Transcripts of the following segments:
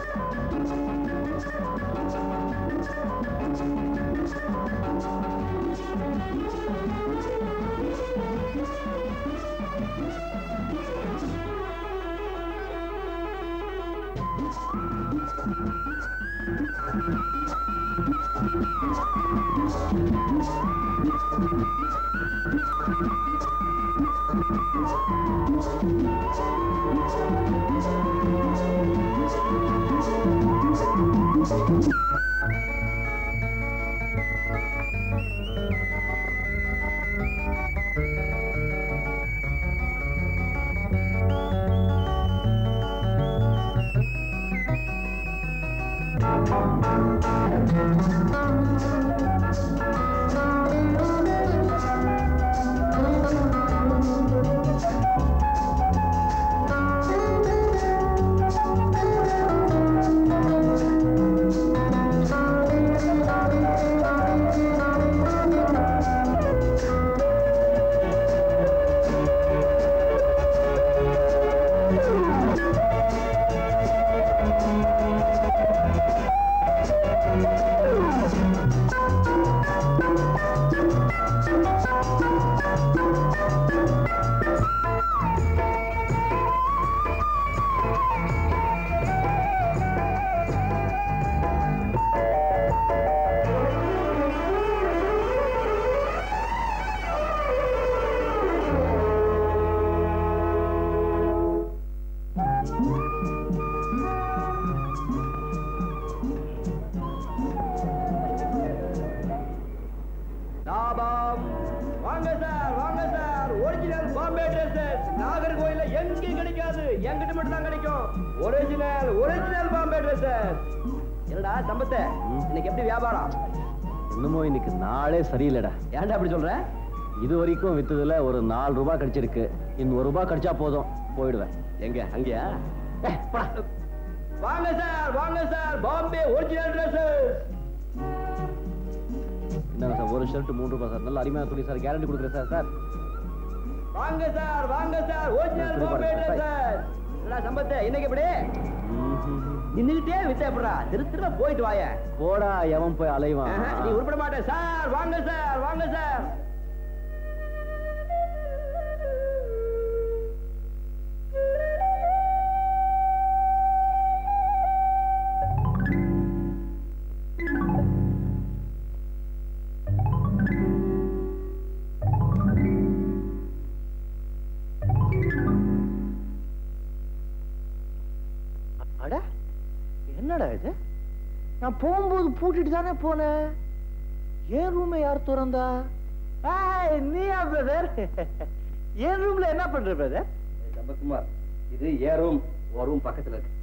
லாபம் வாங்க சார் வாங்க சார் ஒரிஜினல் பாம்பே ட்ரெஸ்ஸஸ் நாகர்கோயில்ல எங்கேயும் கிடைக்காது என்கிட்ட மட்டும் தான் கிடைக்கும் ஒரிஜினல் ஒரிஜினல் பாம்பே ட்ரெஸ்ஸஸ் என்னடா சம்பத்தை இன்னைக்கு எப்படி வியாபாரம் இன்னுமோ இன்னைக்கு நாளே சரியில்லைடா ஏன்டா அப்படி சொல்ற இது வரைக்கும் வித்ததுல ஒரு நாலு ரூபாய் கிடைச்சிருக்கு இன்னும் ஒரு ரூபாய் கிடைச்சா போதும் போயிடுவேன் எங்க அங்கயா ஏய், போடா. வாங்க சார் வாங்க சார் பாம்பே ஒரிஜினல் ட்ரெஸ்ஸஸ் என்ன சார் ஒரு ஷர்ட் மூணு ரூபாய் சார் நல்ல அருமையான துணி சார் கேரண்டி கொடுக்குறேன் சார் சார் வாங்க சார் வாங்க சார் ஒரிஜினல் இப்படி பாம்பே பாருங்க, ட்ரெஸ்ஸஸ் என்னடா சம்பத்தை இன்னைக்கு எப்படி நின்னுகிட்டே வித்த எப்படா திரு திரும்ப போயிட்டு வாயேன் போடா எவன் போய் அலைவான் ஆஹா, நீ உருப்பட மாட்டேன் சார் வாங்க சார் வாங்க சார் அட என்னடா இது நான் போகும்போது பூட்டிட்டு தானே போனேன் என் ரூமை யார் திறந்தா ஏய், நீயா பிரதர் என் ரூம்ல என்ன பண்ற பிரதர் சம்பத்குமார் இது ஏ ரூம் ஒரு ரூம் பக்கத்துல இருக்கு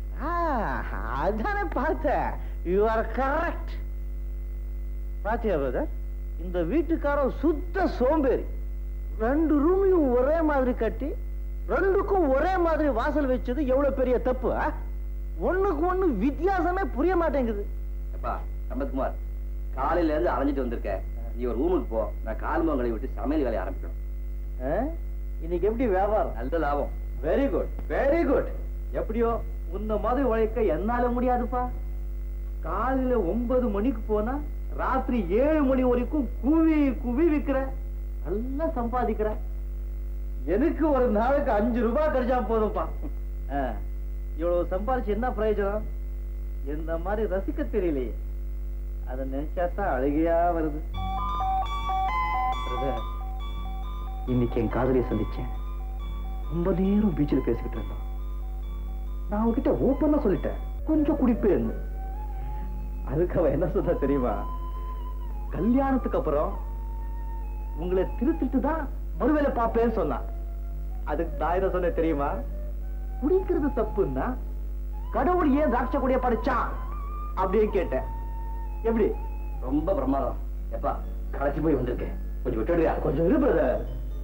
அதானே பார்த்தேன் யூ ஆர் கரெக்ட் பாத்தியா பிரதர் இந்த வீட்டுக்காரன் சுத்த சோம்பேறி ரெண்டு ரூமையும் ஒரே மாதிரி கட்டி ரெண்டுக்கும் ஒரே மாதிரி வாசல் வச்சது எவ்வளவு பெரிய தப்பு ஆ? ஒண்ணுக்கு ஒண்ணு வித்தியாசமே புரிய மாட்டேங்குது அப்பா சம்பத்குமார் காலையில இருந்து அலைஞ்சிட்டு வந்திருக்க நீ ஒரு ரூமுக்கு போ நான் கால் மங்களை விட்டு சமையல் வேலையை ஆரம்பிக்கணும் ஆ? இன்னைக்கு எப்படி வியாபாரம் நல்ல லாபம் வெரி குட் வெரி குட் எப்படியோ உன்ன மாதிரி உழைக்க என்னால முடியாதுப்பா காலையில ஒன்பது மணிக்கு போனா ராத்திரி ஏழு மணி வரைக்கும் குவி குவி விக்கிற நல்லா சம்பாதிக்கிற எனக்கு ஒரு நாளுக்கு அஞ்சு ரூபாய் கிடைச்சா போதும்ப்பா ஆ, இவ்வளவு சம்பாதிச்சு என்ன பிரயோஜனம் இந்த மாதிரி ரசிக்க தெரியலையே அதை நினைச்சா தான் அழுகையா வருது Brother, இன்னைக்கு என் காதலியை சந்திச்சேன் ரொம்ப நேரம் பீச்சில் பேசிக்கிட்டு இருந்தோம் நான் அவகிட்ட ஓப்பனா சொல்லிட்டேன் கொஞ்சம் குடிப்பேன்னு அதுக்கு அவ என்ன சொன்னா தெரியுமா கல்யாணத்துக்கு அப்புறம் உங்களை திருத்திட்டு தான் மறுவேளை பார்ப்பேன்னு சொன்னான் அதுக்கு நான் என்ன சொன்னேன் தெரியுமா குடிக்கிறது தப்புன்னா கடவுள் ஏன் திராட்சை கொடிய படைச்சான் அப்படின்னு கேட்டேன் எப்படி ரொம்ப பிரமாதம் எப்பா களைச்சு போய் வந்திருக்கேன் கொஞ்சம் விட்டுடுறியா கொஞ்சம் இரு பிரதர்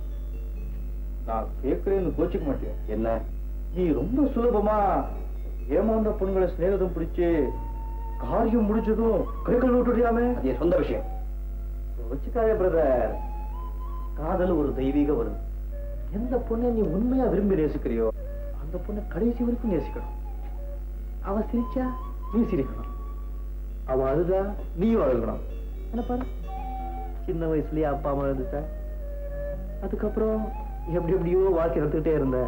நான் கேட்கிறேன்னு கோச்சிக்க மாட்டேன் என்ன நீ ரொம்ப சுலபமா ஏமாந்த பொண்ணுங்களை சிநேகிதம் பிடிச்சு காரியம் முடிச்சதும் கை கழுவி விட்டுடியாமே அது என் சொந்த விஷயம் வச்சுக்காதே பிரதர் காதல் ஒரு தெய்வீக வரும் எந்த பொண்ணை நீ உண்மையா விரும்பி நேசிக்கிறியோ அந்த பொண்ணை கடைசி வரைக்கும் நேசிக்கணும் அவ சிரிச்சா நீ சிரிக்கணும் அவ அழுதா நீயும் அழுகணும் என்ன பாரு சின்ன வயசுலயே அப்பா அம்மா இருந்துட்ட அதுக்கப்புறம் எப்படி எப்படியோ வாழ்க்கை நடத்திக்கிட்டே இருந்த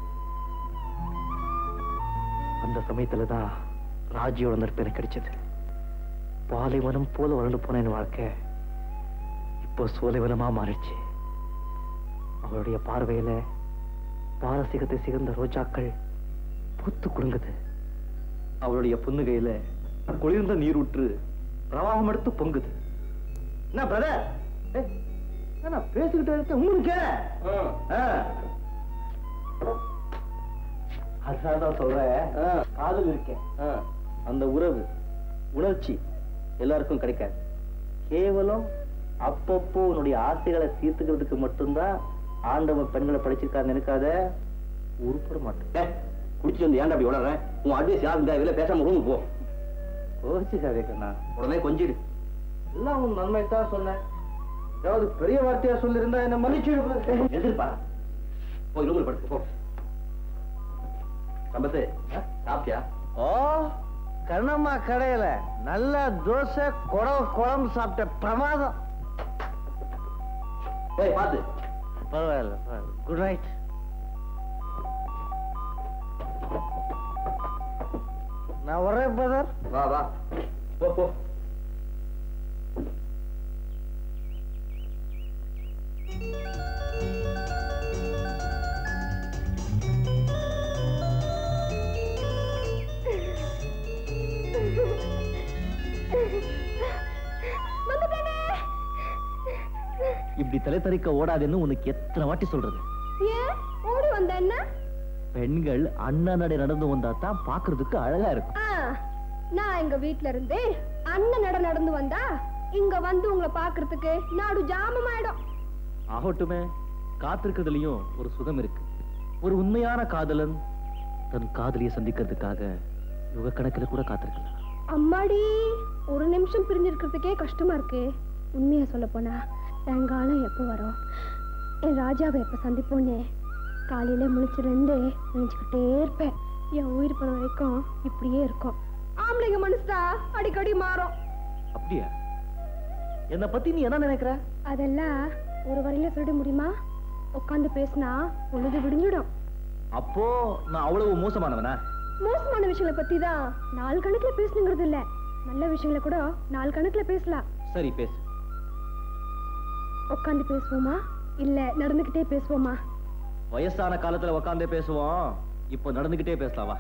அந்த சமயத்துல தான் ராஜியோட நட்பு எனக்கு கிடைச்சது பாலைவனம் போல வளர்ந்து போன என் வாழ்க்கை இப்போ சோலைவனமா மாறிடுச்சு அவளுடைய பார்வையில பாரசீகத்தை சிகந்த ரோஜாக்கள் பூத்து குலுங்குது அவளுடைய புன்னுகையில குளிர்ந்த நீரூற்று பிரவாகம் எடுத்து பொங்குது என்ன பிரதர் நான் பேசிக்கிட்டே இருக்கேன் உங்களுக்கு அதான் சொல்றேன் காதல் இருக்கேன் அந்த உறவு உணர்ச்சி எல்லாருக்கும் கிடைக்காது கேவலம் அப்பப்போ உன்னுடைய ஆசைகளை தீர்த்துக்கிறதுக்கு மட்டும்தான் ஆண்டவன் பெண்களை படிச்சிருக்கான்னு நினைக்காத உருப்பட மாட்டேன் குடிச்சிட்டு வந்து ஏன்டா அப்படி உடறேன் உன் அட்வைஸ் யாரும் தேவையில்ல பேசாம ரூமுக்கு போ கோச்சிக்காதே கண்ணா உடனே கொஞ்சிடு எல்லாம் உன் நன்மை தான் சொன்னேன் ஏதாவது பெரிய வார்த்தையா சொல்லியிருந்தா என்ன மன்னிச்சு எதிர்ப்பா போய் ரூமில் படுத்து போ சம்பத்து சாப்பிட்டியா ஓ கண்ணம்மா கடையில நல்ல தோசை குழம்பு குழம்பு சாப்பிட்ட பிரமாதம் ஏய் பாத்து பரவாயில்ல குட் நைட் நான் வரேன் பிரதர் வா வா போ போ இப்படி தலை தறிக்க ஓடாதுன்னு உனக்கு எத்தனை வாட்டி சொல்றது ஏன் ஓடி வந்த என்ன பெண்கள் அண்ணா நடை நடந்து வந்தா தான் பாக்குறதுக்கு அழகா இருக்கும் ஆ, நான் எங்க வீட்ல இருந்து அண்ணன் நட நடந்து வந்தா இங்க வந்து உங்களை பாக்குறதுக்கு நாடு ஜாமமாயிடும் ஆகட்டுமே காத்திருக்கிறதுலயும் ஒரு சுகம் இருக்கு ஒரு உண்மையான காதலன் தன் காதலியை சந்திக்கிறதுக்காக யுக கணக்கில் கூட காத்திருக்கலாம் அம்மாடி ஒரு நிமிஷம் பிரிஞ்சிருக்கிறதுக்கே கஷ்டமா இருக்கு உண்மையா சொல்ல போனா சாயங்காலம் எப்போ வரும் என் ராஜாவை எப்ப சந்திப்போன்னு காலையில முழிச்சிருந்து நினைச்சுக்கிட்டே இருப்பேன் என் உயிர் போன வரைக்கும் இப்படியே இருக்கும் ஆம்பளைங்க மனசுதா அடிக்கடி மாறும் அப்படியா என்னை பத்தி நீ என்ன நினைக்கிற அதெல்லாம் ஒரு வரையில சொல்லிட முடியுமா உட்காந்து பேசினா பொழுது விடிஞ்சிடும் அப்போ நான் அவ்வளவு மோசமானவனா மோசமான விஷயங்களை பத்தி தான் நாலு கணக்குல பேசணுங்கிறது இல்ல நல்ல விஷயங்களை கூட நாலு கணக்குல பேசலாம் சரி பேசு உட்காந்து பேசுவோமா இல்ல நடந்துகிட்டே பேசுவோமா வயசான காலத்துல உக்காந்தே பேசுவோம் இப்போ நடந்துகிட்டே பேசலாம் வா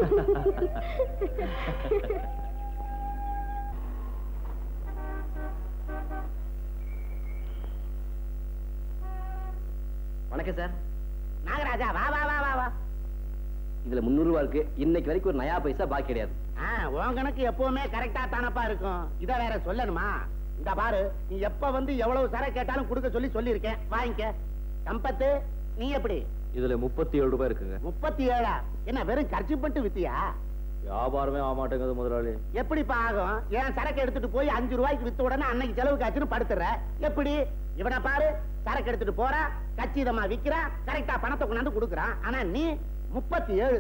வணக்கம் சார் நாகராஜா வா வா வா வா வா இதுல முந்நூறு ரூபா இருக்கு இன்னைக்கு வரைக்கும் ஒரு நயா பைசா பாக்கி கிடையாது ஆ, உன் கணக்கு எப்பவுமே கரெக்டா தானப்பா இருக்கும் இத வேற சொல்லணுமா இந்த பாரு நீ எப்ப வந்து எவ்வளவு சர கேட்டாலும் கொடுக்க சொல்லி சொல்லியிருக்கேன் வாங்கிக்க சம்பத்து நீ எப்படி இதுல முப்பத்தி ஏழு ரூபாய் இருக்குங்க முப்பத்தி ஏழா என்ன வெறும் கர்ச்சி பட்டு வித்தியா வியாபாரமே ஆக மாட்டேங்குது முதலாளி எப்படிப்பா ஆகும் ஏன் சரக்கு எடுத்துட்டு போய் அஞ்சு ரூபாய்க்கு வித்த உடனே அன்னைக்கு செலவுக்கு ஆச்சுன்னு படுத்துற எப்படி இவனை பாரு சரக்கு எடுத்துட்டு போறா கச்சிதமா விக்கிறா கரெக்டா பணத்தை கொண்டாந்து கொடுக்குறான் ஆனா நீ முப்பத்தி ஏழு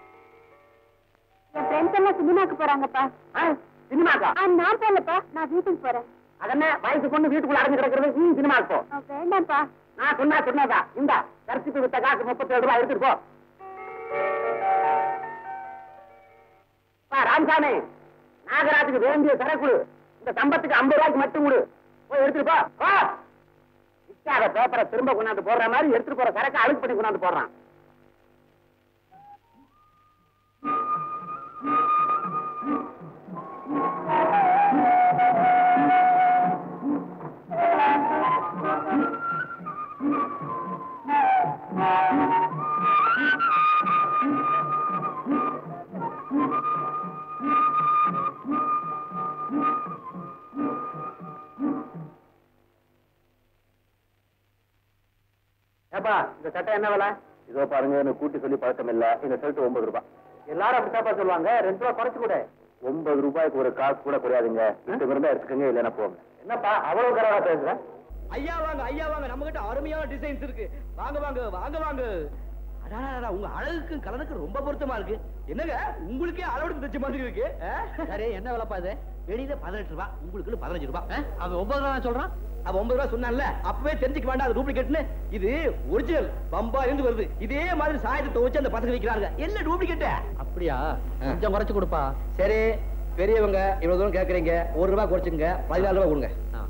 என் ஃப்ரெண்ட்ஸ் எல்லாம் சினிமாக்கு போறாங்கப்பா சினிமாக்கா நான் போலப்பா நான் வீட்டுக்கு போறேன் அதென்ன வயசு பொண்ணு வீட்டுக்குள்ள அடைஞ்சு கிடக்கிறது நீ சினிமாக்கு போ வேண்டாம்ப்பா நான் சொன்னா சொன்னதா இந்த கரிசிப்பு வித்த காசு முப்பத்தி ஏழு ரூபாய் எடுத்துட்டு போ பா, ராமசாமி நாகராஜுக்கு வேண்டிய சரக்கு இந்த சம்பத்துக்கு ஐம்பது ரூபாய்க்கு மட்டும் கொடு போய் எடுத்துட்டு போ போ விற்காத பேப்பரை திரும்ப கொண்டாந்து போடுற மாதிரி எடுத்துட்டு போற சரக்கு அழுக்கு பண்ணி கொண்டாந்து போடுறான் ஏப்பா இந்த சட்டை என்ன விலை இதோ பாருங்க எனக்கு கூட்டி சொல்லி பழக்கம் இல்ல இந்த ஷர்ட் ஒன்பது ரூபாய் எல்லாரும் அப்படித்தாப்பா சொல்லுவாங்க ரெண்டு ரூபா குறைச்சு கூட ஒன்பது ரூபாய்க்கு ஒரு காசு கூட குறையாதுங்க ரெண்டு இருந்தா எடுத்துக்கங்க இல்லைன்னா போங்க என்னப்பா அவ்வளவு கரவா பேசுற ஐயா வாங்க ஐயா வாங்க நம்ம கிட்ட அருமையான டிசைன்ஸ் இருக்கு வாங்க வாங்க வாங்க வாங்க அடாடா, உங்க அழகுக்கும் கலனுக்கும் ரொம்ப பொருத்தமா இருக்கு என்னங்க உங்களுக்கே அளவுக்கு தச்ச மாதிரி இருக்கு ஆ? சரி என்ன விலைப்பா இது வெளியில பதினெட்டு ரூபாய் உங்களுக்கு பதினஞ்சு ரூபாய் ஆ? அவன் ஒன்பது ரூபா சொல்றான் அவன் ஒன்பது ரூபாய் சொன்னான்ல அப்பவே தெரிஞ்சுக்க வேண்டாம் அது டூப்ளிகேட்னு இது ஒரிஜினல் பம்பா இருந்து வருது இதே மாதிரி சாயத்தை துவச்சு அந்த பசங்க விற்கிறாங்க என்ன டூப்ளிகேட் அப்படியா கொஞ்சம் குறைச்சு கொடுப்பா சரி பெரியவங்க இவ்வளவு தூரம் கேக்குறீங்க ஒரு ரூபாய் குறைச்சுங்க பதினாலு ரூபாய் கொடுங்க ஆ.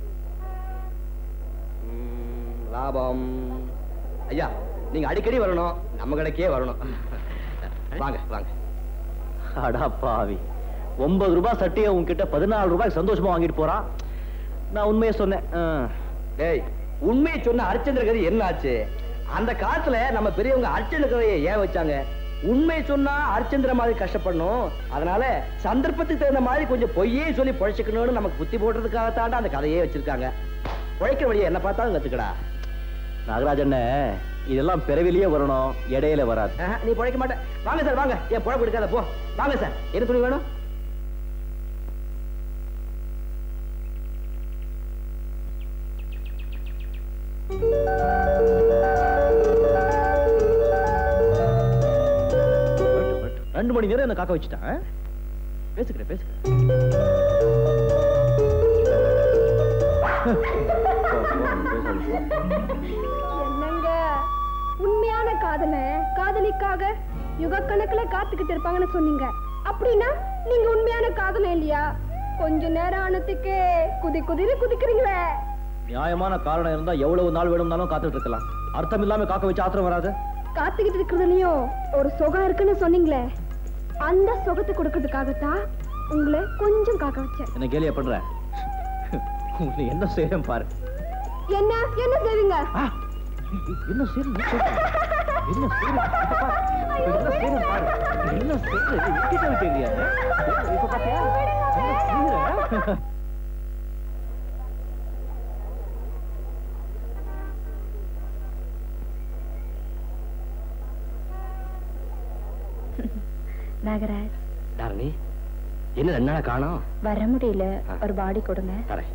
ம், லாபம் ஐயா நீங்க அடிக்கடி வரணும் நம்ம கடைக்கே வரணும் வாங்க வாங்க அடா பாவி ஒன்பது ரூபாய் சட்டையை உன்கிட்ட பதினாலு ரூபாய் சந்தோஷமா வாங்கிட்டு போறான் நான் உண்மையை சொன்னேன் ஆ. டேய் உண்மையை சொன்ன அர்ச்சந்திர கதை என்ன ஆச்சு அந்த காலத்துல நம்ம பெரியவங்க அர்ச்சந்திர கதையை ஏன் வச்சாங்க உண்மை சொன்னா அர்ச்சந்திர மாதிரி கஷ்டப்படணும் அதனால சந்தர்ப்பத்துக்கு தகுந்த மாதிரி கொஞ்சம் பொய்யே சொல்லி பொழைச்சிக்கணும்னு நமக்கு புத்தி போடுறதுக்காகத்தாண்டா அந்த கதையே வச்சிருக்காங்க பொழைக்கிற வழியை என்ன பார்த்தாலும் கத்துக்கடா நாகராஜண்ணே இதெல்லாம் பிறவிலேயே வரணும் இடையில வராது ஆஹா, நீ பொழைக்க மாட்டேன் வாங்க சார் வாங்க ஏன் பொழப்பு எடுக்காத போ வாங்க சார் என்ன துணி வேணும் ரெண்டு மணி நேரம் என்ன காக்க வச்சுட்டான் ஆ? பேசுகிறேன் பேசுகிறேன் என்னங்க உண்மையான காதல காதலிக்காக யுகக்கணக்குல காத்துக்கிட்டு இருப்பாங்கன்னு சொன்னீங்க அப்படின்னா நீங்க உண்மையான காதல இல்லையா கொஞ்ச நேரம் ஆனதுக்கே குதி குதின்னு குதிக்கிறீங்களே நியாயமான காரணம் இருந்தா எவ்வளவு நாள் வேணும்னாலும் காத்துட்டு இருக்கலாம் அர்த்தம் இல்லாம காக்க வச்சு ஆத்திரம் வராது காத்துக்கிட்டு இருக்கிறதுலயும் ஒரு சுகம் இருக்குன்னு சொன்னீங்களே அந்த சுகத்தை கொடுக்கறதுக்காகத்தான் உங்களை கொஞ்சம் காக்க வச்சேன் என்ன கேலியா பண்ற உன்னை என்ன செய்யறேன் பாரு என்ன என்ன செய்வீங்க ஆ, என்ன செய்யறேன் நீ சொல்லு. என்ன செய்யறேன் இப்ப பாரு. இப்ப என்ன செய்யறேன் பாரு என்ன செய்யறேன் என்கிட்ட விட்டு இல்லையா இப்ப பாத்தியா என்ன செய்யறேன் நாகராஜ் தாரணி என்ன ரெண்டு நாளா காணோம் வர முடியல ஆ. ஒரு பாடி கொடுங்க தரேன்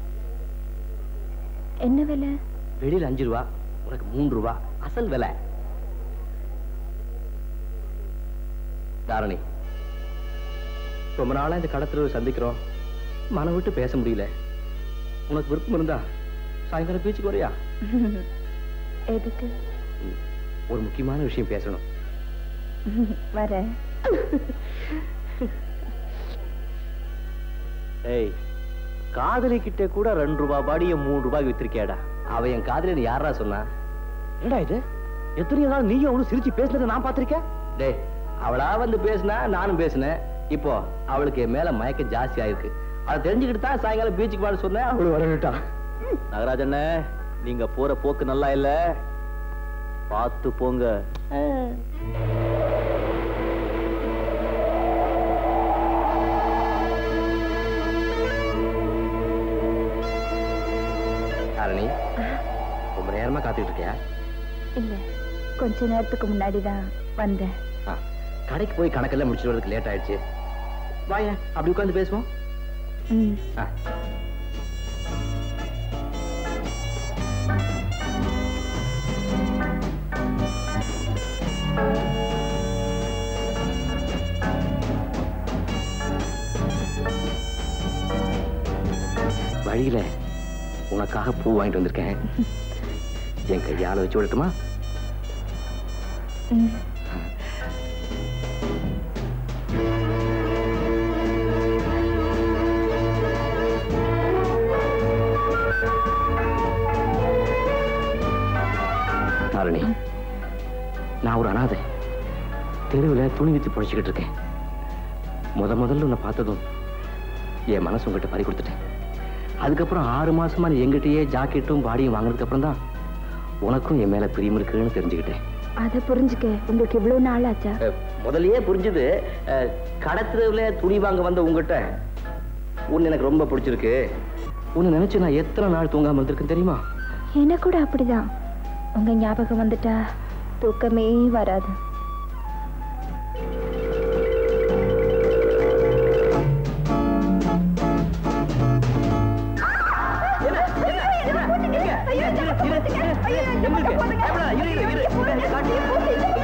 என்ன விலை வெளியில அஞ்சு ரூபா உனக்கு மூன்று ரூபா அசல் விலை தாரணி ரொம்ப நாளா இந்த கடத்துல சந்திக்கிறோம் மனம் விட்டு பேச முடியல உனக்கு விருப்பம் இருந்தா சாயங்காலம் பீச்சுக்கு வரியா எதுக்கு ம், ஒரு முக்கியமான விஷயம் பேசணும் வரேன் ஏய் காதலி கிட்ட கூட ரெண்டு ரூபாய் பாடிய மூணு ரூபாய்க்கு வித்திருக்கேடா அவ என் காதலி யாரா சொன்னா என்னடா இது எத்தனை நாள் நீயும் அவனும் சிரிச்சு பேசுனதை நான் பார்த்திருக்கேன் டேய் அவளா வந்து பேசினா நானும் பேசினேன் இப்போ அவளுக்கு என் மேல மயக்கம் ஜாஸ்தி ஆயிருக்கு அதை தெரிஞ்சுக்கிட்டு தான் சாயங்காலம் பீச்சுக்கு வான்னு சொன்னேன் அவளு வரவிட்டான் நாகராஜண்ணே நீங்க போற போக்கு நல்லா இல்ல பார்த்து போங்க தாரணி ரொம்ப நேரமா காத்துக்கிட்டு இருக்கியா இல்ல கொஞ்ச நேரத்துக்கு முன்னாடி தான் வந்தேன் ஆ, கடைக்கு போய் கணக்கெல்லாம் முடிச்சுட்டு வரதுக்கு லேட் ஆயிடுச்சு வாங்க அப்படி உட்காந்து பேசுவோம் ம் ஆ. வழியில உனக்காக பூ வாங்கிட்டு வந்திருக்கேன் என் கையால வச்சு விடட்டுமா ம் தாரணி நான் ஒரு அனாதை தெருவில் துணி வித்து பொழைச்சிக்கிட்டு இருக்கேன் முத முதல்ல உன்னை பார்த்ததும் என் மனசு உங்ககிட்ட பறி கொடுத்துட்டேன் அதுக்கப்புறம் ஆறு மாசமா நீ எங்கிட்டயே ஜாக்கெட்டும் பாடியும் வாங்கினதுக்கு அப்புறம் தான் உனக்கும் என் மேல பிரியம் இருக்குன்னு தெரிஞ்சுக்கிட்டேன் அதை புரிஞ்சுக்க உங்களுக்கு இவ்வளவு நாள் ஆச்சா அஹ், முதல்லயே புரிஞ்சுது அஹ், கடத்தெருவுல துணி வாங்க வந்த உங்ககிட்ட உன்னை எனக்கு ரொம்ப பிடிச்சிருக்கு உன்னை நினைச்சு நான் எத்தனை நாள் தூங்காம இருந்திருக்கேன் தெரியுமா எனக்கு கூட அப்படிதான் உங்க ஞாபகம் வந்துட்டா தூக்கமே வராது இரு, இரு, இரு, இரு, இரு, இரு, இரு, இரு, இரு, இரு, இரு, இரு, இரு, இரு, இரு, இரு, இரு, இரு, இரு,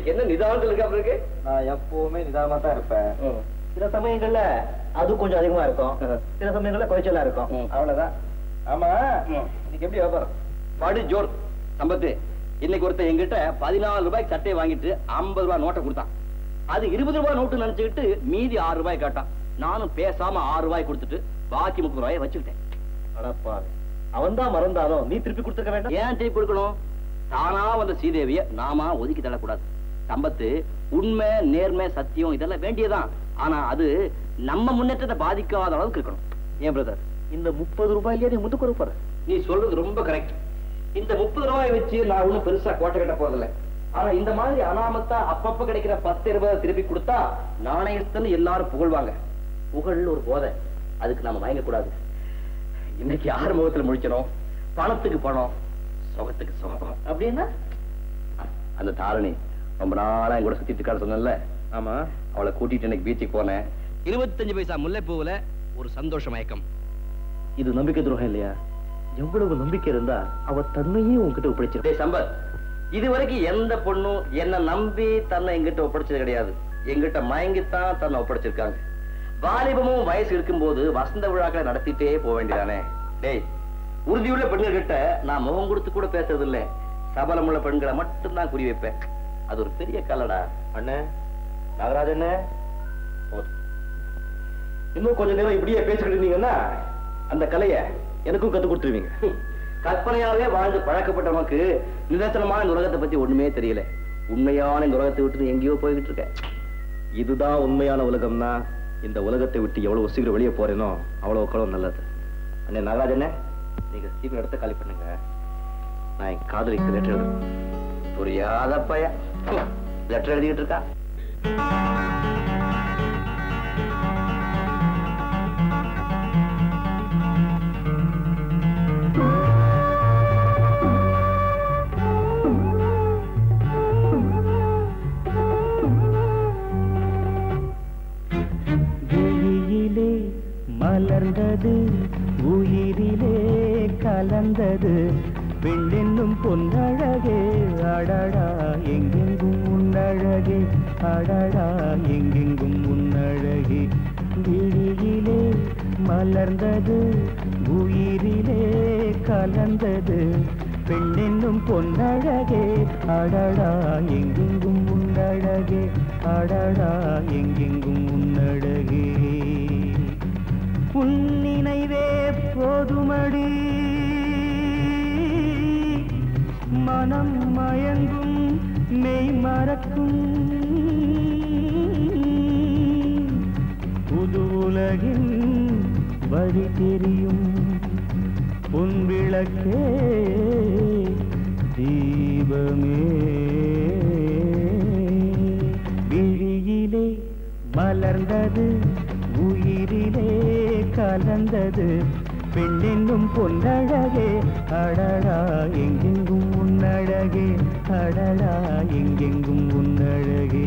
இன்னைக்கு என்ன நிதானத்தில் இருக்காப்ல இருக்கு நான் எப்பவுமே நிதானமா தான் இருப்பேன் ம். சில சமயங்கள்ல அது கொஞ்சம் அதிகமா இருக்கும் சில சமயங்கள்ல குறைச்சலா இருக்கும் ம். அவ்வளவுதான் ஆமா ம். இன்னைக்கு எப்படி வியாபாரம் படு ஜோர் சம்பத்து இன்னைக்கு ஒருத்தன் என்கிட்ட பதினாலு ரூபாய்க்கு சட்டையை வாங்கிட்டு ஐம்பது ரூபாய் நோட்டை கொடுத்தான் அது இருபது ரூபாய் நோட்டு நினைச்சுக்கிட்டு மீதி ஆறு ரூபாய் கேட்டான் நானும் பேசாம ஆறு ரூபாய் கொடுத்துட்டு பாக்கி முப்பது ரூபாயை வச்சுக்கிட்டேன் அடப்பா அவன் தான் மறந்தாலும் நீ திருப்பி கொடுத்துருக்க வேண்டாம் ஏன் திருப்பி கொடுக்கணும் தானா வந்த சீதேவிய நாம ஒதுக்கி தள்ளக்கூடாது சம்பத்து உண்மை நேர்மை சத்தியம் இதெல்லாம் வேண்டியதுதான் ஆனா அது நம்ம முன்னேற்றத்தை பாதிக்காத அளவுக்கு இருக்கணும் ஏன் பிரதர் இந்த முப்பது ரூபாயிலேயே நீ முந்து கொடுப்பாரு நீ சொல்றது ரொம்ப கரெக்ட் இந்த முப்பது ரூபாய் வச்சு நான் ஒண்ணும் பெருசா கோட்டை கட்ட போறதில்ல ஆனா இந்த மாதிரி அனாமத்தா அப்பப்ப கிடைக்கிற பத்து இருபது திருப்பி கொடுத்தா நாணயஸ்தன்னு எல்லாரும் புகழ்வாங்க புகழ் ஒரு போதை அதுக்கு நாம மயங்க கூடாது இன்னைக்கு யார் முகத்துல முழிக்கணும் பணத்துக்கு பணம் சுகத்துக்கு சுகம் அப்படின்னா அந்த தாரணி ரொம்ப நாளா என் கூட சுத்திட்டு இருக்கான்னு சொன்னேன்ல ஆமா அவளை கூட்டிட்டு இன்னைக்கு பீச்சுக்கு போனேன் இருபத்தஞ்சு பைசா முல்லைப்பூவுல ஒரு சந்தோஷ மயக்கம் இது நம்பிக்கை துரோகம் இல்லையா எவ்வளவு நம்பிக்கை இருந்தா அவ தன்னையே உன்கிட்ட ஒப்படைச்சிருப்பா டேய் சம்பத் இது வரைக்கும் எந்த பொண்ணும் என்ன நம்பி தன்னை எங்கிட்ட ஒப்படைச்சது கிடையாது எங்கிட்ட மயங்கித்தான் தன்னை ஒப்படைச்சிருக்காங்க வாலிபமும் வயசு இருக்கும்போது வசந்த விழாக்களை நடத்திட்டே போக வேண்டியதானே டேய் உறுதியுள்ள பெண்கள்கிட்ட நான் முகம் கொடுத்து கூட பேசுறது இல்ல சபலமுள்ள பெண்களை மட்டும்தான் குறி வைப்பேன் அது ஒரு பெரிய கலடா அண்ணே நாகராஜ் அண்ணே போதும். இன்னும் கொஞ்ச நேரம் இப்படியே பேசிக்கிட்டு இருந்தீங்கன்னா அந்த கலைய எனக்கும் கத்து கொடுத்துருவீங்க ஹம். கற்பனையாவே வாழ்ந்து பழக்கப்பட்டவனுக்கு நிதர்சனமான இந்த உலகத்தை பத்தி ஒண்ணுமே தெரியல உண்மையான இந்த உலகத்தை விட்டு நீ எங்கேயோ போய்கிட்டு இருக்க இதுதான் உண்மையான உலகம்னா இந்த உலகத்தை விட்டு எவ்வளவு சீக்கிரம் வெளியே போறேனோ அவ்வளவு கலவு நல்லது அண்ணே நாகராஜ் அண்ணே நீங்க சீக்கிரம் இடத்த காலி பண்ணுங்க நான் என் காதலிக்கு லெட்டர் எழுதுறேன் புரியாத பையன் லெட்டர் எழுதிக்கிட்டு இருக்கா விழியிலே மலர்ந்தது உயிரிலே கலந்தது பெண்ணென்னும் பொன்னழகே அடடா எங்கெங்கும் உன்னழகே அடடா எங்கெங்கும் உன்னழகே விழியிலே மலர்ந்தது உயிரிலே கலந்தது பெண்ணென்னும் பொன்னழகே அடடா எங்கெங்கும் உன்னழகே அடடா எங்கெங்கும் உன்னழகே உன் நினைவே போதுமடி மனம் மயங்கும் மெய் மறக்கும் புது உலகின் வழி தெரியும் உன் விளக்கே தீபமே விழியிலே மலர்ந்தது உயிரிலே கலந்தது பெண்ணென்னும் பொன்னழகே அடடா எங்கெங்கும் உன்னழகே அடடா எங்கெங்கும் உன்னழகே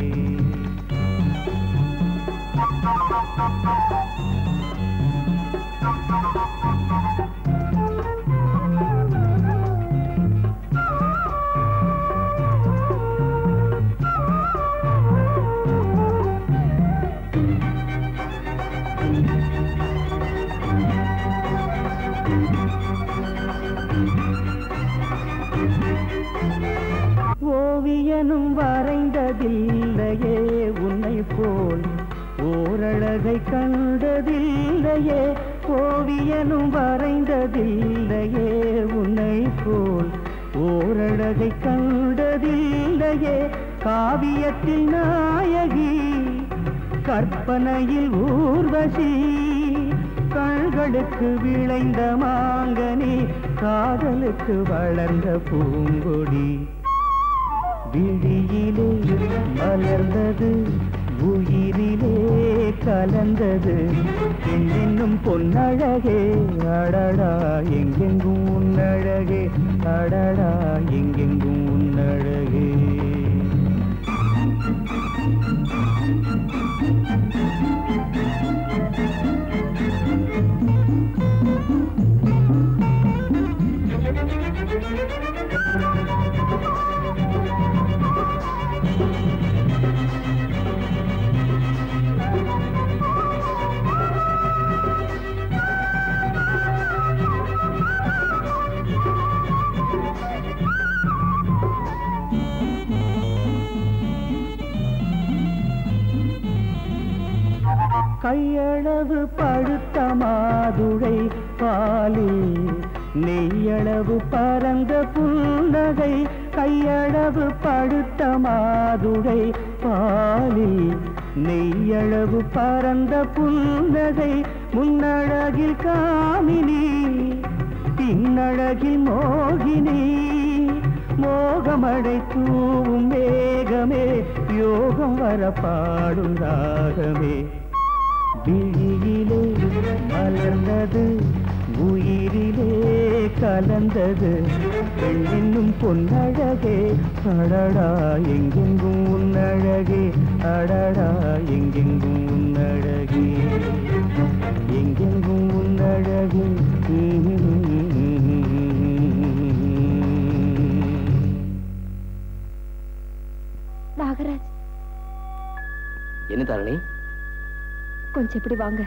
ஓவியனும் வரைந்ததில்லையே உன்னை போல் ஓரழகை கண்டதில்லையே ஓவியனும் வரைந்ததில்லையே உன்னை போல் ஓரழகை கண்டதில்லையே காவியத்தில் நாயகி கற்பனையில் ஊர்வசி கண்களுக்கு விளைந்த மாங்கனி காதலுக்கு வளர்ந்த பூங்கொடி விழியிலே மலர்ந்தது உயிரிலே கலந்தது என்னும் பொன்னழகே அடடா எங்கெங்கும் உன்னழகே அடடா எங்கெங்கும் உன்னழகே கையளவு பழுத்த மாதுளை பாலில் நெய்யளவு பரந்த புன்னகை கையளவு பழுத்த மாதுளை பாலில் நெய்யளவு பரந்த புன்னகை முன்னழகில் காமினி பின்னழகில் மோகினி மோகமடை தூவும் மேகமே யோகம் வர பாடும் ராகமே விழியிலே மலர்ந்தது உயிரிலே கலந்தது பெண்ணின்னும் பொன்னழகே அடடா எங்கெங்கும் உன்னழகே அடடா எங்கெங்கும் உன்னழகே எங்கெங்கும் உன்னழகே நாகராஜ் என்ன தாரணி கொஞ்சம் இப்படி வாங்க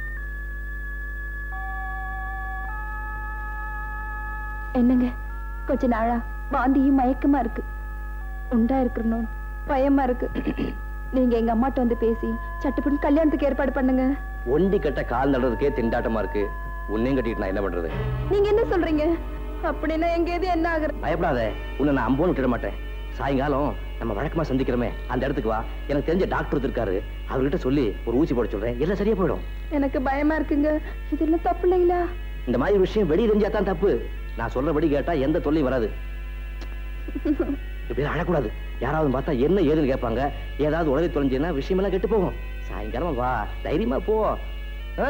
என்னங்க கொஞ்ச நாளா வாந்தியும் மயக்கமா இருக்கு உண்டா இருக்கணும் பயமா இருக்கு நீங்க எங்க அம்மாட்ட வந்து பேசி சட்டுப்புன்னு கல்யாணத்துக்கு ஏற்பாடு பண்ணுங்க ஒண்டி கட்ட கால் நடுறதுக்கே திண்டாட்டமா இருக்கு உன்னையும் கட்டிட்டு நான் என்ன பண்றது நீங்க என்ன சொல்றீங்க அப்படின்னா எங்க எது என்ன ஆகுறது பயப்படாத உன்னை நான் அம்போன்னு விட்டுட மாட்டேன் சாயங்காலம் நம்ம வழக்கமா சந்திக்கிறோமே அந்த இடத்துக்கு வா எனக்கு தெரிஞ்ச டாக்டர் இருக்காரு அவர்கிட்ட சொல்லி ஒரு ஊசி போட சொல்றேன் எல்லாம் சரியா போயிடும் எனக்கு பயமா இருக்குங்க இதெல்லாம் தப்பு இல்லைங்களா இந்த மாதிரி விஷயம் வெளியே தெரிஞ்சா தான் தப்பு நான் சொல்றபடி கேட்டா எந்த தொல்லையும் வராது இப்படி அழக்கூடாது யாராவது பார்த்தா என்ன ஏதுன்னு கேட்பாங்க ஏதாவது உடலை தொலைஞ்சுன்னா விஷயமெல்லாம் கெட்டு போகும் சாயங்காலம் வா தைரியமா போ ஆ.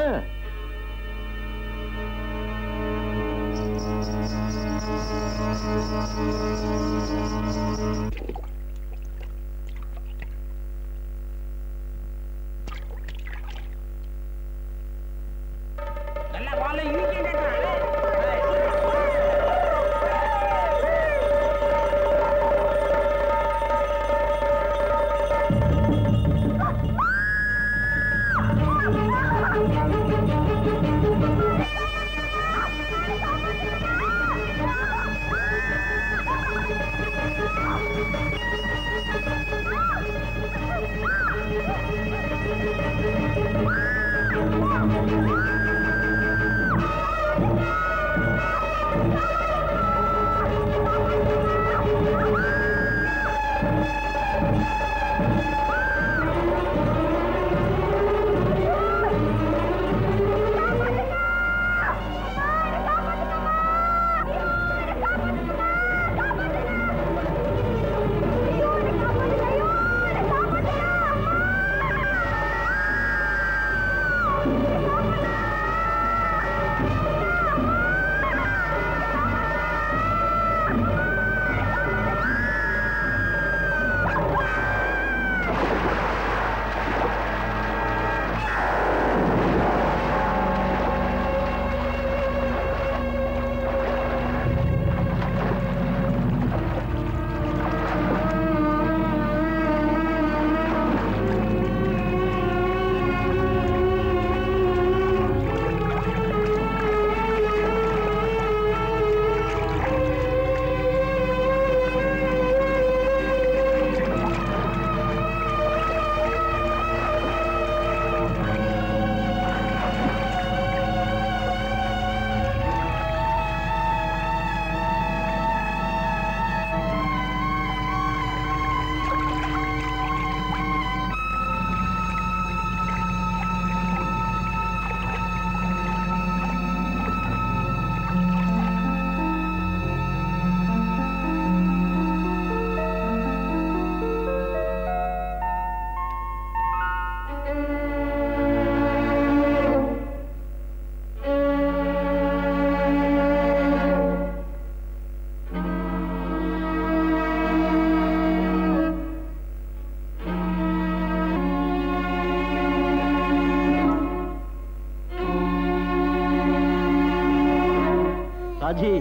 ராஜி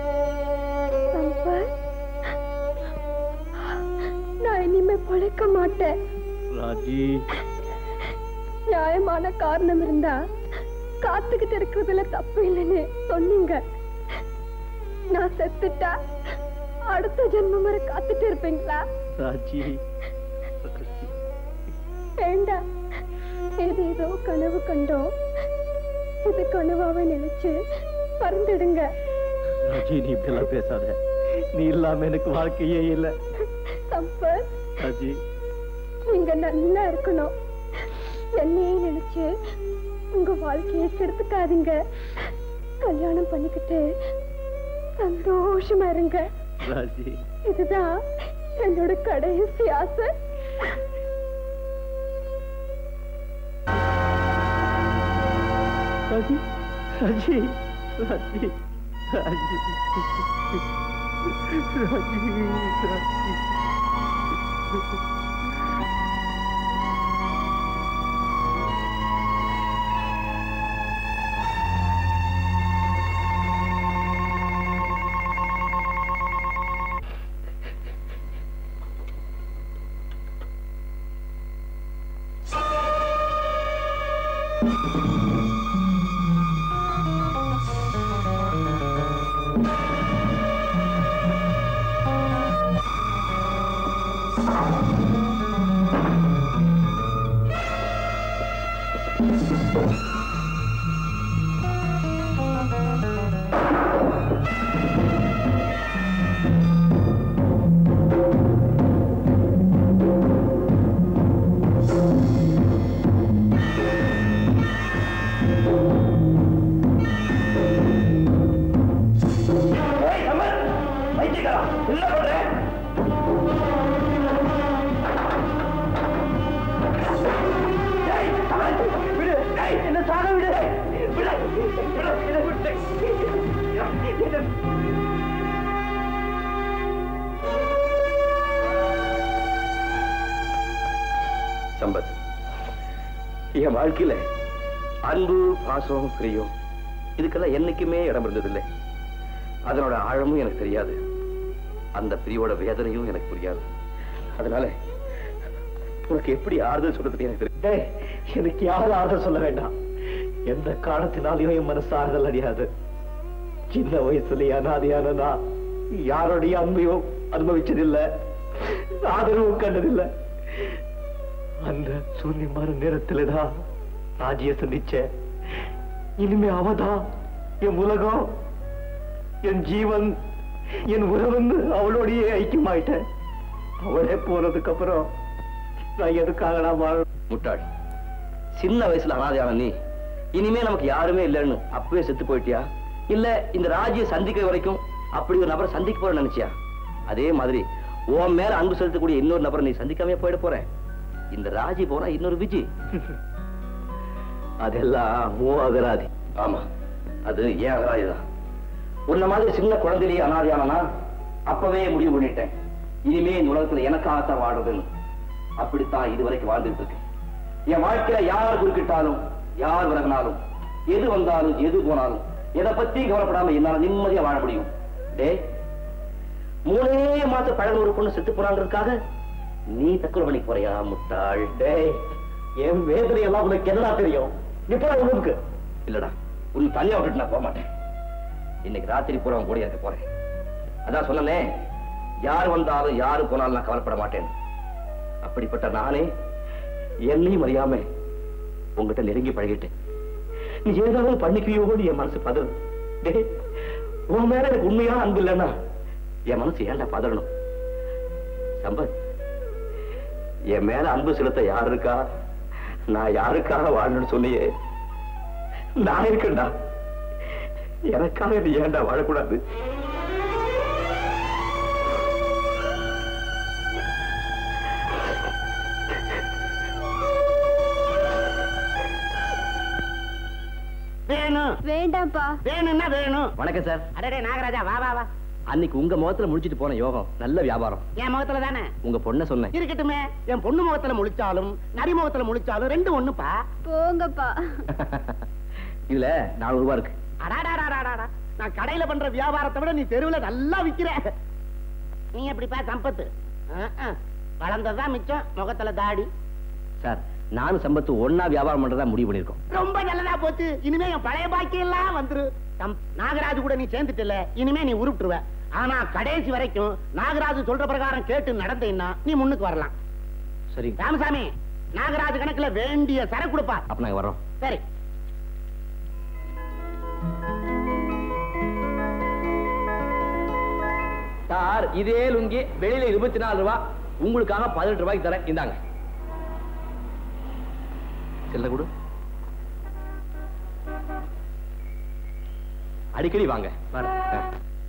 சம்பத் நான் இனிமே பொழைக்க மாட்டேன் ராஜி நியாயமான காரணம் இருந்தா காத்துக்கிட்டு இருக்கிறதுல தப்பு இல்லைன்னு சொன்னீங்க நான் செத்துட்டா அடுத்த ஜென்மம் வரை காத்துட்டு இருப்பீங்களா ராஜி வேண்டாம் ஏதேதோ கனவு கண்டோம் இது கனவாவை நினைச்சு பறந்துடுங்க ராஜி நீ இப்படிலாம் பேசாத நீ இல்லாம எனக்கு வாழ்க்கையே இல்லை சம்பத் ராஜி நீங்க நல்லா இருக்கணும் என்னையே நினைச்சு உங்க வாழ்க்கையை கெடுத்துக்காதீங்க கல்யாணம் பண்ணிக்கிட்டு சந்தோஷமா இருங்க ராஜி இதுதான் என்னோட கடைசி ஆசை ராஜி ராஜி ராஜி ராஜி ராஜி ராஜி சம்பத் என் வாழ்க்கையில அன்பு பாசம் பிரியம் இதுக்கெல்லாம் என்னைக்குமே இடம் இருந்ததில்லை அதனோட ஆழமும் எனக்கு தெரியாது அந்த பிரியோட வேதனையும் எனக்கு புரியாது அதனால உனக்கு எப்படி ஆறுதல் சொல்றது எனக்கு தெரியும் டேய், எனக்கு யாரும் ஆறுதல் சொல்ல வேண்டாம் எந்த காரணத்தினாலையும் என் மனசு ஆறுதல் அடையாது சின்ன வயசுல அனாதையான நான் யாருடைய அன்பையும் அனுபவிச்சதில்லை ஆதரவும் கண்டதில்லை அந்த சூன்யமான நேரத்துலதான் ராஜிய சந்திச்சேன் இனிமே அவதான் என் உலகம் என் ஜீவன் என் உறவுன்னு அவளோடயே ஐக்கியமாயிட்டேன் அவளே போனதுக்கு அப்புறம் நான் எதுக்காக நான் வாழ முட்டாள் சின்ன வயசுல அனாதையான நீ இனிமே நமக்கு யாருமே இல்லைன்னு அப்பவே செத்து போயிட்டியா இல்ல இந்த ராஜியை சந்திக்கிற வரைக்கும் அப்படி ஒரு நபரை சந்திக்க போற நினைச்சியா அதே மாதிரி உன் மேல அன்பு செலுத்தக்கூடிய இன்னொரு நபரை நீ சந்திக்காம போயிட போற இந்த ராஜி போனா இன்னொரு விஜி அதெல்லாம் ஓ அகராதி ஆமா அது ஏன் அகராதி தான் உன்ன மாதிரி சின்ன குழந்தையிலேயே அனாதையானா அப்பவே முடிவு பண்ணிட்டேன் இனிமே இந்த உலகத்துல எனக்காகத்தான் வாழ்றதுன்னு அப்படித்தான் இதுவரைக்கும் வாழ்ந்துட்டு இருக்கேன் என் வாழ்க்கையில யார் குறுக்கிட்டாலும் யார் விலகினாலும் எது வந்தாலும் எது போனாலும் எதை பத்தியும் கவலைப்படாம என்னால நிம்மதியா வாழ முடியும் டே மூணே மாசம் பழக ஒரு பொண்ணு செத்து போறாங்கிறதுக்காக நீ தற்கொலை பண்ணி போறியா முட்டாள் டேய் என் வேதனை எல்லாம் உனக்கு என்ன தெரியும் இப்ப உனக்கு இல்லடா உன் தனியா விட்டுட்டு நான் போக மாட்டேன் இன்னைக்கு ராத்திரி பூரா உன் கூட இருக்க போறேன் அதான் சொன்னனே யார் வந்தாலும் யாரு போனாலும் நான் கவலைப்பட மாட்டேன் அப்படிப்பட்ட நானே என்னையும் அறியாம உங்ககிட்ட நெருங்கி பழகிட்டேன் நீ ஏதாவது பண்ணிக்குவியோடு என் மனசு பதறும் டேய் உன் மேல எனக்கு உண்மையான அன்பு இல்லைன்னா என் மனசு ஏன்டா பதறணும் சம்பத் என் மேல அன்பு செலுத்த யார் இருக்கா நான் யாருக்காக வாழணும்னு சொன்னியே நான் இருக்கேன்டா எனக்காக நீ ஏன்டா வாழக்கூடாது வேணும் வேண்டாம்ப்பா வேணும்னா வேணும் வணக்கம் சார் அடடே நாகராஜா வா வா வா அன்னைக்கு உங்க முகத்துல முடிச்சிட்டு போன யோகம் நல்ல வியாபாரம் என் முகத்துல தானே உங்க பொண்ண சொன்னேன் இருக்கட்டுமே என் பொண்ணு முகத்துல முழிச்சாலும் நரி முகத்துல முழிச்சாலும் ரெண்டு ஒண்ணுப்பா போங்கப்பா இதுல நானூறு ரூபாய் இருக்கு அடாடாடாடாடா நான் கடையில பண்ற வியாபாரத்தை விட நீ தெருவுல நல்லா விக்கிற நீ எப்படிப்பா சம்பத்து அஹ், அஹ். வளர்ந்ததுதான் மிச்சம் முகத்துல தாடி சார் நானும் சம்பத்து ஒன்னா வியாபாரம் பண்றதா முடிவு பண்ணிருக்கோம் ரொம்ப நல்லதா போச்சு இனிமே என் பழைய பாக்கி எல்லாம் வந்துரு தம்- நாகராஜ் கூட நீ சேர்ந்துட்டல இனிமே நீ உருப்பிட்டுருவ ஆனா கடைசி வரைக்கும் நாகராஜ் சொல்ற பிரகாரம் கேட்டு நடந்தீன்னா நீ முன்னுக்கு வரலாம் சரி ராமசாமி நாகராஜ் கணக்குல வேண்டிய சரக்கு கொடுப்பா அப்ப நாங்க வர்றோம் சரி சார் இதே லுங்கி வெளியில இருபத்தி நாலு ரூபா உங்களுக்காக பதினெட்டு ரூபாய்க்கு தரேன் இந்தாங்க சில்லறை கொடு அடிக்கடி வாங்க வரேன். ஆ.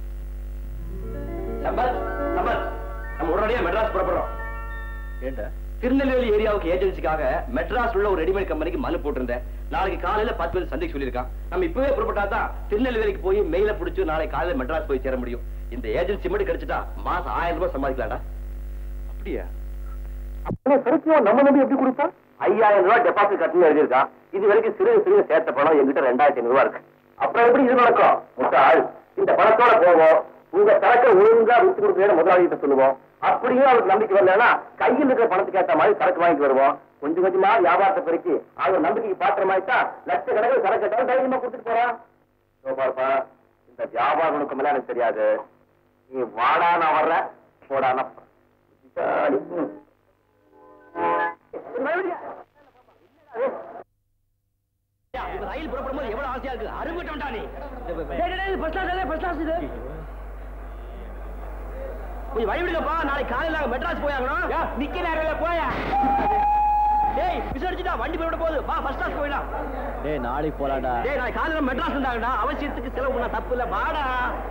சம்பத் சம்பத் நம்ம உடனடியா மெட்ராஸ் புறப்படுறோம் ஏண்டா திருநெல்வேலி ஏரியாவுக்கு ஏஜென்சிக்காக மெட்ராஸ் உள்ள ஒரு ரெடிமேட் கம்பெனிக்கு மனு போட்டிருந்தேன் நாளைக்கு காலையில பத்து பேர் சந்தைக்கு சொல்லியிருக்கான் நம்ம இப்பவே புறப்பட்டா தான் திருநெல்வேலிக்கு போய் மெயில பிடிச்சு நாளைக்கு காலையில மெட்ராஸ் போய் சேர முடியும் இந்த ஏஜென்சி மட்டும் கிடைச்சிட்டா மாசம் ஆயிரம் ரூபாய் சம்பாதிக்கலாம்டா அப்படியா திருப்பியும் நம்ம நம்பி எப்படி கொடுப்பா ஐயாயிரம் ரூபாய் டெபாசிட் கட்டணும் எழுதியிருக்கான் இது வரைக்கும் சிறு சிறு சேர்த்த பணம் எங்கிட்ட ரெண்டாயிரத்தி ஐநூறு ரூபாய் இருக்கு அப்புறம் எப்படி இது நடக்கும் முட்டாள் இந்த பணத்தோட போவோம் உங்க சரக்கை ஒழுங்கா வித்து கொடுக்கணும் முதலாளிகிட்ட சொல்லுவோம் அப்படியும் அவருக்கு நம்பிக்கை வரலன்னா கையில் இருக்கிற பணத்துக்கு ஏத்த மாதிரி சரக்கு வாங்கிட்டு வருவோம் கொஞ்சம் கொஞ்சமா வியாபாரத்தை பெருக்கி அவர் நம்பிக்கைக்கு பாத்திர மாதிரி தான் லட்சக்கணக்கில் சரக்கு கேட்டாலும் தைரியமா கொடுத்துட்டு போறான் இதோ பாருப்பா இந்த வியாபார நுணுக்கம் எல்லாம் எனக்கு தெரியாது நீ வாடா நான் வர்றேன் போடா நான் போறேன். இதாடி, ம். ரயில் புறப்படும் போது எவ்வளவு ஆசையா இருக்கு அரும்பிட்டா நீ கொஞ்சம் வழி விடுங்கப்பா நாளைக்கு காலையில நாங்க மெட்ராஸ் போயாகணும் நிக்க நேரம் போயா டேய் விசாரிச்சுட்டா வண்டி போயிட போகுது வா ஃபர்ஸ்ட் கிளாஸ் போயிடலாம் டேய் நாளைக்கு போலாம்டா டேய் நாளைக்கு காலையில மெட்ராஸ் இருந்தாங்கடா அவசியத்துக்கு செலவு பண்ண தப்பு இல்ல வாடா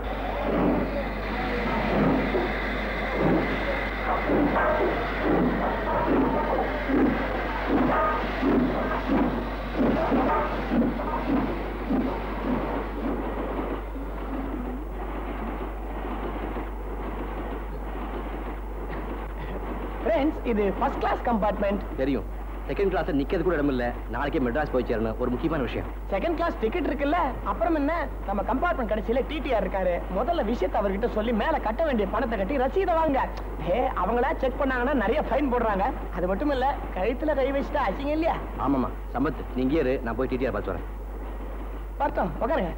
ஃப்ரெண்ட்ஸ் இது ஃபர்ஸ்ட் கிளாஸ் கம்பார்ட்மெண்ட் தெரியும் செகண்ட் கிளாஸ் நிக்கிறது கூட இடம் இல்ல நாளைக்கே மெட்ராஸ் போய் சேரணும் ஒரு முக்கியமான விஷயம் செகண்ட் கிளாஸ் டிக்கெட் இருக்குல்ல அப்புறம் என்ன நம்ம கம்பார்ட்மெண்ட் கடைசியில டிடிஆர் இருக்காரு முதல்ல விஷயத்தை அவர்கிட்ட சொல்லி மேல கட்ட வேண்டிய பணத்தை கட்டி ரசீதை வாங்க ஏ அவங்களா செக் பண்ணாங்கன்னா நிறைய ஃபைன் போடுறாங்க அது மட்டும் இல்ல கழுத்துல கை வச்சுட்டா அசிங்க இல்லையா ஆமாமா சம்பத் நீங்க இரு நான் போய் டிடிஆர் பார்த்து வரேன் பார்த்தோம் உட்காருங்க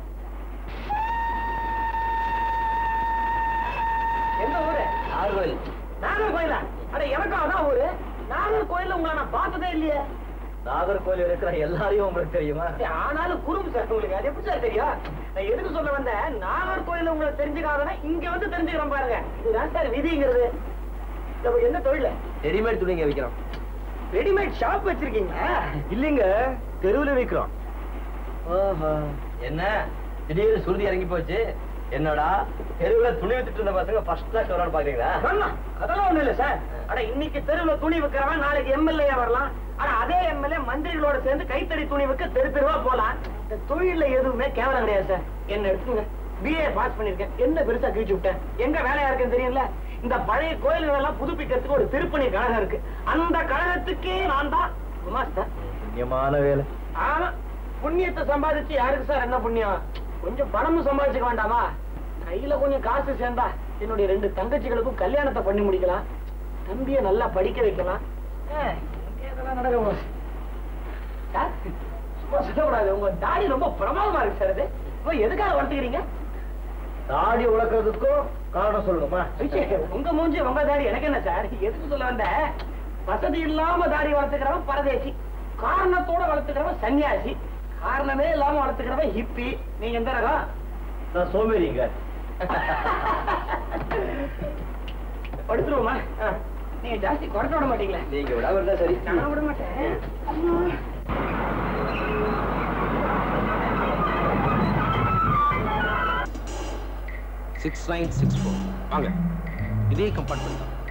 எந்த ஊரு நாகர்கோவில் நாகர்கோயிலா அட எனக்கும் அதான் ஊரு நாகர்கோயில்ல உங்களை நான் பார்த்ததே இல்லையே நாகர்கோவில் இருக்கிற எல்லாரையும் உங்களுக்கு தெரியுமா ஆனாலும் குறும்பு சார் உங்களுக்கு அது எப்படி சார் தெரியும் நான் எதுக்கு சொல்ல வந்தேன் நாகர்கோயில்ல உங்களை தெரிஞ்சுக்காதனா இங்க வந்து தெரிஞ்சுக்கிறோம் பாருங்க இதுதான் சார் விதிங்கிறது நம்ம என்ன தொழில் ரெடிமேட் துணிங்க விற்கிறோம் ரெடிமேட் ஷாப் வச்சிருக்கீங்களா இல்லைங்க தெருவில் விற்கிறோம் என்ன திடீர்னு சுருதி இறங்கி போச்சு என்னடா தெருவில் துணி வித்துட்டு இருந்த பசங்க ஃபர்ஸ்ட் கிளாஸ் வரான்னு பாக்குறீங்களா ஆமா, அதெல்லாம் ஒண்ணும் இல்ல சார் அட இன்னைக்கு தெருவுல துணி விக்கிறவன் நாளைக்கு எம்எல்ஏ வரலாம் ஆனா அதே எம்எல்ஏ மந்திரிகளோட சேர்ந்து கைத்தறி துணி விற்க தெரு தெருவா போலாம் இந்த தொழில்ல எதுவுமே கேவலம் கிடையாது சார் என்ன எடுத்துங்க பிஏ பாஸ் பண்ணிருக்கேன் என்ன பெருசா கிழிச்சு விட்டேன் எங்க வேலையா இருக்குன்னு தெரியல இந்த பழைய கோயில்கள் எல்லாம் புதுப்பிக்கிறதுக்கு ஒரு திருப்பணி கழகம் இருக்கு அந்த கழகத்துக்கே நான் தான் குமாஸ்தர் புண்ணியமான வேலை ஆமா புண்ணியத்தை சம்பாதிச்சு யாருக்கு சார் என்ன புண்ணியம் கொஞ்சம் பணமும் சம்பாதிச்சுக்க வேண்டாமா கையில கொஞ்சம் காசு சேர்ந்தா என்னுடைய ரெண்டு தங்கச்சிகளுக்கும் கல்யாணத்தை பண்ணி முடிக்கலாம் தம்பிய நல்லா படிக்க வைக்கலாம் ஏ, இங்க இதெல்லாம் நடக்கும் சார், சும்மா சொல்லக்கூடாது உங்க தாடி ரொம்ப பிரமாதமா இருக்கு சார் அது இப்போ எதுக்காக வளர்த்துக்கிறீங்க தாடி உழக்கிறதுக்கும் காரணம் சொல்லணுமா ஐயே, உங்க மூஞ்சி உங்க தாடி எனக்கு என்ன சார் எதுக்கு சொல்ல வந்த வசதி இல்லாம தாடி வளர்த்துக்கிறவன் பரதேசி காரணத்தோட வளர்த்துக்கிறவன் சன்னியாசி காரணமே இல்லாம வளர்த்துக்கிறவன் ஹிப்பி நீங்க எந்த ரகம் நான் சோம்பேறிங்க படுத்துருவோமா ஆ. நீங்க ஜாஸ்தி குறைக்க விட மாட்டீங்களே நீங்க விடாம இருந்தா சரி நான் விட மாட்டேன் சிக்ஸ் நைன் சிக்ஸ் ஃபோர் வாங்க இதே கம்பார்ட்மெண்ட் தான்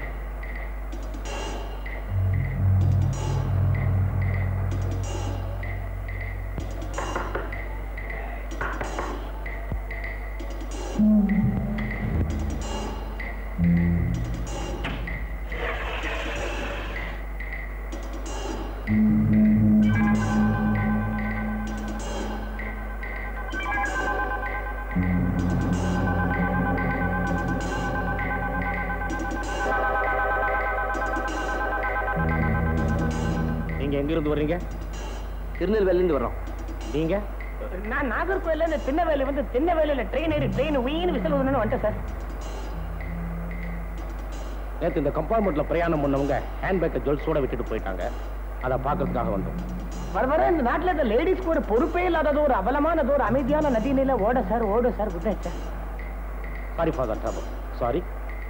நீங்க எங்க இருந்து வர்றீங்க திருநெல்வேலிருந்து வர்றோம் நீங்க நான் நாகர்கோயில்ல இந்த திருநெல்வேலி வந்து திருநெல்வேலியில ட்ரெயின் ஏறி ட்ரெயின் உயின்னு விசில் ஊதுனேன்னு வந்துட்டேன் சார் நேத்து இந்த கம்பார்ட்மெண்ட்ல பிரயாணம் பண்ணவங்க ஹேண்ட்பேக்கை ஜுவல்ஸோட விட்டுட்டு போயிட்டாங்க அதை பார்க்கறதுக்காக வந்தோம் வர வர இந்த நாட்டுல இந்த லேடிஸ்க்கு ஒரு பொறுப்பே இல்லாதது ஒரு அவலமானது ஒரு அமைதியான நதிநில ஓட சார் ஓட sir good night sir sorry father trouble sorry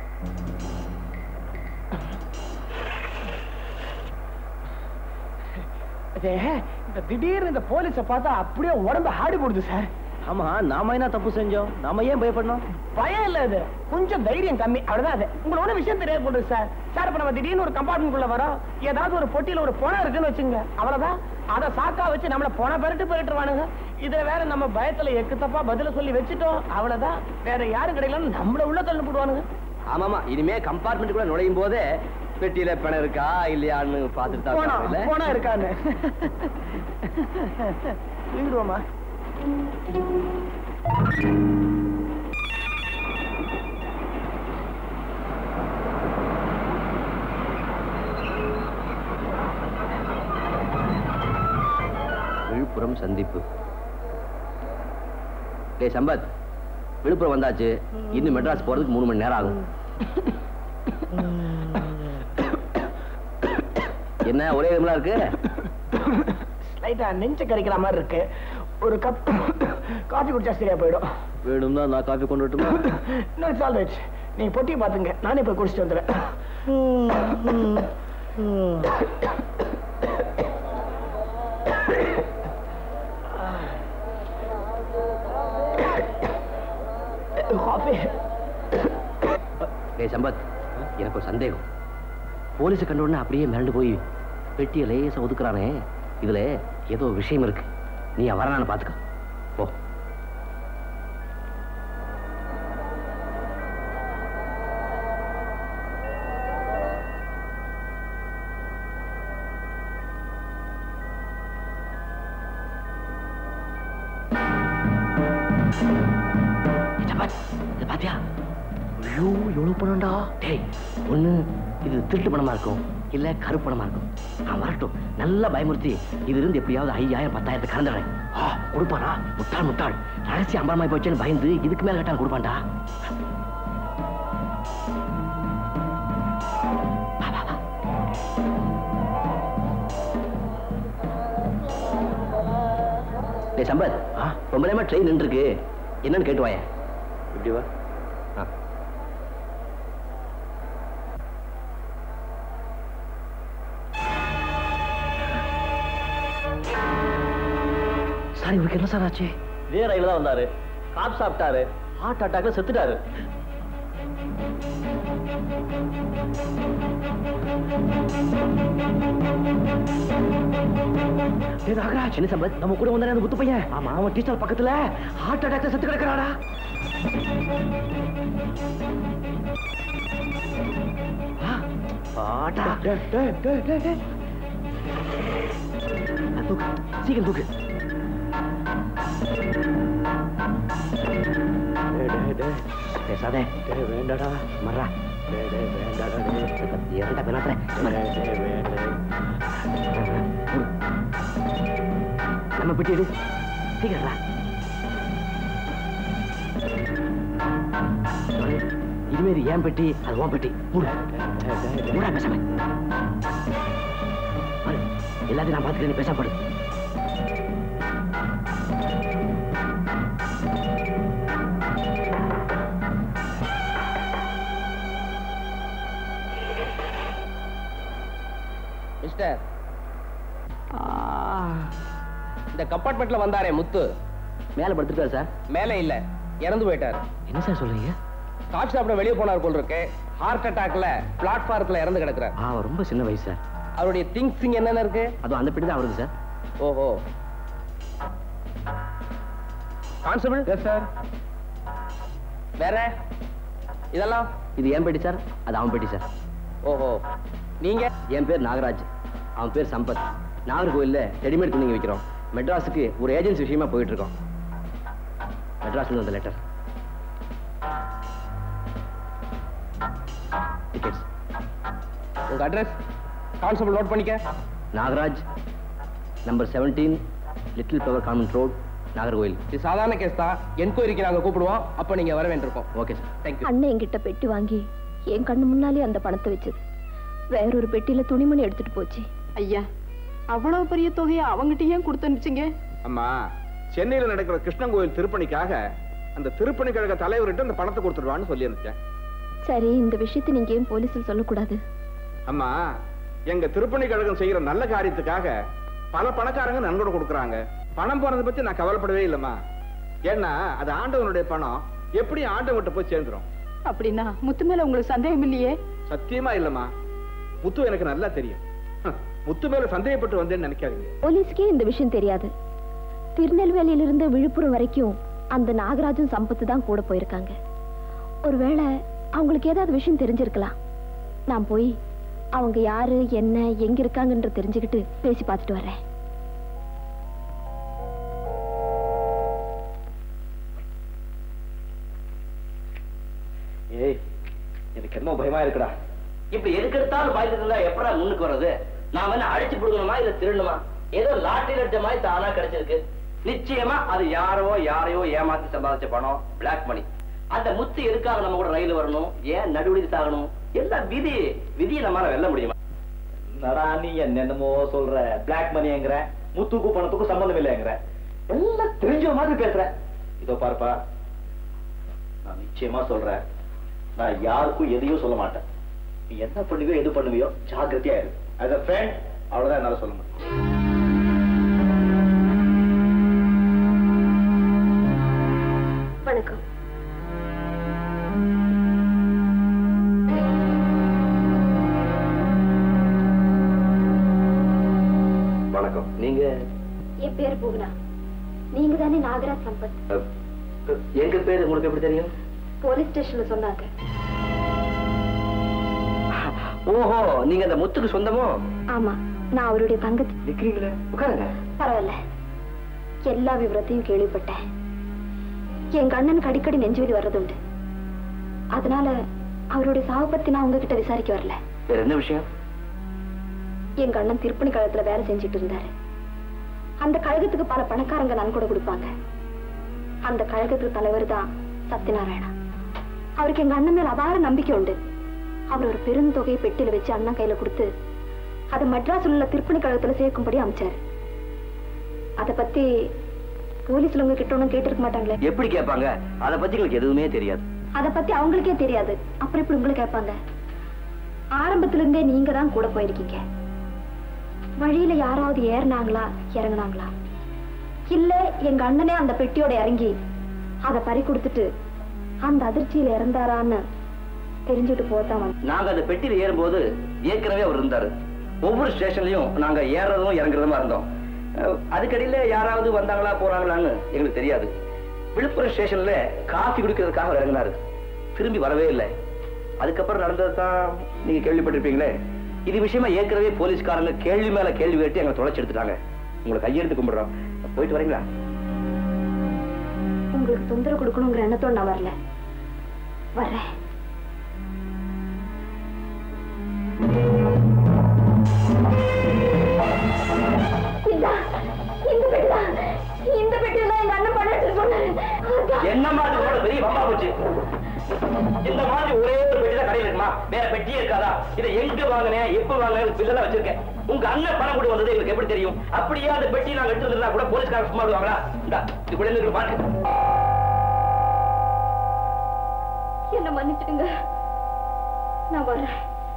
இது, இந்த திடீர்னு இந்த போலீஸை பார்த்தா அப்படியே உடம்பு ஆடி போடுது சார் ஆமா நாம என்ன தப்பு செஞ்சோம் நாம ஏன் பயப்படணும் பயம் இல்ல இது கொஞ்சம் தைரியம் கம்மி அவ்வளவுதான் அது உங்களுக்கு ஒண்ணு விஷயம் தெரியாது போடுது சார் சார் இப்ப நம்ம திடீர்னு ஒரு கம்பார்ட்மெண்ட் குள்ள வரோம் ஏதாவது ஒரு பொட்டியில ஒரு பணம் இருக்குன்னு வச்சுங்க அவ்வளவுதான் அதை சாக்கா வச்சு நம்மள போன பெருட்டு போயிட்டுருவானுங்க இதுல வேற நம்ம பயத்துல எக்கு தப்பா பதில சொல்லி வச்சுட்டோம் அவ்வளவுதான் வேற யாரும் கிடைக்கலன்னு நம்மள உள்ள தள்ளி போடுவானுங்க ஆமாமா இனிமே கம்பார்ட்மெண்ட் கூட நுழையும் போதே பெட்டியில பணம் இருக்கா இல்லையான்னு பார்த்துட்டு தான் போனா இருக்காங்க, இல்ல? போனா இருக்கான்னு தூங்கிடுவோமா விழுப்புரம் சந்திப்பு டேய் சம்பத் விழுப்புரம் வந்தாச்சு இன்னும் மெட்ராஸ் போறதுக்கு மூணு மணி நேரம் ஆகும் என்ன ஒரே விமலா இருக்கு லைட்டா நெஞ்ச கறிக்கிற மாதிரி இருக்கு ஒரு கப் காஃபி குடிச்சா சரியா போயிடும் வேணும்னா நான் காஃபி கொண்டு வரட்டுமா No, it's all right. நீங்க பொட்டியை பாத்துங்க நானே போய் குடிச்சிட்டு வந்துடுறேன் காஃபி டேய் சம்பத் எனக்கு ஒரு சந்தேகம் போலீஸை கண்ட உடனே அப்படியே மிரண்டு போய் பெட்டியை லேசா ஒதுக்குறானே இதுல ஏதோ விஷயம் இருக்கு நீ வரலான்னு பாத்துக்க போ ஏய், சம்பத், இதை பாத்தியா ஐயோ எவ்வளவு பணம்டா டேய் ஒண்ணு இது திருட்டு பணமா இருக்கும் இல்ல கருப்பு பணமா இருக்கும் நான் வரட்டும் நல்லா பயமுறுத்தி இது இருந்து எப்படியாவது ஐயாயிரம் பத்தாயிரத்தை கறந்துடுறேன் ஆ கொடுப்பானா முட்டாள் முட்டாள் ரகசிய அம்பலமாய் போச்சுன்னு பயந்து இதுக்கு மேல கேட்டாலும் கொடுப்பான்டா வா, வா, வா. டேய் சம்பத் ரொம்ப நேரமா ட்ரெயின் நின்று இருக்கு என்னன்னு கேட்டு வாயேன் இப்படி வா ஆ சார் இவருக்கு என்ன சார் ஆச்சு இதே ரயில தான் வந்தாரு காப் சாப்பிட்டாரு ஹார்ட் அட்டாக்ல செத்துட்டாரு டேய் நாகராஜ் என்ன சம்பத் நம்ம கூட வந்தானே அந்த குத்து பையன் ஆமா அவன் டீச்சர் பக்கத்துல ஹார்ட் அட்டாக்ல செத்து கிடக்குறாடா ஆ, ஆட்டா டேய் டேய் டேய் டேய் டேய் ஆ, தூக்கு சீக்கிரம் தூக்கு டேய் டேய் டேய் பேசாதே டேய் வேண்டாடா மர்றா டேய் டேய் வேண்டாடா டேய் ஏன்டா பெனாத்ரே டேய் வேண்டாம் நம்ம பெட்டி எடு சீக்கிரம்டா இனிமே இது ஏன் பெட்டி அது உன் பெட்டி மூடு மூடா பேசாம பாரு, எல்லாத்தையும் நான் பார்த்துக்கிறேன் நீ பேசாம படு மிஸ்டர் இந்த கம்பார்ட்மெண்ட்ல வந்தாரே முத்து மேல படுத்துருக்காரு சார் மேலே இல்ல இறந்து போயிட்டாரு என்ன சார் சொல்றீங்க காஃபி சாப்பிட வெளியே போனார் போல் இருக்கு ஹார்ட் அட்டாக்ல பிளாட்ஃபாரத்துல இறந்து கிடக்குறார் ஆ அவர் ரொம்ப சின்ன வயசு சார் அவருடைய திங்ஸ் இங்க என்னென்ன இருக்கு அதுவும் அந்த பெட்டி தான் அவருக்கு சார் ஓஹோ கான்ஸ்டபிள் எஸ் சார் வேற இதெல்லாம் இது என் பெட்டி சார் அது அவன் பெட்டி சார் ஓஹோ நீங்க என் பேர் நாகராஜ் அவன் பேர் சம்பத் நாகர்கோவில்ல ரெடிமேட் துணிங்க விற்கிறோம் மெட்ராஸுக்கு ஒரு ஏஜென்சி விஷயமா போயிட்டு இருக்கோம் மெட்ராஸ்ல வந்த லெட்டர் டிக்கெட்ஸ் உங்க அட்ரஸ் கான்ஸ்டபிள் நோட் பண்ணிக்க Nagaraj number seventeen little flower convent road Nagercoil இது சாதாரண கேஸ் தான் என்கொயரிக்கு நாங்க கூப்பிடுவோம் அப்ப நீங்க வர வேண்டியிருக்கோம் ஓகே சார் தேங்க்யூ அண்ணன் என்கிட்ட பெட்டி வாங்கி என் கண்ணு முன்னாலே அந்த பணத்தை வச்சது வேறொரு பெட்டியில துணிமணி எடுத்துட்டு போச்சு ஐயா அவ்வளவு பெரிய தொகையை அவங்கிட்ட ஏன் கொடுத்து அனுப்பிச்சிங்க அம்மா சென்னையில நடக்கிற கிருஷ்ணன் கோயில் திருப்பணிக்காக அந்த திருப்பணி கழக தலைவர்கிட்ட அந்த பணத்தை கொடுத்துடுவான்னு சொல்லி அனுப்பிச்சேன் சரி இந்த விஷயத்தை நீங்க ஏன் போலீஸில் சொல்லக்கூடாது அம்மா எங்க திருப்பணி கழகம் செய்யற நல்ல காரியத்துக்காக பல பணக்காரங்க நன்கொடை கொடுக்கறாங்க பணம் போனதை பத்தி நான் கவலைப்படவே இல்லம்மா ஏன்னா அது ஆண்டவனுடைய பணம் எப்படி ஆண்டவன்கிட்ட போய் சேர்ந்துரும் அப்படின்னா முத்து மேல உங்களுக்கு சந்தேகம் இல்லையே சத்தியமா இல்லம்மா முத்து எனக்கு நல்லா தெரியும் ஹம், முத்து மேல சந்தேகப்பட்டு வந்தேன்னு நினைக்காதீங்க போலீஸ்க்கே இந்த விஷயம் தெரியாது திருநெல்வேலியிலிருந்து விழுப்புரம் வரைக்கும் அந்த நாகராஜும் சம்பத்து தான் கூட போயிருக்காங்க ஒருவேளை அவங்களுக்கு ஏதாவது விஷயம் தெரிஞ்சிருக்கலாம் நான் போய் அவங்க யாரு என்ன எங்க இருக்காங்கன்ற தெரிஞ்சுக்கிட்டு பேசி பார்த்துட்டு வரேன் ஏய் எனக்கு என்ன பயமா இருக்குடா இப்படி எதுக்கு எடுத்தாலும் பயந்துட்டு இருந்தா எப்படா முன்னுக்கு வர்றது நான் வேணா அடிச்சு புடுங்கணுமா இல்ல திருடணுமா ஏதோ லாட்டரி அடிச்ச மாதிரி தானா கிடைச்சிருக்கு நிச்சயமா அது யாரோ யாரையோ ஏமாத்தி சம்பாதிச்ச பணம் பிளாக் மணி அந்த முத்து எதுக்காக நம்ம கூட ரயில் வரணும் ஏன் நடுவழி சாகணும் எல்லாம் விதி விதியை நம்மளால வெல்ல முடியுமா நடா நீ என்னென்னமோ சொல்ற பிளாக் மணிங்கிற முத்துக்கும் பணத்துக்கும் சம்பந்தம் இல்லைங்கிற எல்லாம் தெரிஞ்ச மாதிரி பேசுற இதோ பாருப்பா நான் நிச்சயமா சொல்றேன் நான் யாருக்கும் எதையும் சொல்ல மாட்டேன் நீ என்ன பண்ணுவியோ எது பண்ணுவியோ ஜாக்கிரதையா இரு as a friend அவ்வளவுதான் என்னால சொல்ல முடியும் வணக்கம் வணக்கம் நீங்க என் பேர் பூவனா நீங்க தானே நாகராஜ் சம்பத் அஹ், எங்க பேரு உங்களுக்கு எப்படி தெரியும் போலீஸ் ஸ்டேஷன்ல சொன்னாங்க ஓஹோ நீங்க அந்த முத்துக்கு சொந்தமோ ஆமா நான் அவருடைய தங்கச்சி நிக்கிறீங்களே உட்காருங்க பரவாயில்ல எல்லா விவரத்தையும் கேள்விப்பட்டேன் என் கண்ணனுக்கு அடிக்கடி நெஞ்சுவலி வர்றதுண்டு அதனால அவருடைய சாவு பத்தி நான் உங்ககிட்ட விசாரிக்க வரல வேற என்ன விஷயம் என் கண்ணன் திருப்பணி கழகத்துல வேலை செஞ்சுட்டு இருந்தாரு அந்த கழகத்துக்கு பல பணக்காரங்க நன்கொடை கொடுப்பாங்க அந்த கழகத்துக்கு தலைவர் தான் சத்யநாராயணா அவருக்கு எங்க அண்ணன் மேல அபார நம்பிக்கை உண்டு அவர் ஒரு பெருந்தொகையை பெட்டியில வச்சு அண்ணன் கையில கொடுத்து அதை மெட்ராஸ்ல உள்ள திருப்பணி கழகத்துல சேர்க்கும்படி அமைச்சாரு அத பத்தி போலீஸ்ல உங்க கிட்ட ஒண்ணும் கேட்டிருக்க மாட்டாங்களே எப்படி கேட்பாங்க அத பத்தி உங்களுக்கு எதுவுமே தெரியாது அத பத்தி அவங்களுக்கே தெரியாது அப்புறம் எப்படி உங்களை கேட்பாங்க ஆரம்பத்துல இருந்தே நீங்க தான் கூட போயிருக்கீங்க வழியில யாராவது ஏறினாங்களா இறங்குனாங்களா இல்ல எங்க அண்ணனே அந்த பெட்டியோட இறங்கி அத பறி கொடுத்துட்டு அந்த அதிர்ச்சியில இறந்தாரான்னு தெரிஞ்சுட்டு போதான் வந்தேன். நாங்க அந்த பெட்டியில ஏறும்போது ஏற்கனவே அவர் இருந்தாரு ஒவ்வொரு ஸ்டேஷன்லயும் நாங்க ஏறதும் இறங்குறதுமா இருந்தோம் அஹ், அதுக்கடியில யாராவது வந்தாங்களா போறாங்களான்னு எங்களுக்கு தெரியாது விழுப்புரம் ஸ்டேஷன்ல காஃபி குடிக்கிறதுக்காக அவர் இறங்கினாரு திரும்பி வரவே இல்லை அதுக்கப்புறம் நடந்தது தான் நீங்க கேள்விப்பட்டிருப்பீங்களே இது விஷயமா ஏற்கனவே போலீஸ்காரங்க கேள்வி மேல கேள்வி கேட்டு எங்களை தொலைச்சு எடுத்துட்டாங்க உங்களை கையெடுத்து கும்பிடுறோம் போயிட்டு வரீங்களா உங்களுக்கு தொந்தரவு கொடுக்கணுங்கிற எண்ணத்தோட நான் வரல வர்றேன் இந்தா, இந்த பெட்டிதான். இந்த பெட்டியில எங்க அண்ணன் பணம் எடுத்துட்டு போனாரு. அதான். என்ன மாதிரி உங்களோட பெரிய வம்பா போச்சு இந்த மாதிரி ஒரே ஒரு பெட்டி தான் கடையில் இருக்குமா வேற பெட்டியே இருக்காதா இதை எங்க வாங்கினேன் எப்ப வாங்கினேன் பில்லெல்லாம் வச்சிருக்கேன் உங்க அண்ணன் பணம் கொண்டு வந்தது எங்களுக்கு எப்படி தெரியும் அப்படியே அந்த பெட்டி நாங்க எடுத்து இருந்தா கூட போலீஸ்காரங்க சும்மா விடுவாங்களா இந்தா இது கூட இருக்கு பாருங்க என்ன மன்னிச்சிடுங்க நான் வர்றேன்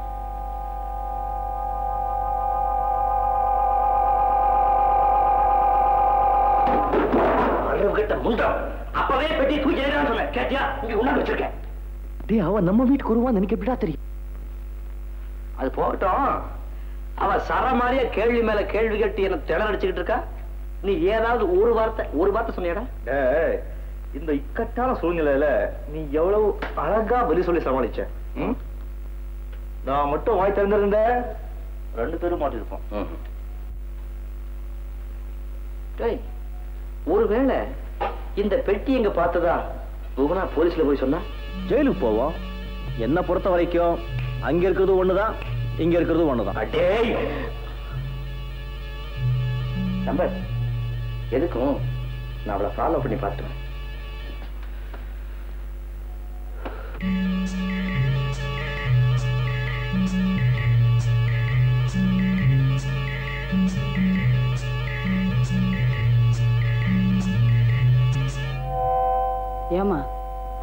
அறிவு கட்ட முண்டம் அப்பவே பெட்டி தூக்கி எறியலாம்னு சொன்னேன் கேட்டியா இங்க உண்ணாந்து வச்சிருக்கேன் டேய் அவன் நம்ம வீட்டுக்கு வருவான்னு எனக்கு எப்படிடா தெரியும் அது போகட்டும் அவ சர மாதிரியா கேள்வி மேல கேள்வி கேட்டு என்ன திணற அடிச்சுக்கிட்டு இருக்கா நீ ஏதாவது ஒரு வார்த்தை ஒரு வார்த்தை சொன்னியடா டேய் இந்த இக்கட்டான சூழ்நிலையில நீ எவ்வளவு அழகா பதில் சொல்லி சமாளிச்ச ம்? நான் மட்டும் வாய் திறந்திருந்த ரெண்டு பேரும் மாட்டிருப்போம் டேய் ஒருவேளை இந்த பெட்டி எங்க பார்த்ததா புவனா போலீஸ்ல போய் சொன்னா ஜெயிலுக்கு போவோம் என்ன பொறுத்த வரைக்கும் அங்க இருக்கிறது ஒண்ணுதான் இங்க இருக்கிறது ஒண்ணுதான் அடேய் நம்பர் எதுக்கும் நான் அவளை ஃபாலோ பண்ணி பார்த்துவேன் ஆ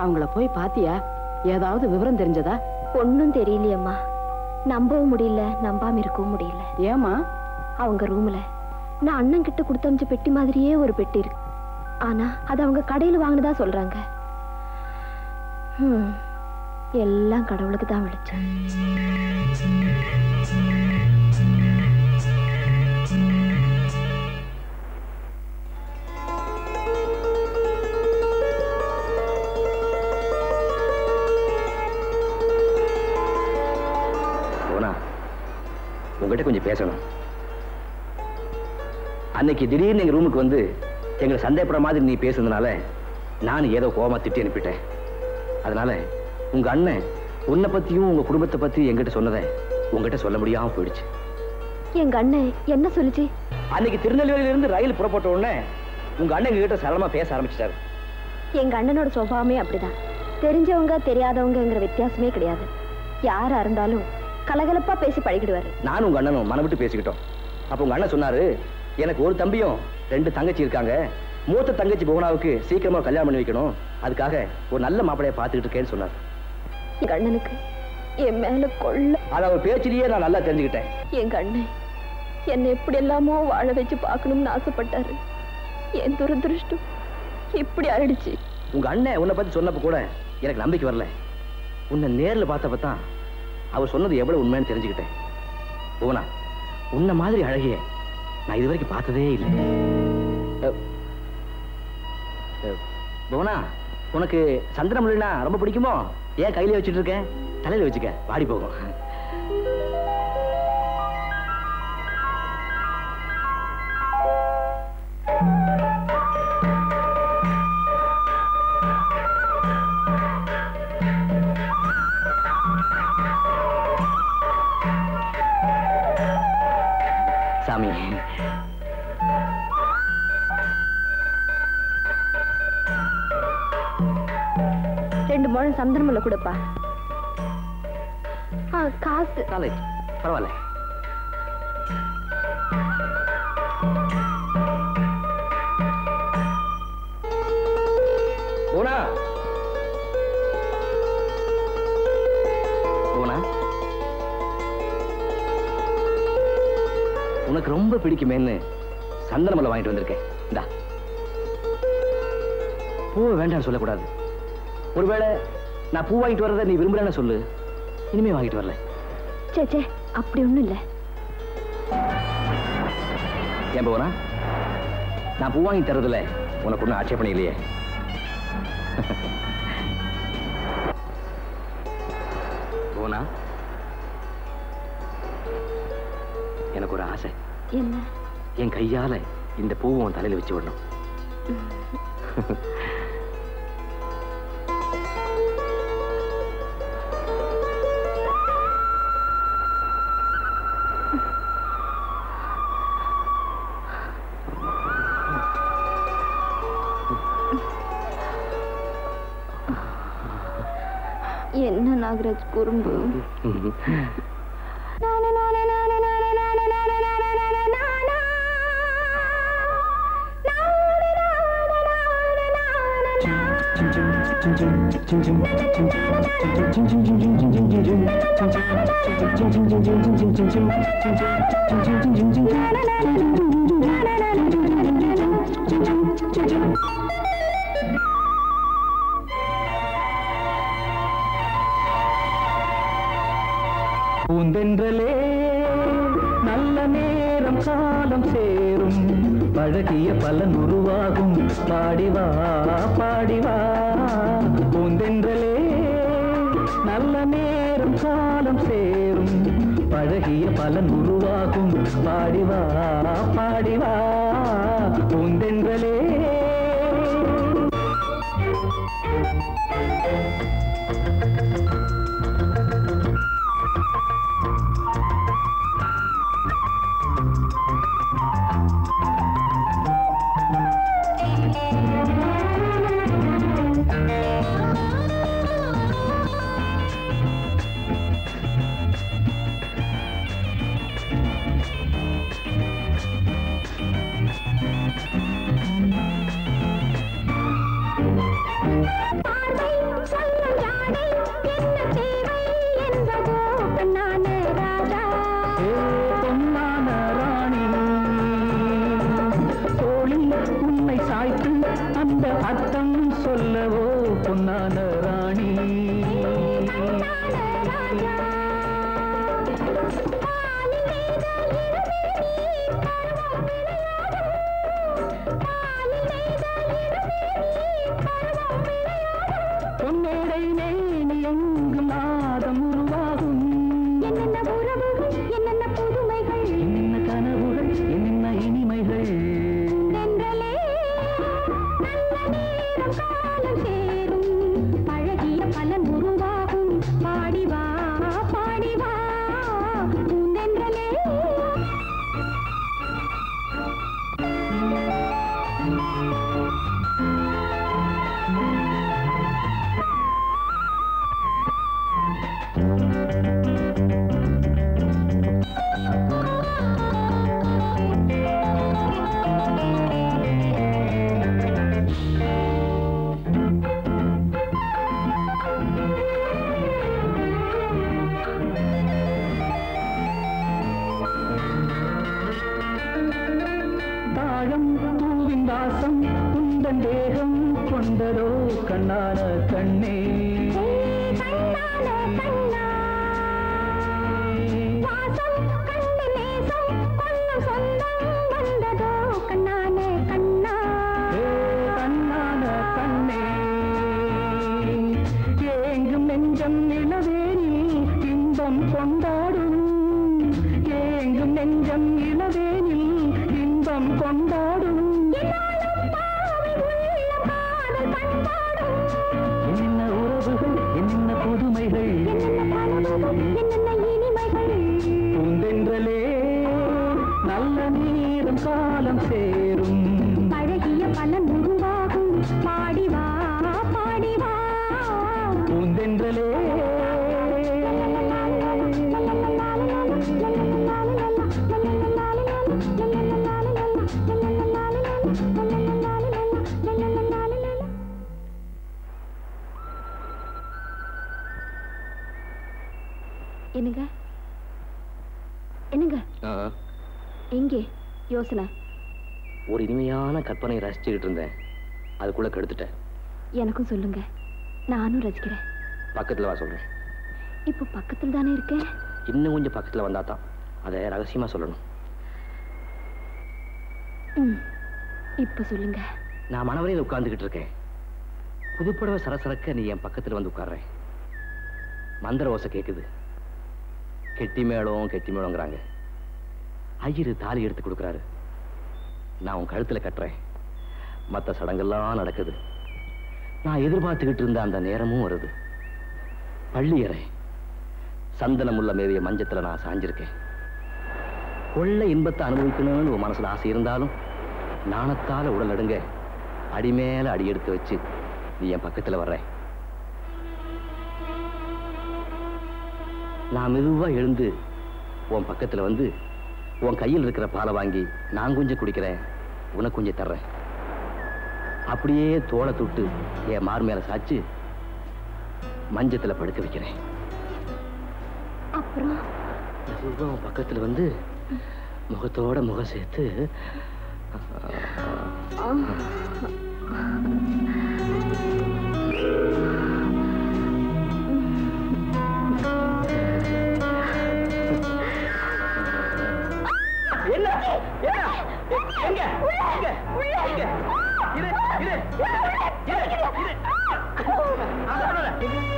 அவங்கள போய் பாத்தியா ஏதாவது விவரம் தெரிஞ்சதா ஒன்னும் தெரியலையம்மா நம்பவும் முடியல நம்பாம இருக்கவும் முடியல ஏமா அவங்க ரூம்ல நான் அண்ணன் கிட்ட கொடுத்து அமிச்ச பெட்டி மாதிரியே ஒரு பெட்டி இருக்கு ஆனா அது அவங்க கடையில வாங்கினதா சொல்றாங்க ஹம், எல்லாம் கடவுளுக்கு தான் வெளிச்சம் போனா உங்ககிட்ட கொஞ்சம் பேசணும் அன்னைக்கு திடீர்னு எங்க ரூமுக்கு வந்து எங்களை சந்தேகப்படுற மாதிரி நீ பேசுனதுனால நான் ஏதோ கோவமா திட்டி அனுப்பிட்டேன் அதனால உங்க அண்ணன் உன்னை பத்தியும் உங்க குடும்பத்தை பத்தி என்கிட்ட சொன்னதை உங்ககிட்ட சொல்ல முடியாம போயிடுச்சு எங்க அண்ணன் என்ன சொல்லுச்சு அன்னைக்கு திருநெல்வேலியில இருந்து ரயில் புறப்பட்ட உடனே உங்க அண்ணன் எங்ககிட்ட சரளமா பேச ஆரம்பிச்சிட்டாரு எங்க அண்ணனோட சுபாவமே அப்படிதான் தெரிஞ்சவங்க தெரியாதவங்கங்கிற வித்தியாசமே கிடையாது யாரா இருந்தாலும் கலகலப்பா பேசி பழகிடுவாரு நானும் உங்க அண்ணனும் மனம் விட்டு பேசிக்கிட்டோம் அப்ப உங்க அண்ணன் சொன்னாரு எனக்கு ஒரு தம்பியும் ரெண்டு தங்கச்சி இருக்காங்க மூத்த தங்கச்சி புவனாவுக்கு சீக்கிரமா கல்யாணம் பண்ணி வைக்கணும் அதுக்காக ஒரு நல்ல மாப்பிளைய பார்த்துக்கிட்டு இருக்கேன்னு சொன்னார் எங்க அண்ணனுக்கு என் மேல கொள்ள அதை அவர் பேச்சிலேயே நான் நல்லா தெரிஞ்சுக்கிட்டேன் எங்க அண்ணன் என்னை எப்படி எல்லாமோ வாழ வச்சு பார்க்கணும்னு ஆசைப்பட்டாரு என் துரதிருஷ்டம் இப்படி ஆயிடுச்சு உங்க அண்ணன் உன்னை பத்தி சொன்னப்ப கூட எனக்கு நம்பிக்கை வரல உன்னை நேர்ல பார்த்தப்ப தான் அவர் சொன்னது எவ்வளவு உண்மைன்னு தெரிஞ்சுக்கிட்டேன் புவனா உன்னை மாதிரி அழகிய நான் இது வரைக்கும் பார்த்ததே இல்லை அஹ், அஹ், புவனா உனக்கு சந்திரமுழினா ரொம்ப பிடிக்குமோ ஏன் கையில வச்சுட்டு இருக்க தலையில வச்சுக்க வாடி போகும் சாமி ரெண்டு முழம் சந்திரமல்ல கொடுப்பா ஆ, காசு நாளைக்கு பரவாயில்ல போனா போனா உனக்கு ரொம்ப பிடிக்குமேன்னு சந்தனமலை வாங்கிட்டு வந்திருக்கேன் இந்தா பூ வேண்டாம்னு சொல்லக்கூடாது ஒருவேளை நான் பூ வாங்கிட்டு வர்றதை நீ விரும்புறேன்னு சொல்லு இனிமே வாங்கிட்டு வரல சே சே அப்படி ஒண்ணும் இல்ல ஏன் போனா நான் பூ வாங்கி தரதுல உனக்கு ஒன்றும் ஆட்சேபணம் இல்லையே போனா எனக்கு ஒரு ஆசை என்ன என் கையால இந்த பூவை உன் தலையில வச்சு விடணும் என்ன நாகராஜ் குறும்பு பூந்தென்றலே நல்ல நேரம் காலம் சேரும் பழகிய பலன் உருவாகும் பாடிவா பாடிவா பூந்தென்றலே நல்ல நேரம் காலம் சேரும் பழகிய பலன் உருவாகும் பாடிவா பாடிவா பூந்தென்றலே தேகம் கொண்டதோ கண்ணான கண்ணே ஏ கண்ணான கண்ணே ஏங்கும் நெஞ்சம் இளவேனில் இன்பம் கொண்டாடும் ஏங்கும் நெஞ்சம் இளவேனில் இன்பம் கொண்டாடும் என்ன உறவுகள் என்ன புதுமைகள் பூந்தென்றலே நல்ல நேரம் காலம் சேரும் பழகிய பலன் உருவாகும் பாடிவா பாடிவா பூந்தென்றலே என்னங்க என்னங்க ஆ, எங்கே யோசனை ஒரு இனிமையான கற்பனையை ரசிச்சுக்கிட்டு இருந்தேன் அதுக்குள்ள கெடுத்துட்டேன் எனக்கும் சொல்லுங்க நானும் ரசிக்கிறேன் பக்கத்துல வா சொல்றேன் இப்போ பக்கத்துல தானே இருக்கேன் இன்னும் கொஞ்சம் பக்கத்துல வந்தா தான் அதை ரகசியமா சொல்லணும் ம் இப்போ சொல்லுங்க நான் மனவரையில் உட்கார்ந்துகிட்டு இருக்கேன் புதுப்படவை சரசரக்க நீ என் பக்கத்துல வந்து உட்கார்றேன் மந்திர ஓசை கேக்குது கெட்டி மேளம் கெட்டி மேளங்கிறாங்க ஐயரு தாலி எடுத்து கொடுக்குறாரு நான் உன் கழுத்துல கட்டுறேன் மற்ற சடங்கெல்லாம் நடக்குது நான் எதிர்பார்த்துக்கிட்டு இருந்த அந்த நேரமும் வருது பள்ளியறை சந்தனமுள்ள மேவிய மஞ்சத்துல நான் சாஞ்சிருக்கேன் கொள்ள இன்பத்தை அனுபவிக்கணும்னு உன் மனசுல ஆசை இருந்தாலும் நாணத்தால உடல் நடுங்க அடி மேல அடி எடுத்து வச்சு நீ என் பக்கத்துல வர்ற நான் மெதுவா எழுந்து உன் பக்கத்துல வந்து உன் கையில் இருக்கிற பாலை வாங்கி நான் கொஞ்சம் குடிக்கிறேன் உனக்கு கொஞ்சம் தர்றேன் அப்படியே தோலை தொட்டு என் மார் மேல சாச்சு மஞ்சத்துல படுக்க வைக்கிறேன் அப்புறம் மெதுவா உன் பக்கத்துல வந்து முகத்தோட முகம் சேர்த்து என்ன என்ன எங்க எங்க எங்க இரு இரு இரு இரு அதான் வரல.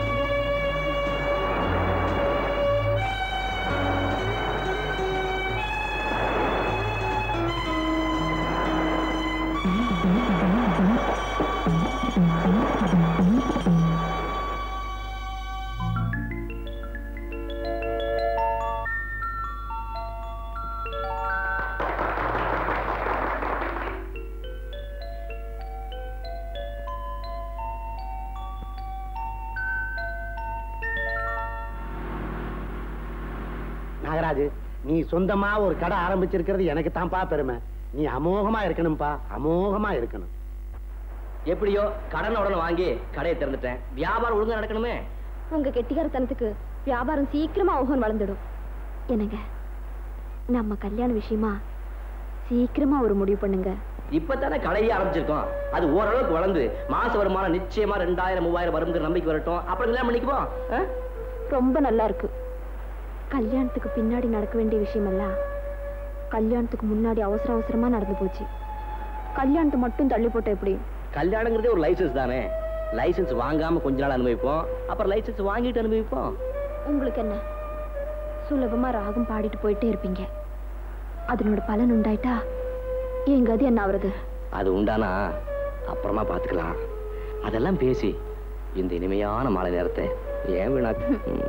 நாகராஜ் நீ சொந்தமா ஒரு கடை ஆரம்பிச்சிருக்கிறது எனக்கு தான்ப்பா பெருமை நீ அமோகமா இருக்கணும்ப்பா அமோகமா இருக்கணும் எப்படியோ கடன் உடனே வாங்கி கடையை திறந்துட்டேன் வியாபாரம் ஒழுங்கா நடக்கணுமே உங்க கெட்டிக்காரத்தனத்துக்கு வியாபாரம் சீக்கிரமா ஓகன் வளர்ந்துடும் என்னங்க நம்ம கல்யாண விஷயமா சீக்கிரமா ஒரு முடிவு பண்ணுங்க இப்பதானே கடையே ஆரம்பிச்சிருக்கோம் அது ஓரளவுக்கு வளர்ந்து மாச வருமானம் நிச்சயமா ரெண்டாயிரம் மூவாயிரம் வருங்கிற நம்பிக்கை வரட்டும் அப்புறம் கல்யாணம் பண்ணிக்குவோம் ஆ? ரொம்ப நல்லா இருக்கு கல்யாணத்துக்கு பின்னாடி நடக்க வேண்டிய விஷயமெல்லாம் கல்யாணத்துக்கு முன்னாடி அவசர அவசரமா நடந்து போச்சு கல்யாணத்தை மட்டும் தள்ளி போட்ட எப்படி கல்யாணங்கிறதே ஒரு லைசென்ஸ் தானே லைசென்ஸ் வாங்காம கொஞ்ச நாள் அனுபவிப்போம் அப்புறம் லைசென்ஸ் வாங்கிட்டு அனுபவிப்போம் உங்களுக்கு என்ன சுலபமா ராகம் பாடிட்டு போயிட்டே இருப்பீங்க அதனோட பலன் உண்டாயிட்டா என் கதி என்ன ஆவறது அது உண்டானா அப்புறமா பார்த்துக்கலாம் அதெல்லாம் பேசி இந்த இனிமையான மாலை நேரத்தை ஏன் வீணாக்கு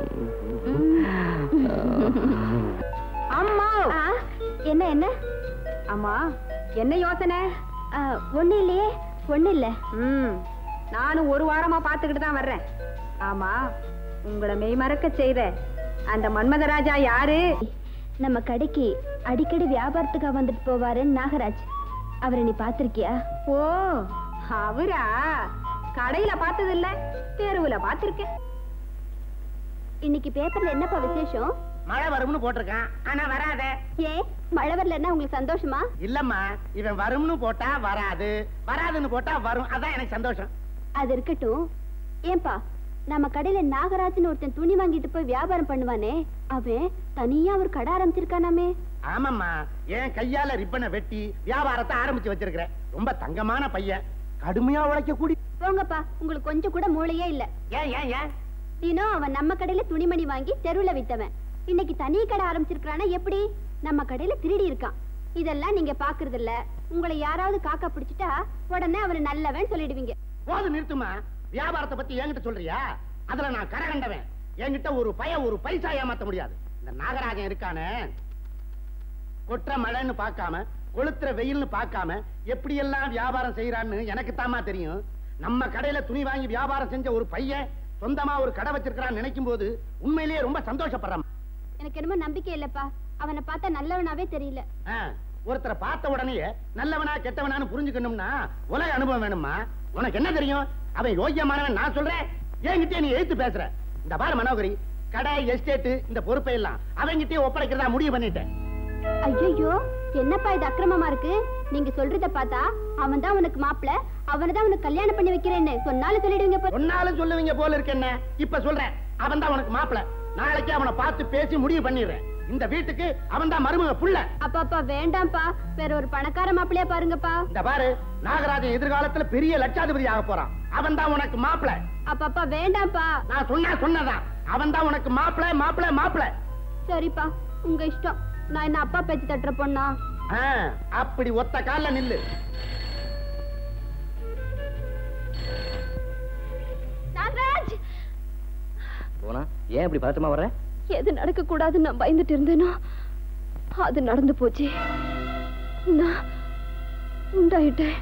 அம்மா என்ன என்ன அம்மா என்ன யோசனை ஒண்ணு இல்லையே ஒண்ணு இல்ல ம் நானும் ஒரு வாரமா பார்த்துக்கிட்டு தான் வர்றேன் ஆமா உங்களை மெய்மறக்க செய்த அந்த மன்மதராஜா யாரு நம்ம கடைக்கு அடிக்கடி வியாபாரத்துக்காக வந்துட்டு போவாரு நாகராஜ் அவரை நீ பாத்திருக்கியா ஓ அவரா கடையில பார்த்தது இல்ல தெருவுல பார்த்திருக்கேன் இன்னைக்கு பேப்பர்ல என்னப்பா விசேஷம் மழை வரும்னு போட்டிருக்கான் ஆனா வராதே ஏன் மழை வரலன்னா உங்களுக்கு சந்தோஷமா இல்லம்மா இவன் வரும்னு போட்டா வராது வராதுன்னு போட்டா வரும் அதான் எனக்கு சந்தோஷம் அது இருக்கட்டும் ஏன்பா நம்ம கடையில நாகராஜன் ஒருத்தன் துணி வாங்கிட்டு போய் வியாபாரம் பண்ணுவானே அவன் தனியா ஒரு கடை ஆரம்பிச்சிருக்கானாமே ஆமாம்மா என் கையால ரிப்பனை வெட்டி வியாபாரத்தை ஆரம்பிச்சு வச்சிருக்கிறேன் ரொம்ப தங்கமான பையன் கடுமையா உழைக்க கூடி போங்கப்பா உங்களுக்கு கொஞ்சம் கூட மூளையே இல்ல ஏன் ஏன் ஏன் தினம் அவன் நம்ம கடையில துணிமணி வாங்கி தெருவுல வித்தவன் இன்னைக்கு தனி கடை ஆரம்பிச்சிருக்கானா எப்படி நம்ம கடையில திருடி இருக்கான் இதெல்லாம் நீங்க பாக்குறது இல்ல உங்களை யாராவது காக்கா பிடிச்சிட்டா உடனே அவனை நல்லவன் சொல்லிடுவீங்க போது நிறுத்துமா வியாபாரத்தை பத்தி என்கிட்ட சொல்றியா அதுல நான் கரை கண்டவன் என்கிட்ட ஒரு பய ஒரு பைசா ஏமாத்த முடியாது இந்த நாகராஜன் இருக்கானே கொற்ற மழைன்னு பார்க்காம கொளுத்துற வெயில்னு பார்க்காம எப்படி எல்லாம் வியாபாரம் செய்யறான்னு எனக்கு தாமா தெரியும் நம்ம கடையில துணி வாங்கி வியாபாரம் செஞ்ச ஒரு பையன் சொந்தமா ஒரு கடை வச்சிருக்கிறான்னு நினைக்கும் போது உண்மையிலேயே ரொம்ப சந்தோஷப்படுறேன் எனக்கு என்னமோ நம்பிக்கை இல்லப்பா அவனை பார்த்தா நல்லவனாவே தெரியல ஆ, ஒருத்தரை பார்த்த உடனே நல்லவனா கெட்டவனான்னு புரிஞ்சுக்கணும்னா உலக அனுபவம் வேணுமா உனக்கு என்ன தெரியும் அவன் யோக்கியமானவன் நான் சொல்றேன் என்கிட்டயே நீ எழுத்து பேசுற இந்த பாரு மனோகரி கடை எஸ்டேட் இந்த பொறுப்பை எல்லாம் அவங்கிட்டயே ஒப்படைக்கிறதா முடிவு பண்ணிட்டேன் ஐயோ என்னப்பா இது அக்கிரமமா இருக்கு நீங்க சொல்றத பார்த்தா அவன் தான் உனக்கு மாப்பிள அவனை தான் உனக்கு கல்யாணம் பண்ணி வைக்கிறேன்னு சொன்னாலும் சொல்லிடுவீங்க பாரு. சொன்னாலும் சொல்லுவீங்க போல இருக்கு என்ன இப்ப சொல்றேன் அவன் தான் உனக்கு மாப்பிள நாளைக்கு அவனை பார்த்து பேசி முடிவு பண்ணிடுறேன் இந்த வீட்டுக்கு அவன் தான் மருமக புள்ள அப்பா அப்பா வேண்டாம்ப்பா வேற ஒரு பணக்கார மாப்பிளையா பாருங்கப்பா இந்த பாரு நாகராஜன் எதிர்காலத்துல பெரிய லட்சாதிபதி ஆக போறான் அவன் தான் உனக்கு மாப்பிள அப்பா அப்பா வேண்டாம்ப்பா நான் சொன்னா சொன்னதான் அவன் தான் உனக்கு மாப்பிள மாப்பிள மாப்பிள சரிப்பா உங்க இஷ்டம் நான் என்ன அப்பா பேச்சு தட்டுற பொண்ணா ஆ, அப்படி ஒத்த கால்ல நில்லு நாகராஜ் போனா ஏன் இப்படி பதட்டமா வர்ற எது நடக்க கூடாதுன்னு நான் பயந்துட்டு இருந்தேனோ அது நடந்து போச்சு நான் உண்டாயிட்டேன்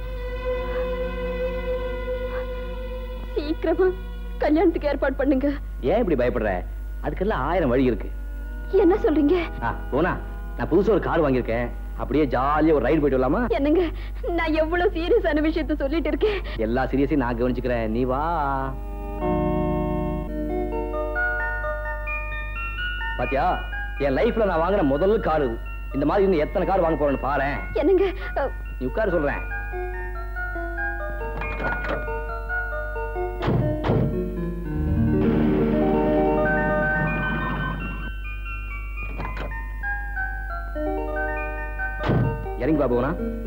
சீக்கிரமா கல்யாணத்துக்கு ஏற்பாடு பண்ணுங்க ஏன் இப்படி பயப்படுற அதுக்கெல்லாம் ஆயிரம் வழி இருக்கு என்ன சொல்றீங்க ஆ, போனா நான் புதுசா ஒரு கார் வாங்கியிருக்கேன் அப்படியே ஜாலியா ஒரு ரைடு போயிட்டு வரலாமா என்னங்க நான் எவ்வளவு சீரியஸான விஷயத்த சொல்லிட்டு இருக்கேன் எல்லா சீரியஸையும் நான் கவனிச்சுக்கிறேன் நீ வா பாத்தியா என் லைஃப்ல நான் வாங்கின முதல் கார் இது இந்த மாதிரி இன்னும் எத்தனை கார் வாங்க போறேன்னு பாரேன் என்னங்க அ, நீ உட்காரு சொல்றேன் இறங்கி பாபுவனா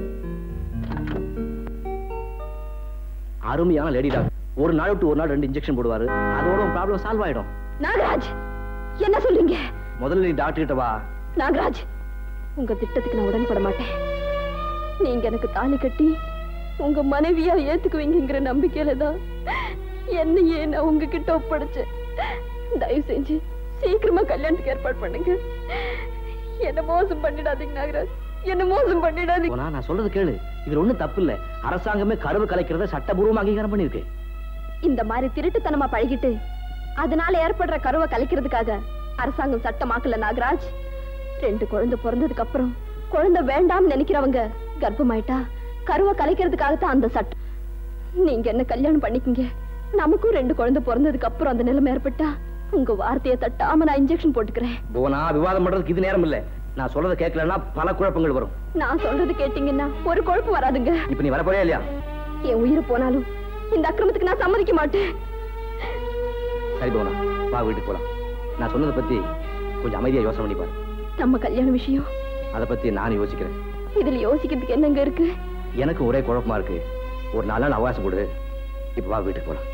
அருமையான லேடி டாக்டர் ஒரு நாள் விட்டு ஒரு நாள் ரெண்டு இன்ஜெக்ஷன் போடுவாரு அதோட ப்ராப்ளம் சால்வ் ஆயிடும் நாகராஜ் என்ன சொல்றீங்க முதல்ல நீ டாக்டர் கிட்ட வா நாகராஜ் உங்க திட்டத்துக்கு நான் உடன்பட மாட்டேன் நீங்க எனக்கு தாலி கட்டி உங்க மனைவியா ஏத்துக்குவீங்கிற நம்பிக்கையில தான் என்னையே நான் உங்ககிட்ட ஒப்படைச்சேன் தயவு செஞ்சு சீக்கிரமா கல்யாணத்துக்கு ஏற்பாடு பண்ணுங்க என்ன மோசம் பண்ணிடாதீங்க நாகராஜ் என்ன மோசம் பண்ணிடாதீங்க போனா நான் சொல்றது கேளு இதுல ஒண்ணும் தப்பு இல்ல அரசாங்கமே கருவு கலைக்கிறத சட்டபூர்வமா அங்கீகாரம் பண்ணிருக்கு இந்த மாதிரி திருட்டுத்தனமா பழகிட்டு அதனால ஏற்படுற கருவை கலைக்கிறதுக்காக அரசாங்கம் சட்டமாக்கல நாகராஜ் ரெண்டு குழந்தை பிறந்ததுக்கு அப்புறம் குழந்தை வேண்டாம்னு நினைக்கிறவங்க கர்ப்பமாயிட்டா கருவை கலைக்கிறதுக்காகத்தான் அந்த சட்டம் நீங்க என்ன கல்யாணம் பண்ணிக்கங்க நமக்கும் ரெண்டு குழந்தை பிறந்ததுக்கு அப்புறம் அந்த நிலைமை ஏற்பட்டா உங்க வார்த்தையை தட்டாம நான் இன்ஜெக்ஷன் போட்டுக்கிறேன் போனா விவாதம் பண்றதுக்கு இது நேரம் இல்ல நான் சொல்றத கேட்கலன்னா பல குழப்பங்கள் வரும் நான் சொல்றது கேட்டீங்கன்னா ஒரு குழப்பம் வராதுங்க இப்ப நீ வரப்போறே இல்லையா என் உயிர் போனாலும் இந்த அக்கிரமத்துக்கு நான் சம்மதிக்க மாட்டேன் சரி போனா வா வீட்டுக்கு போலாம் நான் சொன்னதை பத்தி கொஞ்சம் அமைதியா யோசனை பண்ணி பாரு நம்ம கல்யாண விஷயம் அதை பத்தி நான் யோசிக்கிறேன் இதுல யோசிக்கிறதுக்கு என்னங்க இருக்கு எனக்கு ஒரே குழப்பமா இருக்கு ஒரு நாலு நாள் அவகாசம் கொடு இப்ப வா வீட்டுக்கு போலாம்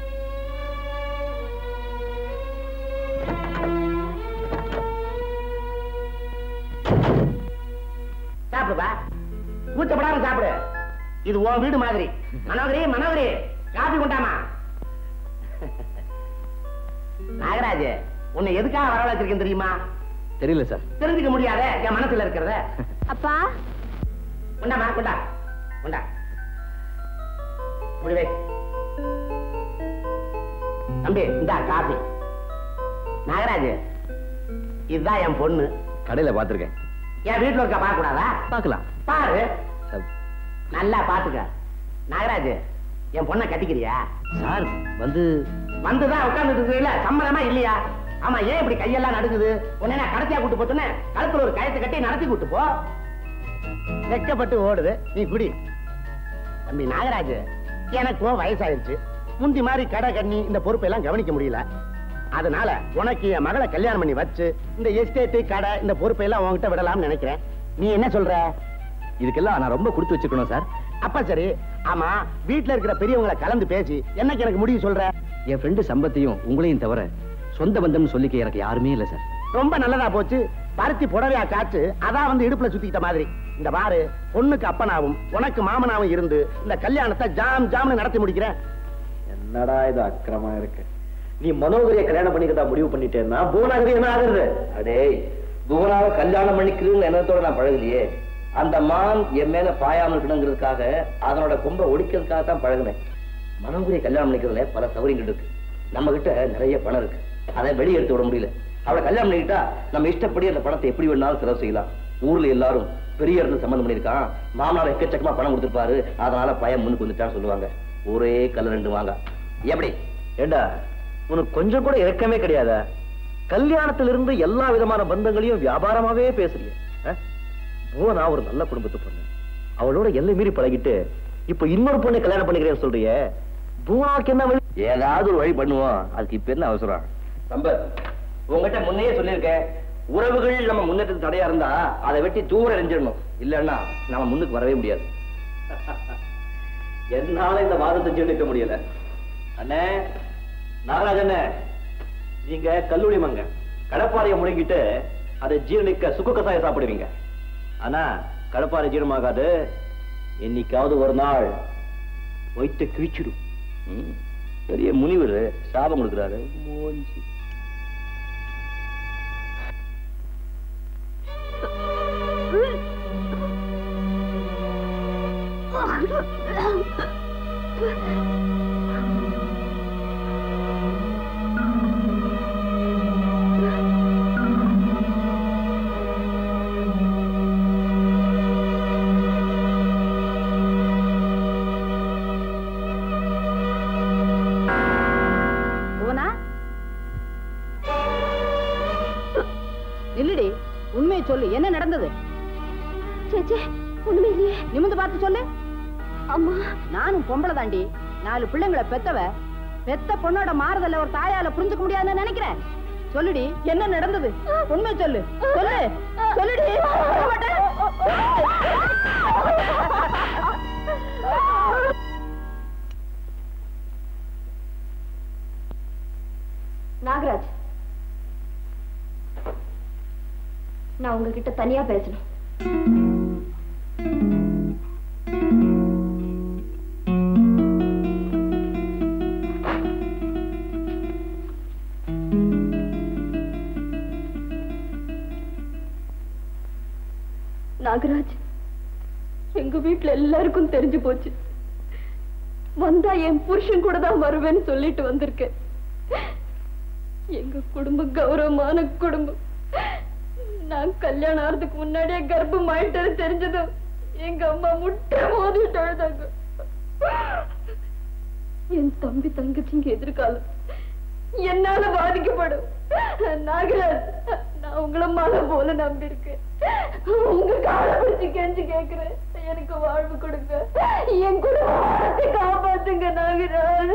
சாப்பிடுப்பா கூச்சப்படாம சாப்பிடு இது உன் வீடு மாதிரி மனோகரி மனோகரி காபி கொண்டாமா நாகராஜ் உன்னை எதுக்காக வரவழைச்சிருக்கேன் தெரியுமா தெரியல சார் தெரிஞ்சுக்க முடியாத என் மனசுல இருக்கிறத அப்பா கொண்டாமா கொண்டா கொண்டா இப்படி வை தம்பி இந்தா காபி நாகராஜ் இதுதான் என் பொண்ணு கடையில பாத்திருக்கேன் என் வீட்டுல இருக்கா பார்க்க கூடாதா பார்க்கலாம் பாரு சார், நல்லா பாத்துக்க நாகராஜ் என் பொண்ணை கட்டிக்கிறியா சார் வந்து வந்துதான் உட்கார்ந்துட்டு இருக்கீங்களா சம்மதமா இல்லையா ஆமா ஏன் இப்படி கையெல்லாம் நடுங்குது உன்னை நான் கடைசியா கூட்டு போட்டுனே கழுத்துல ஒரு கயத்தை கட்டி நடத்தி கூட்டு போ வெக்கப்பட்டு ஓடுது நீ குடி தம்பி நாகராஜ் எனக்கும் வயசாயிருச்சு முந்தி மாதிரி கடை கண்ணி இந்த பொறுப்பை எல்லாம் கவனிக்க முடியல அதனால உனக்கு என் மகளை கல்யாணம் பண்ணி வச்சு இந்த எஸ்டேட்டு கடை இந்த பொறுப்பை எல்லாம் உன்கிட்ட விடலாம்னு நினைக்கிறேன் நீ என்ன சொல்ற இதுக்கெல்லாம் நான் ரொம்ப கொடுத்து வச்சிருக்கணும் சார் அப்ப சரி ஆமா வீட்டுல இருக்கிற பெரியவங்களை கலந்து பேசி என்னைக்கு எனக்கு முடிவு சொல்ற என் ஃப்ரெண்டு சம்பத்தையும் உங்களையும் தவிர சொந்த பந்தம்னு சொல்லிக்க எனக்கு யாருமே இல்லை சார் ரொம்ப நல்லதா போச்சு பருத்தி புடவையா காற்று அதான் வந்து இடுப்புல சுத்திக்கிட்ட மாதிரி இந்த பாரு பொண்ணுக்கு அப்பனாவும் உனக்கு மாமனாவும் இருந்து இந்த கல்யாணத்தை ஜாம் ஜாம்னு நடத்தி முடிக்கிறேன் என்னடா இது அக்கிரமா இருக்கு நீ மனோகரிய கல்யாணம் பண்ணிக்கிறதா முடிவு பண்ணிட்டேன்னா பூனாகரி என்ன ஆகுறது அடே புவனாவை கல்யாணம் பண்ணிக்கிறதுன்னு எண்ணத்தோட நான் பழகலையே அந்த மான் என் மேல பாயாமல் இருக்கணுங்கிறதுக்காக அதனோட கொம்பை ஒடிக்கிறதுக்காக தான் பழகுனேன் மனோகரிய கல்யாணம் பண்ணிக்கிறதுல பல சௌகரியங்கள் இருக்கு நம்ம கிட்ட நிறைய பணம் இருக்கு அதை வெளியே எடுத்து விட முடியல அவளை கல்யாணம் பண்ணிக்கிட்டா நம்ம இஷ்டப்படி அந்த பணத்தை எப்படி வேணாலும் செலவு செய்யலாம் ஊர்ல எல்லாரும் பெரிய இடத்துல சம்மந்தம் பண்ணியிருக்கான் மாமனார் எக்கச்சக்கமா பணம் கொடுத்துருப்பாரு அதனால பையன் முன்னுக்கு வந்துட்டான்னு சொல்லுவாங்க ஒரே கல்ல ரெண்டு வாங்க எப்படி ஏண்டா உனக்கு கொஞ்சம் கூட இறக்கமே கிடையாதா கல்யாணத்திலிருந்து எல்லா விதமான பந்தங்களையும் வியாபாரமாவே பேசுறிய பூனா ஒரு நல்ல குடும்பத்து பொண்ணு அவளோட எல்லை மீறி பழகிட்டு இப்ப இன்னொரு பொண்ணை கல்யாணம் பண்ணிக்கிறேன்னு சொல்றியே பூனாக்கு என்ன வழி ஏதாவது ஒரு வழி பண்ணுவோம் அதுக்கு இப்ப என்ன அவசரம் நம்ப உங்ககிட்ட முன்னையே சொல்லியிருக்கேன் உறவுகள் நம்ம முன்னேற்றத்துக்கு தடையா இருந்தா அதை வெட்டி தூர எரிஞ்சிடணும் இல்லன்னா நம்ம முன்னுக்கு வரவே முடியாது என்னால இந்த வாதத்தை ஜீர்ணிக்க முடியல அண்ணே நாகராஜ் அண்ணே நீங்க கல்லூரி மங்க கடப்பாறையை முழுங்கிட்டு அதை ஜீரணிக்க சுக்கு கசாயம் சாப்பிடுவீங்க ஆனா கடப்பாறை ஜீரணமாகாது என்னைக்காவது ஒரு நாள் வயிற்று கிழிச்சிடும் ம், பெரிய முனிவர் சாபம் கொடுக்குறாரு மூஞ்சி புவனா நில்லுடி உண்மையை சொல்லு என்ன நடந்தது சேச்சே ஒண்ணுமே இல்லையே நிமிந்து பார்த்து சொல்லு அம்மா நானும் பொம்பளை தாண்டி நாலு பிள்ளைங்களை பெத்தவ பெத்த பொண்ணோட மாறுதல்ல ஒரு தாயால புரிஞ்சுக்க முடியாதுன்னு நினைக்கிறேன் சொல்லுடி என்ன நடந்தது உண்மை சொல்லு சொல்லு சொல்லுடி சொல்ல மாட்டே? நாகராஜ் நான் உங்ககிட்ட தனியா பேசணும் நாகராஜ் எங்க வீட்டுல எல்லாருக்கும் தெரிஞ்சு போச்சு வந்தா என் புருஷன் கூட தான் வருவேன்னு சொல்லிட்டு வந்திருக்கேன் எங்க குடும்பம் கௌரவமான குடும்பம் நான் கல்யாணம் ஆறதுக்கு முன்னாடியே கர்ப்பம் ஆயிட்டது தெரிஞ்சதும் எங்க அம்மா முட்டை மோதிட்டு அழுதாங்க என் தம்பி தங்கச்சிங்க எதிர்காலம் என்னால பாதிக்கப்படும் நாகராஜ் நான் உங்களை மலை போல நம்பியிருக்கேன் உங்க காலை பிடிச்சு கெஞ்சு கேக்குறேன் எனக்கு வாழ்வு கொடுங்க என் குடும்பத்தை காப்பாத்துங்க நாகராஜ்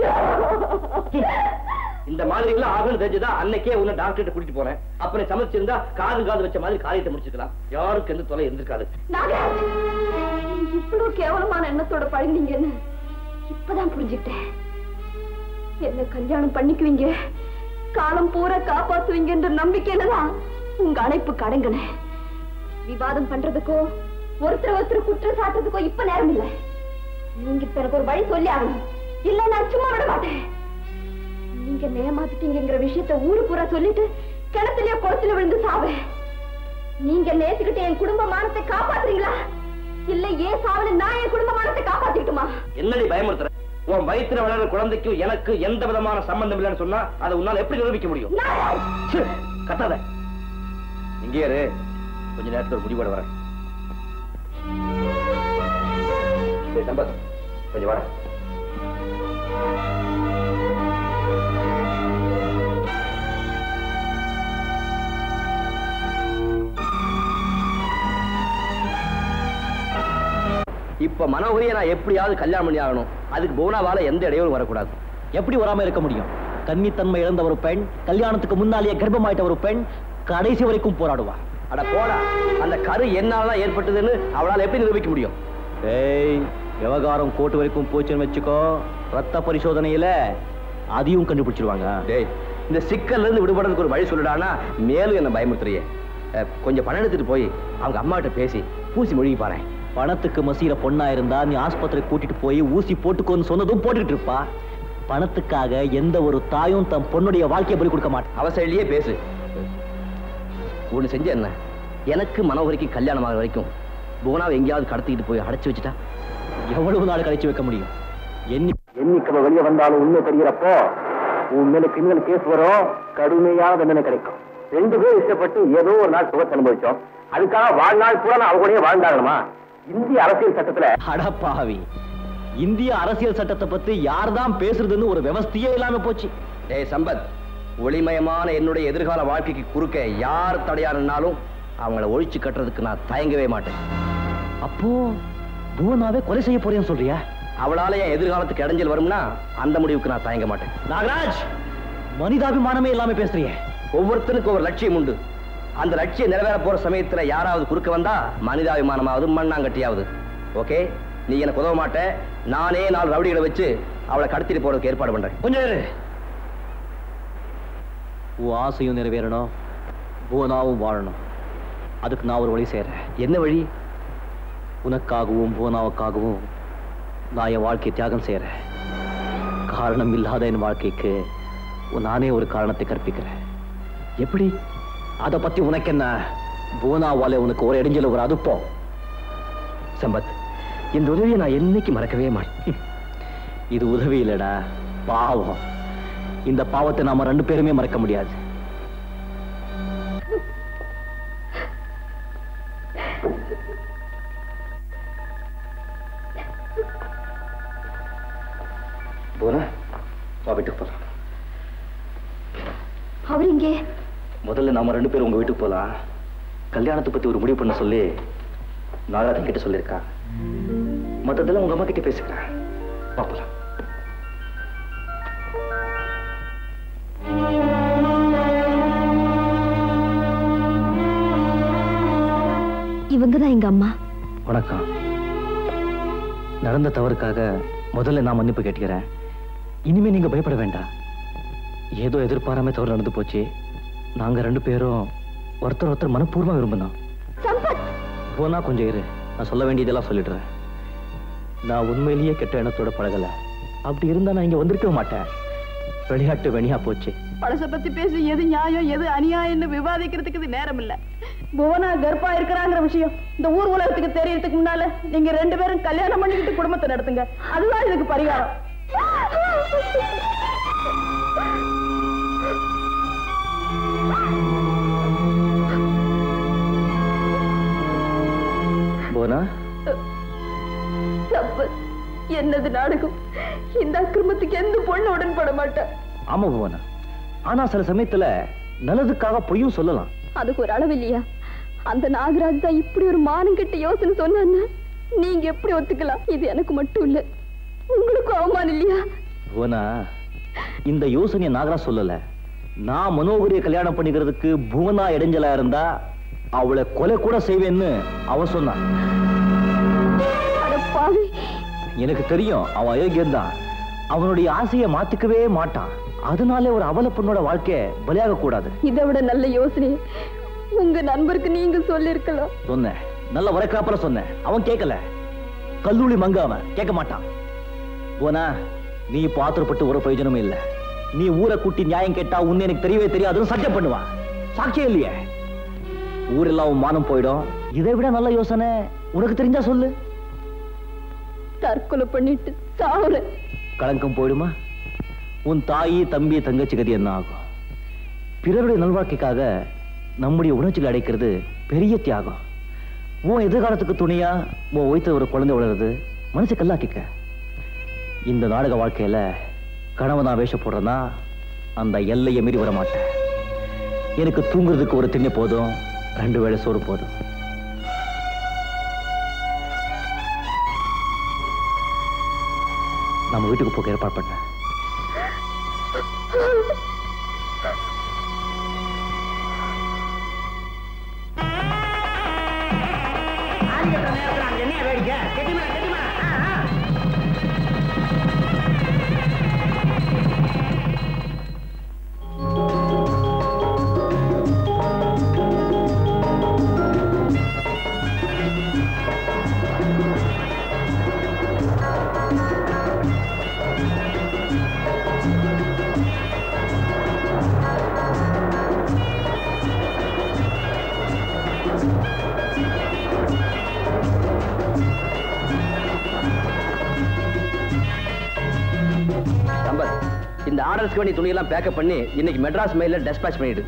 இந்த மாதிரி எல்லாம் ஆகும்னு தெரிஞ்சுதான் அன்னைக்கே உன்னை டாக்டர் கூட்டிட்டு போனேன் அப்புறம் சமைச்சிருந்தா காது காது வச்ச மாதிரி காரியத்தை முடிச்சுக்கலாம் யாருக்கு எந்த தொலை இருந்திருக்காது நாகராஜ் இவ்வளவு கேவலமான எண்ணத்தோட பழகினீங்கன்னு இப்பதான் புரிஞ்சுக்கிட்டேன் என்ன கல்யாணம் பண்ணிக்குவீங்க காலம் பூரா காப்பாத்துவீங்கன்ற நம்பிக்கையில தான் உங்க அழைப்பு கடங்கினேன் விவாதம் பண்றதுக்கோ ஒருத்தர் ஒருத்தர் குற்றம் சாட்டுறதுக்கோ இப்ப நேரம் இல்ல நீங்க இப்ப எனக்கு ஒரு வழி சொல்லி ஆகணும் இல்ல நான் சும்மா விட மாட்டேன் நீங்க நேமாத்திட்டீங்கிற விஷயத்த ஊரு பூரா சொல்லிட்டு கிணத்துலயோ குளத்துல விழுந்து சாவேன் நீங்க நேத்துக்கிட்ட என் குடும்ப மானத்தை காப்பாத்துறீங்களா இல்ல ஏன் சாவல நான் என் குடும்ப மானத்தை காப்பாத்திட்டுமா என்னடி பயமுறுத்துற உன் வயித்துல வளர்ற குழந்தைக்கும் எனக்கு எந்த விதமான சம்பந்தம் இல்லைன்னு சொன்னா அதை உன்னால எப்படி நிரூபிக்க முடியும் ச்சே, கத்தாத இங்கே இரு கொஞ்ச நேரத்துல ஒரு முடிவோட வரேன் டேய், சம்பத் கொஞ்சம் வாடா இப்ப மனோகரியை நான் எப்படியாவது கல்யாணம் பண்ணி ஆகணும் அதுக்கு புவனாவால எந்த இடையூறும் வரக்கூடாது எப்படி வராம இருக்க முடியும் கன்னித்தன்மை இழந்த ஒரு பெண் கல்யாணத்துக்கு முன்னாலேயே கர்ப்பமாயிட்ட ஒரு பெண் கடைசி வரைக்கும் போராடுவா அட போடா அந்த கரு என்னாலதான் ஏற்பட்டதுன்னு அவளால எப்படி நிரூபிக்க முடியும் ஏய் விவகாரம் கோர்ட்டு வரைக்கும் போச்சுன்னு வச்சுக்கோ ரத்த பரிசோதனையில அதையும் கண்டுபிடிச்சிருவாங்க டேய் இந்த சிக்கல்ல இருந்து விடுபடுறதுக்கு ஒரு வழி சொல்லுடானா மேலும் என்ன பயமுறுத்துறியே அஹ், கொஞ்சம் பணம் எடுத்துட்டு போய் அவங்க அம்மா கிட்ட பேசி பூசி மொழிகி பாரு பணத்துக்கு மசீர பொண்ணா இருந்தா நீ ஆஸ்பத்திரி கூட்டிட்டு போய் ஊசி போட்டுக்கோன்னு சொன்னதும் போட்டுக்கிட்டு இருப்பா பணத்துக்காக எந்த ஒரு தாயும் தன் பொண்ணுடைய வாழ்க்கையை பலி கொடுக்க மாட்டா அவசரலையே பேசு ஒண்ணு செஞ்ச என்ன எனக்கு மனோகரிக்கு கல்யாணம் ஆகிற வரைக்கும் புவனாவை எங்கேயாவது கடத்திக்கிட்டு போய் அடைச்சு வச்சுட்டா எவ்வளவு நாள் கழிச்சு வைக்க முடியும் எண்ணி எண்ணிக்கை வெளியே வந்தாலும் உண்மை தெரிகிறப்போ உன் மேல கிரிமினல் கேஸ் வரும் கடுமையான தண்டனை கிடைக்கும் ரெண்டு பேரும் இஷ்டப்பட்டு ஏதோ ஒரு நாள் சுகத்தை அனுபவிச்சோம் அதுக்காக வாழ்நாள் பூரா நான் அவ கூடயே வாழ்ந்தாகணுமா இந்திய அரசியல் சட்டத்துல அடப்பாவி இந்திய அரசியல் சட்டத்தை பத்தி யார்தான் பேசுறதுன்னு ஒரு விவஸ்தையே இல்லாம போச்சு டேய் சம்பத் ஒளிமயமான என்னுடைய எதிர்கால வாழ்க்கைக்கு குறுக்க யார் தடையானாலும் அவங்கள ஒழிச்சு கட்டுறதுக்கு நான் தயங்கவே மாட்டேன் அப்போ புவனாவே கொலை செய்ய போறேன்னு சொல்றியா அவளால என் எதிர்காலத்துக்கு இடைஞ்சல் வரும்னா அந்த முடிவுக்கு நான் தயங்க மாட்டேன் நாகராஜ் மனிதாபிமானமே இல்லாம பேசுறியே ஒவ்வொருத்தனுக்கும் ஒரு லட்சியம் உண்டு அந்த லட்சியம் நிறைவேற போற சமயத்துல யாராவது குறுக்க வந்தா மனிதாபிமானமாவது மண்ணாங்கட்டியாவது ஓகே நீ எனக்கு உதவ மாட்ட நானே நாலு ரவுடிகளை வச்சு அவளை கடத்திட்டு போறதுக்கு ஏற்பாடு பண்றேன் கொஞ்சம் இரு உன் ஆசையும் நிறைவேறணும் புவனாவும் வாழணும் அதுக்கு நான் ஒரு வழி செய்றேன் என்ன வழி உனக்காகவும் புவனாவுக்காகவும் நான் என் வாழ்க்கையை தியாகம் செய்றேன் காரணம் இல்லாத என் வாழ்க்கைக்கு நானே ஒரு காரணத்தை கற்பிக்கிறேன் எப்படி அதை பத்தி உனக்கு என்ன புவனாவால உனக்கு ஒரு இடைஞ்சல் வராது போ சம்பத் இந்த உதவியை நான் என்னைக்கு மறக்கவே மாட்டேன் இது உதவி இல்லடா பாவம் இந்த பாவத்தை நாம ரெண்டு பேருமே மறக்க முடியாது போனா வா வீட்டுக்கு போலாம் அவர் இங்கே முதல்ல நாம ரெண்டு பேரும் உங்க வீட்டுக்கு போலாம் கல்யாணத்தை பத்தி ஒரு முடிவு பண்ண சொல்லி நாகராஜன் கிட்ட சொல்லியிருக்கா மொத்தத்துல உங்க அம்மா கிட்ட பேசுகிறேன் வா போலாம் இவங்க தான் எங்க அம்மா வணக்கம் நடந்த தவறுக்காக முதல்ல நான் மன்னிப்பு கேட்டுக்கிறேன் இனிமே நீங்க பயப்பட வேண்டாம் ஏதோ எதிர்பாராம தவறு நடந்து போச்சு நாங்க ரெண்டு பேரும் ஒருத்தர் ஒருத்தர் மனப்பூர்வமா விரும்பினோம் போனா கொஞ்சம் இரு நான் சொல்ல வேண்டியதெல்லாம் சொல்லிடுறேன் நான் உண்மையிலேயே கெட்ட எண்ணத்தோட பழகல அப்படி இருந்தா நான் இங்க வந்திருக்க மாட்டேன் விளையாட்டு வெணியா போச்சு பழச பத்தி பேசி எது நியாயம் எது அநியாயம்னு விவாதிக்கிறதுக்கு இது நேரம் இல்ல புவனா கர்ப்பா இருக்கிறாங்கிற விஷயம் இந்த ஊர் உலகத்துக்கு தெரியறதுக்கு முன்னால நீங்க ரெண்டு பேரும் கல்யாணம் பண்ணிக்கிட்டு குடும்பத்தை நடத்துங்க அதுதான் இதுக்கு பரிகாரம் போனா தப்பு என்னது நாடகம் இந்த அக்கிரமத்துக்கு எந்த பொண்ணு உடன்பட மாட்டேன் ஆமா புவனா ஆனா சில சமயத்துல நல்லதுக்காக பொய்யும் சொல்லலாம் அதுக்கு ஒரு அளவு இல்லையா அந்த நாகராஜ் தான் இப்படி ஒரு மானம் கெட்ட யோசனை சொன்னான்னா நீங்க எப்படி ஒத்துக்கலாம் இது எனக்கு மட்டும் இல்ல உங்களுக்கும் அவமானம் இல்லையா புவனா இந்த யோசனையை நாகராஜ் சொல்லல நான் மனோகரியை கல்யாணம் பண்ணிக்கிறதுக்கு புவனா இடைஞ்சலா இருந்தா அவளை கொலை கூட செய்வேன்னு அவன் சொன்னான் அட பாவி எனக்கு தெரியும் அவன் அயோக்கியம் தான் அவனுடைய ஆசையை மாத்திக்கவே மாட்டான் அதனாலே ஒரு அவல பொண்ணோட வாழ்க்கைய பலியாக கூடாது இதை விட நல்ல யோசனை உங்க நண்பருக்கு நீங்க சொல்லிருக்கலாம் சொன்னேன் நல்ல வரக்காப்புல சொன்னேன் அவன் கேட்கல கல்லூரி மங்க அவன் கேட்க மாட்டான் போனா நீ இப்போ ஆத்திரப்பட்டு ஒரு பிரயோஜனமும் இல்ல நீ ஊரை கூட்டி நியாயம் கேட்டா உன்னை எனக்கு தெரியவே தெரியாதுன்னு சத்தியம் பண்ணுவான் சாட்சியம் இல்லையே ஊரெல்லாம் உன் மானம் போயிடும் இதை விட நல்ல யோசனை உனக்கு தெரிஞ்சா சொல்லு தற்கொலை பண்ணிட்டு சாவுறேன் களங்கம் போயிடுமா உன் தாயி தம்பி தங்கச்சி கதி என்ன ஆகும் பிறருடைய நல்வாழ்க்கைக்காக நம்முடைய உணர்ச்சிகளை அடைக்கிறது பெரிய தியாகம் உன் எதிர்காலத்துக்கு துணையா உன் வயித்துல ஒரு குழந்தை வளருது மனசு கல்லாக்கிக்க இந்த நாடக வாழ்க்கையில கணவனா வேஷம் போடுறேன்னா அந்த எல்லையை மீறி வர மாட்டேன் எனக்கு தூங்குறதுக்கு ஒரு திண்ணை போதும் ரெண்டு வேளை சோறு போதும் நம்ம வீட்டுக்கு போக ஏற்பாடு பண்ண ஆடி கட்டுற நேரத்துல அங்க என்ன வேடிக்கை கெட்டிமா கெட்டிமா ஆ, ஆ. சம்பத் இந்த ஆர்டர்ஸ்க்கு வேண்டிய துணியெல்லாம் பேக்கப் பண்ணி இன்னைக்கு மெட்ராஸ் மெயில டெஸ்பாச் பண்ணிடு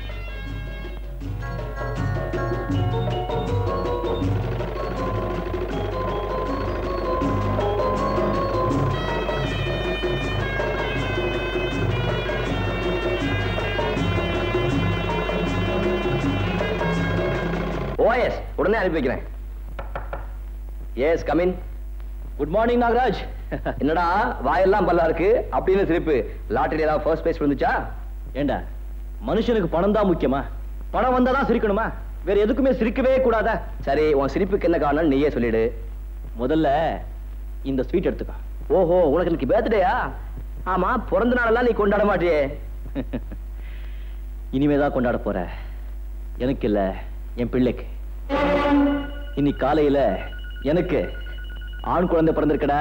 ஓஎஸ் உடனே அனுப்பி வைக்கிறேன் yes come in good morning Nagaraj என்னடா வாயெல்லாம் பல்லா இருக்கு அப்படின்னு சிரிப்பு லாட்டரி ஏதாவது ஃபர்ஸ்ட் பிரைஸ் வந்துச்சா ஏண்டா மனுஷனுக்கு பணம் தான் முக்கியமா பணம் வந்தா தான் சிரிக்கணுமா வேற எதுக்குமே சிரிக்கவே கூடாதா சரி உன் சிரிப்புக்கு என்ன காரணம் நீயே சொல்லிடு முதல்ல இந்த ஸ்வீட் எடுத்துக்கோ ஓஹோ உனக்கு இன்னைக்கு பர்த்டேயா ஆமா பிறந்த நாளெல்லாம் நீ கொண்டாட மாட்டியே இனிமே தான் கொண்டாட போற எனக்கு இல்ல என் பிள்ளைக்கு இன்னைக்கு காலையில எனக்கு ஆண் குழந்தை பிறந்திருக்கடா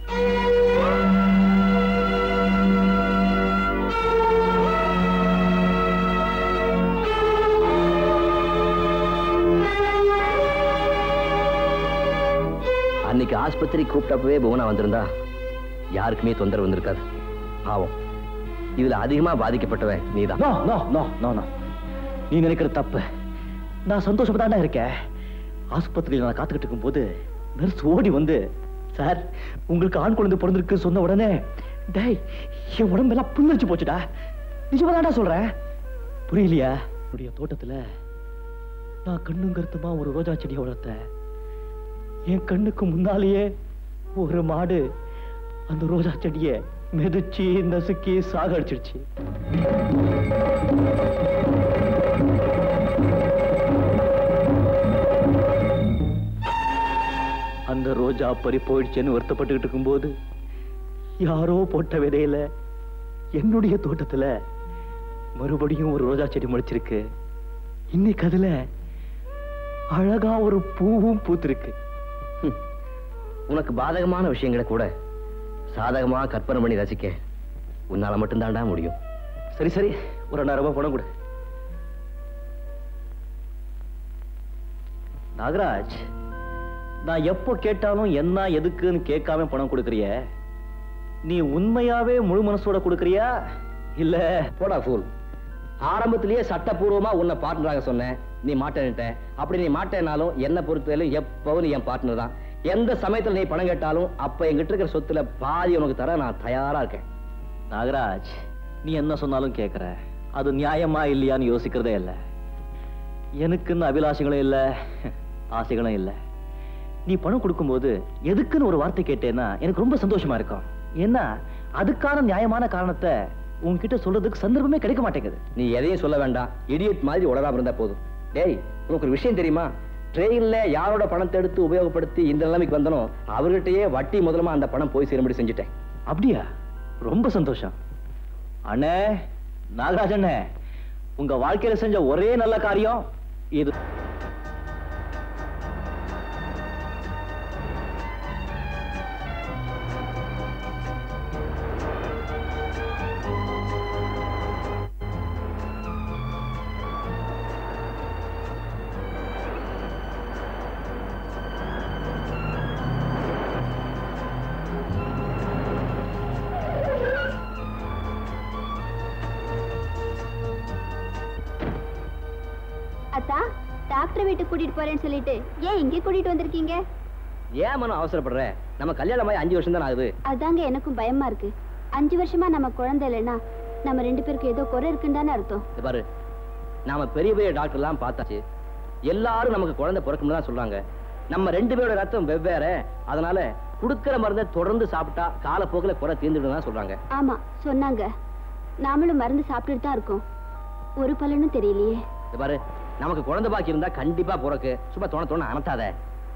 அன்னைக்கு ஆஸ்பத்திரி கூப்பிட்டப்பவே புவனா வந்திருந்தா யாருக்குமே தொந்தரவு வந்திருக்காது பாவம் இதுல அதிகமா பாதிக்கப்பட்டவன் நீதான் no no no no no நீ நினைக்கிற தப்பு நான் சந்தோஷமா தானே இருக்கேன் ஆஸ்பத்திரியில் நான் காத்துக்கிட்டு இருக்கும்போது நர்ஸ் ஓடி வந்து சார் உங்களுக்கு ஆண் குழந்தை பிறந்திருக்கு சொன்ன உடனே டேய் என் உடம்பெல்லாம் புல்லரிச்சு போச்சுடா நிஜமா தான்டா சொல்றேன் புரியலையா என்னுடைய தோட்டத்துல நான் கண்ணும் கருத்துமா ஒரு ரோஜா செடியை வளர்த்தேன் என் கண்ணுக்கு முன்னாலேயே ஒரு மாடு அந்த ரோஜா செடியை மெதிச்சு நசுக்கி சாகடிச்சிடுச்சு அந்த ரோஜா பறி போயிடுச்சேன்னு வருத்தப்பட்டுக்கிட்டு இருக்கும்போது யாரோ போட்ட விதையில என்னுடைய தோட்டத்துல மறுபடியும் ஒரு ரோஜா செடி முளைச்சிருக்கு இன்னைக்கு அதுல அழகா ஒரு பூவும் பூத்திருக்கு ஹம். உனக்கு பாதகமான விஷயங்களை கூட சாதகமா கற்பனை பண்ணி ரசிக்க உன்னால மட்டும்தான்டா முடியும் சரி சரி ஒரு ரெண்டாயிரம் ரூபாய் பணம் கொடு நாகராஜ் நான் எப்போ கேட்டாலும் என்ன எதுக்குன்னு கேட்காம பணம் கொடுக்கறிய நீ உண்மையாவே முழு மனசோட கொடுக்கறியா இல்ல போடா ஃபூல் ஆரம்பத்திலேயே சட்டப்பூர்வமா உன்னை பார்ட்னராக சொன்னேன் நீ மாட்டேன்ட்ட அப்படி நீ மாட்டேனாலும் என்ன பொறுத்தவரையிலும் எப்பவும் நீ என் பார்ட்னர் தான் எந்த சமயத்துல நீ பணம் கேட்டாலும் அப்ப என்கிட்ட இருக்கிற சொத்துல பாதி உனக்கு தர நான் தயாரா இருக்கேன் நாகராஜ் நீ என்ன சொன்னாலும் கேட்கற அது நியாயமா இல்லையான்னு யோசிக்கிறதே இல்ல எனக்குன்னு அபிலாஷைகளும் இல்ல ஆசைகளும் இல்ல நீ பணம் கொடுக்கும்போது எதுக்குன்னு ஒரு வார்த்தை கேட்டேன்னா எனக்கு ரொம்ப சந்தோஷமா இருக்கும் ஏன்னா அதுக்கான நியாயமான காரணத்தை உன்கிட்ட சொல்றதுக்கு சந்தர்ப்பமே கிடைக்க மாட்டேங்குது நீ எதையும் சொல்ல வேண்டாம் இடியட் மாதிரி உளராம இருந்தா போதும் டேய் உனக்கு ஒரு விஷயம் தெரியுமா ட்ரெயின்ல யாரோட பணத்தை எடுத்து உபயோகப்படுத்தி இந்த நிலைமைக்கு வந்தனோ அவர்கிட்டயே வட்டி முதலமா அந்த பணம் போய் சேரும்படி செஞ்சுட்டேன் அப்படியா ரொம்ப சந்தோஷம் அண்ணே நாகராஜ் அண்ணே உங்க வாழ்க்கையில செஞ்ச ஒரே நல்ல காரியம் இது அத்தா டாக்டர் வீட்டுக்கு கூட்டிட்டு போறேன்னு சொல்லிட்டு ஏன் இங்கே கூட்டிட்டு வந்திருக்கீங்க ஏன் மனம் அவசரப்படுற நம்ம கல்யாணம் ஆகி அஞ்சு வருஷம் தான் ஆகுது அதாங்க எனக்கும் பயமா இருக்கு அஞ்சு வருஷமா நம்ம குழந்தை இல்லைன்னா நம்ம ரெண்டு பேருக்கு ஏதோ குறை இருக்குன்னு தானே அர்த்தம் இது பாரு நாம பெரிய பெரிய டாக்டர் எல்லாம் பார்த்தாச்சு எல்லாரும் நமக்கு குழந்தை பிறக்கும்னு தான் சொல்றாங்க நம்ம ரெண்டு பேரோட ரத்தம் வெவ்வேறு அதனால குடுக்கிற மருந்தை தொடர்ந்து சாப்பிட்டா காலப்போக்கில் குறை தீர்ந்துடும் சொல்றாங்க ஆமா சொன்னாங்க நாமளும் மருந்து சாப்பிட்டுட்டு தான் இருக்கோம் ஒரு பலனும் தெரியலையே இந்த பாரு நமக்கு குழந்தை பாக்கி இருந்தா கண்டிப்பா பிறக்கு சும்மா தோண தோண அனத்தாத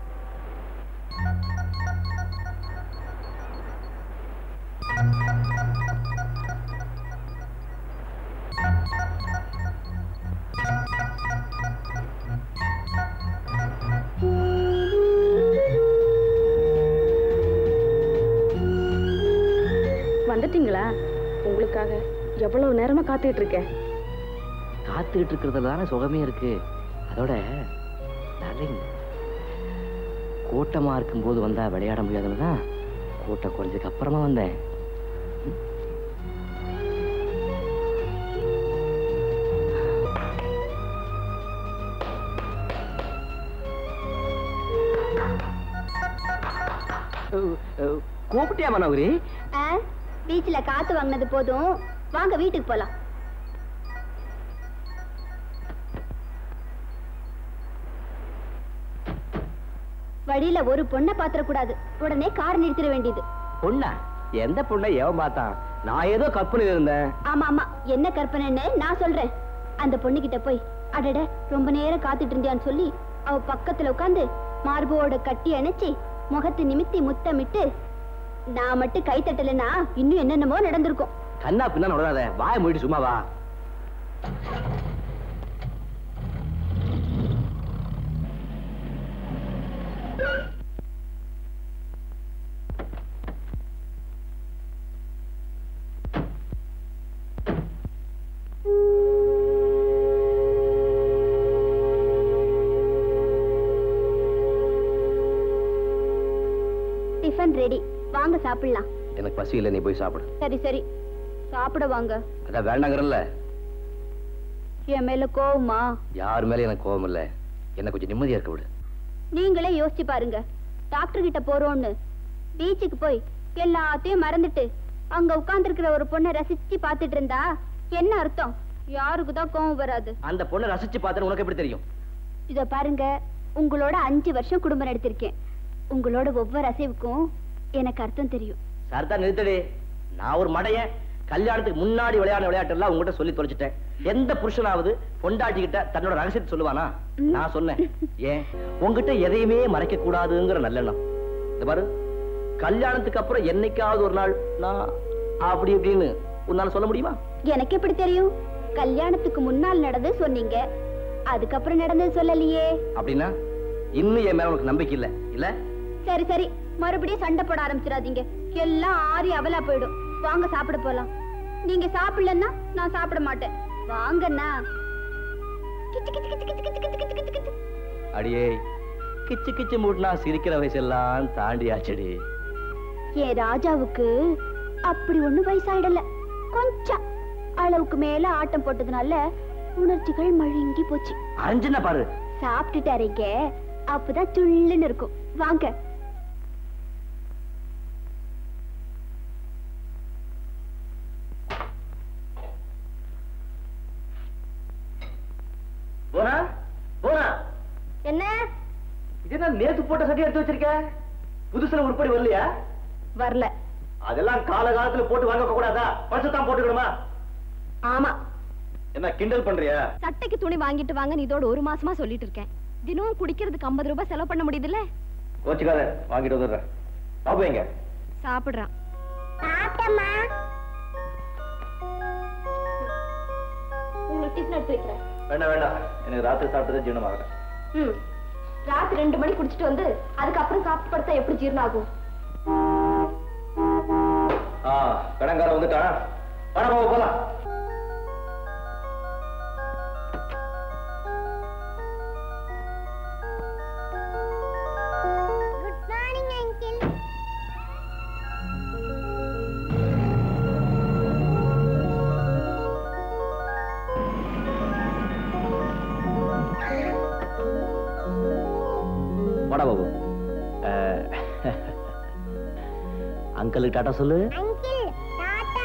வந்துட்டீங்களா உங்களுக்காக எவ்வளவு நேரமா காத்துக்கிட்டு இருக்கேன் காத்துக்கிட்டு இருக்கிறதுல தானே சுகமே இருக்கு அதோட darling, கூட்டமா இருக்கும்போது வந்தா விளையாட முடியாதுன்னு தான் கூட்டம் குறைஞ்சதுக்கு அப்புறமா வந்தேன் கூப்பிட்டியா மனோகரி பீச்ல காத்து வாங்கினது போதும் வாங்க வீட்டுக்கு போலாம் வழியில ஒரு பொண்ணை பாத்திரக்கூடாது உடனே கார் நிறுத்திட வேண்டியது பொண்ணா எந்த பொண்ணை எவன் பார்த்தான் நான் ஏதோ கற்பனையில் இருந்தேன் ஆமா ஆமா என்ன கற்பனைன்னு நான் சொல்றேன் அந்த பொண்ணு கிட்ட போய் அடட ரொம்ப நேரம் காத்துட்டு இருந்தியான்னு சொல்லி அவ பக்கத்துல உட்காந்து மார்போட கட்டி அணைச்சி முகத்தை நிமித்தி முத்தமிட்டு நான் மட்டும் கை தட்டலைன்னா இன்னும் என்னென்னமோ நடந்திருக்கும் கண்ணா பின்னா நடாத வாய மூடிட்டு சும்மா வா டிஃபன் ரெடி வாங்க சாப்பிடலாம் எனக்கு பசி இல்லை நீ போய் சாப்பிடு சரி சரி சாப்பிட வாங்க அதான் வேண்டாங்கிறல்ல என் மேல கோவமா யார் மேல எனக்கு கோபம் இல்ல என்ன கொஞ்சம் நிம்மதியா இருக்க விடு நீங்களே யோசிச்சு பாருங்க டாக்டர் கிட்ட போறோம்னு பீச்சுக்கு போய் எல்லாத்தையும் மறந்துட்டு அங்க உட்கார்ந்திருக்கிற ஒரு பொண்ணை ரசிச்சு பார்த்துட்டு இருந்தா என்ன அர்த்தம் யாருக்கு தான் கோவம் வராது அந்த பொண்ணை ரசிச்சு பார்த்தேன்னு உனக்கு எப்படி தெரியும் இத பாருங்க உங்களோட அஞ்சு வருஷம் குடும்பம் நடத்திருக்கேன் உங்களோட ஒவ்வொரு அசைவுக்கும் எனக்கு அர்த்தம் தெரியும் சரிதான் நிறுத்தடி நான் ஒரு மடையன் கல்யாணத்துக்கு முன்னாடி விளையாட விளையாட்டு எல்லாம் உங்ககிட்ட சொல்லி தொலைச்சிட்டேன் எந்த புருஷனாவது பொண்டாட்டி கிட்ட தன்னோட ரகசியத்தை சொல்லுவானா நான் சொன்னேன் ஏன் உங்ககிட்ட எதையுமே மறைக்க கூடாதுங்கிற நல்லெண்ணம் இந்த பாரு கல்யாணத்துக்கு அப்புறம் என்னைக்காவது ஒரு நாள் நான் அப்படி இப்படின்னு உன்னால சொல்ல முடியுமா எனக்கு எப்படி தெரியும் கல்யாணத்துக்கு முன்னால் நடந்து சொன்னீங்க அதுக்கப்புறம் நடந்தது சொல்லலையே அப்படின்னா இன்னும் என் மேல உனக்கு நம்பிக்கை இல்ல இல்ல சரி சரி மறுபடியும் சண்டை போட ஆரம்பிச்சிடாதீங்க எல்லாம் ஆறி அவலா போயிடும் வாங்க சாப்பிட போலாம் நீங்க சாப்பிடலன்னா நான் சாப்பிட மாட்டேன் வாங்கண்ணா கிச்சு, கிச்சு, கிச்சு, கிச்சு, கிச்சு, கிச்சு, கிச்சு, கிச்சு. அடியே கிச்சு கிச்சு மூட்டினா சிரிக்கிற வயசெல்லாம் தாண்டியாச்சடி என் ராஜாவுக்கு அப்படி ஒண்ணு வயசாயிடல கொஞ்சம் அளவுக்கு மேல ஆட்டம் போட்டதுனால உணர்ச்சிகள் மழுங்கி போச்சு அரைஞ்சுன்னா பாரு சாப்பிட்டுட்டாரீங்க அப்பதான் சுள்ளுன்னு இருக்கும் வாங்க போனா போனா என்ன இது என்ன நேத்து போட்ட சட்டி எடுத்து வச்சிருக்க புதுசுல உருப்படி வரலையா வரல அதெல்லாம் கால காலத்துல போட்டு வாங்க கூடாதா பரிசுத்தான் போட்டுக்கணுமா ஆமா என்ன கிண்டல் பண்றியா சட்டைக்கு துணி வாங்கிட்டு வாங்க இதோட ஒரு மாசமா சொல்லிட்டு இருக்கேன் தினமும் குடிக்கிறதுக்கு ஐம்பது ரூபாய் செலவு பண்ண முடியுதுல்ல கோச்சுக்காத வாங்கிட்டு வந்துடுறேன் பாப்பா எங்க சாப்பிடுறான் உங்களுக்கு டிஃபன் எடுத்து வைக்கிறேன் வேண்டாம் வேண்டாம் எனக்கு ராத்திரி சாப்பிட்டதே ஜீரணமாகல ம் ராத்திரி ரெண்டு மணி குடிச்சிட்டு வந்து அதுக்கப்புறம் சாப்பிட்டு படுத்தா எப்படி ஜீரணம் ஆகும் ஆ கடங்கார வந்துட்டான் பணம் போக போலாம் குட் மார்னிங் அங்கிள் வாடா பாபு அஹ், அங்கிளுக்கு டாட்டா சொல்லு அங்கிள் டாடா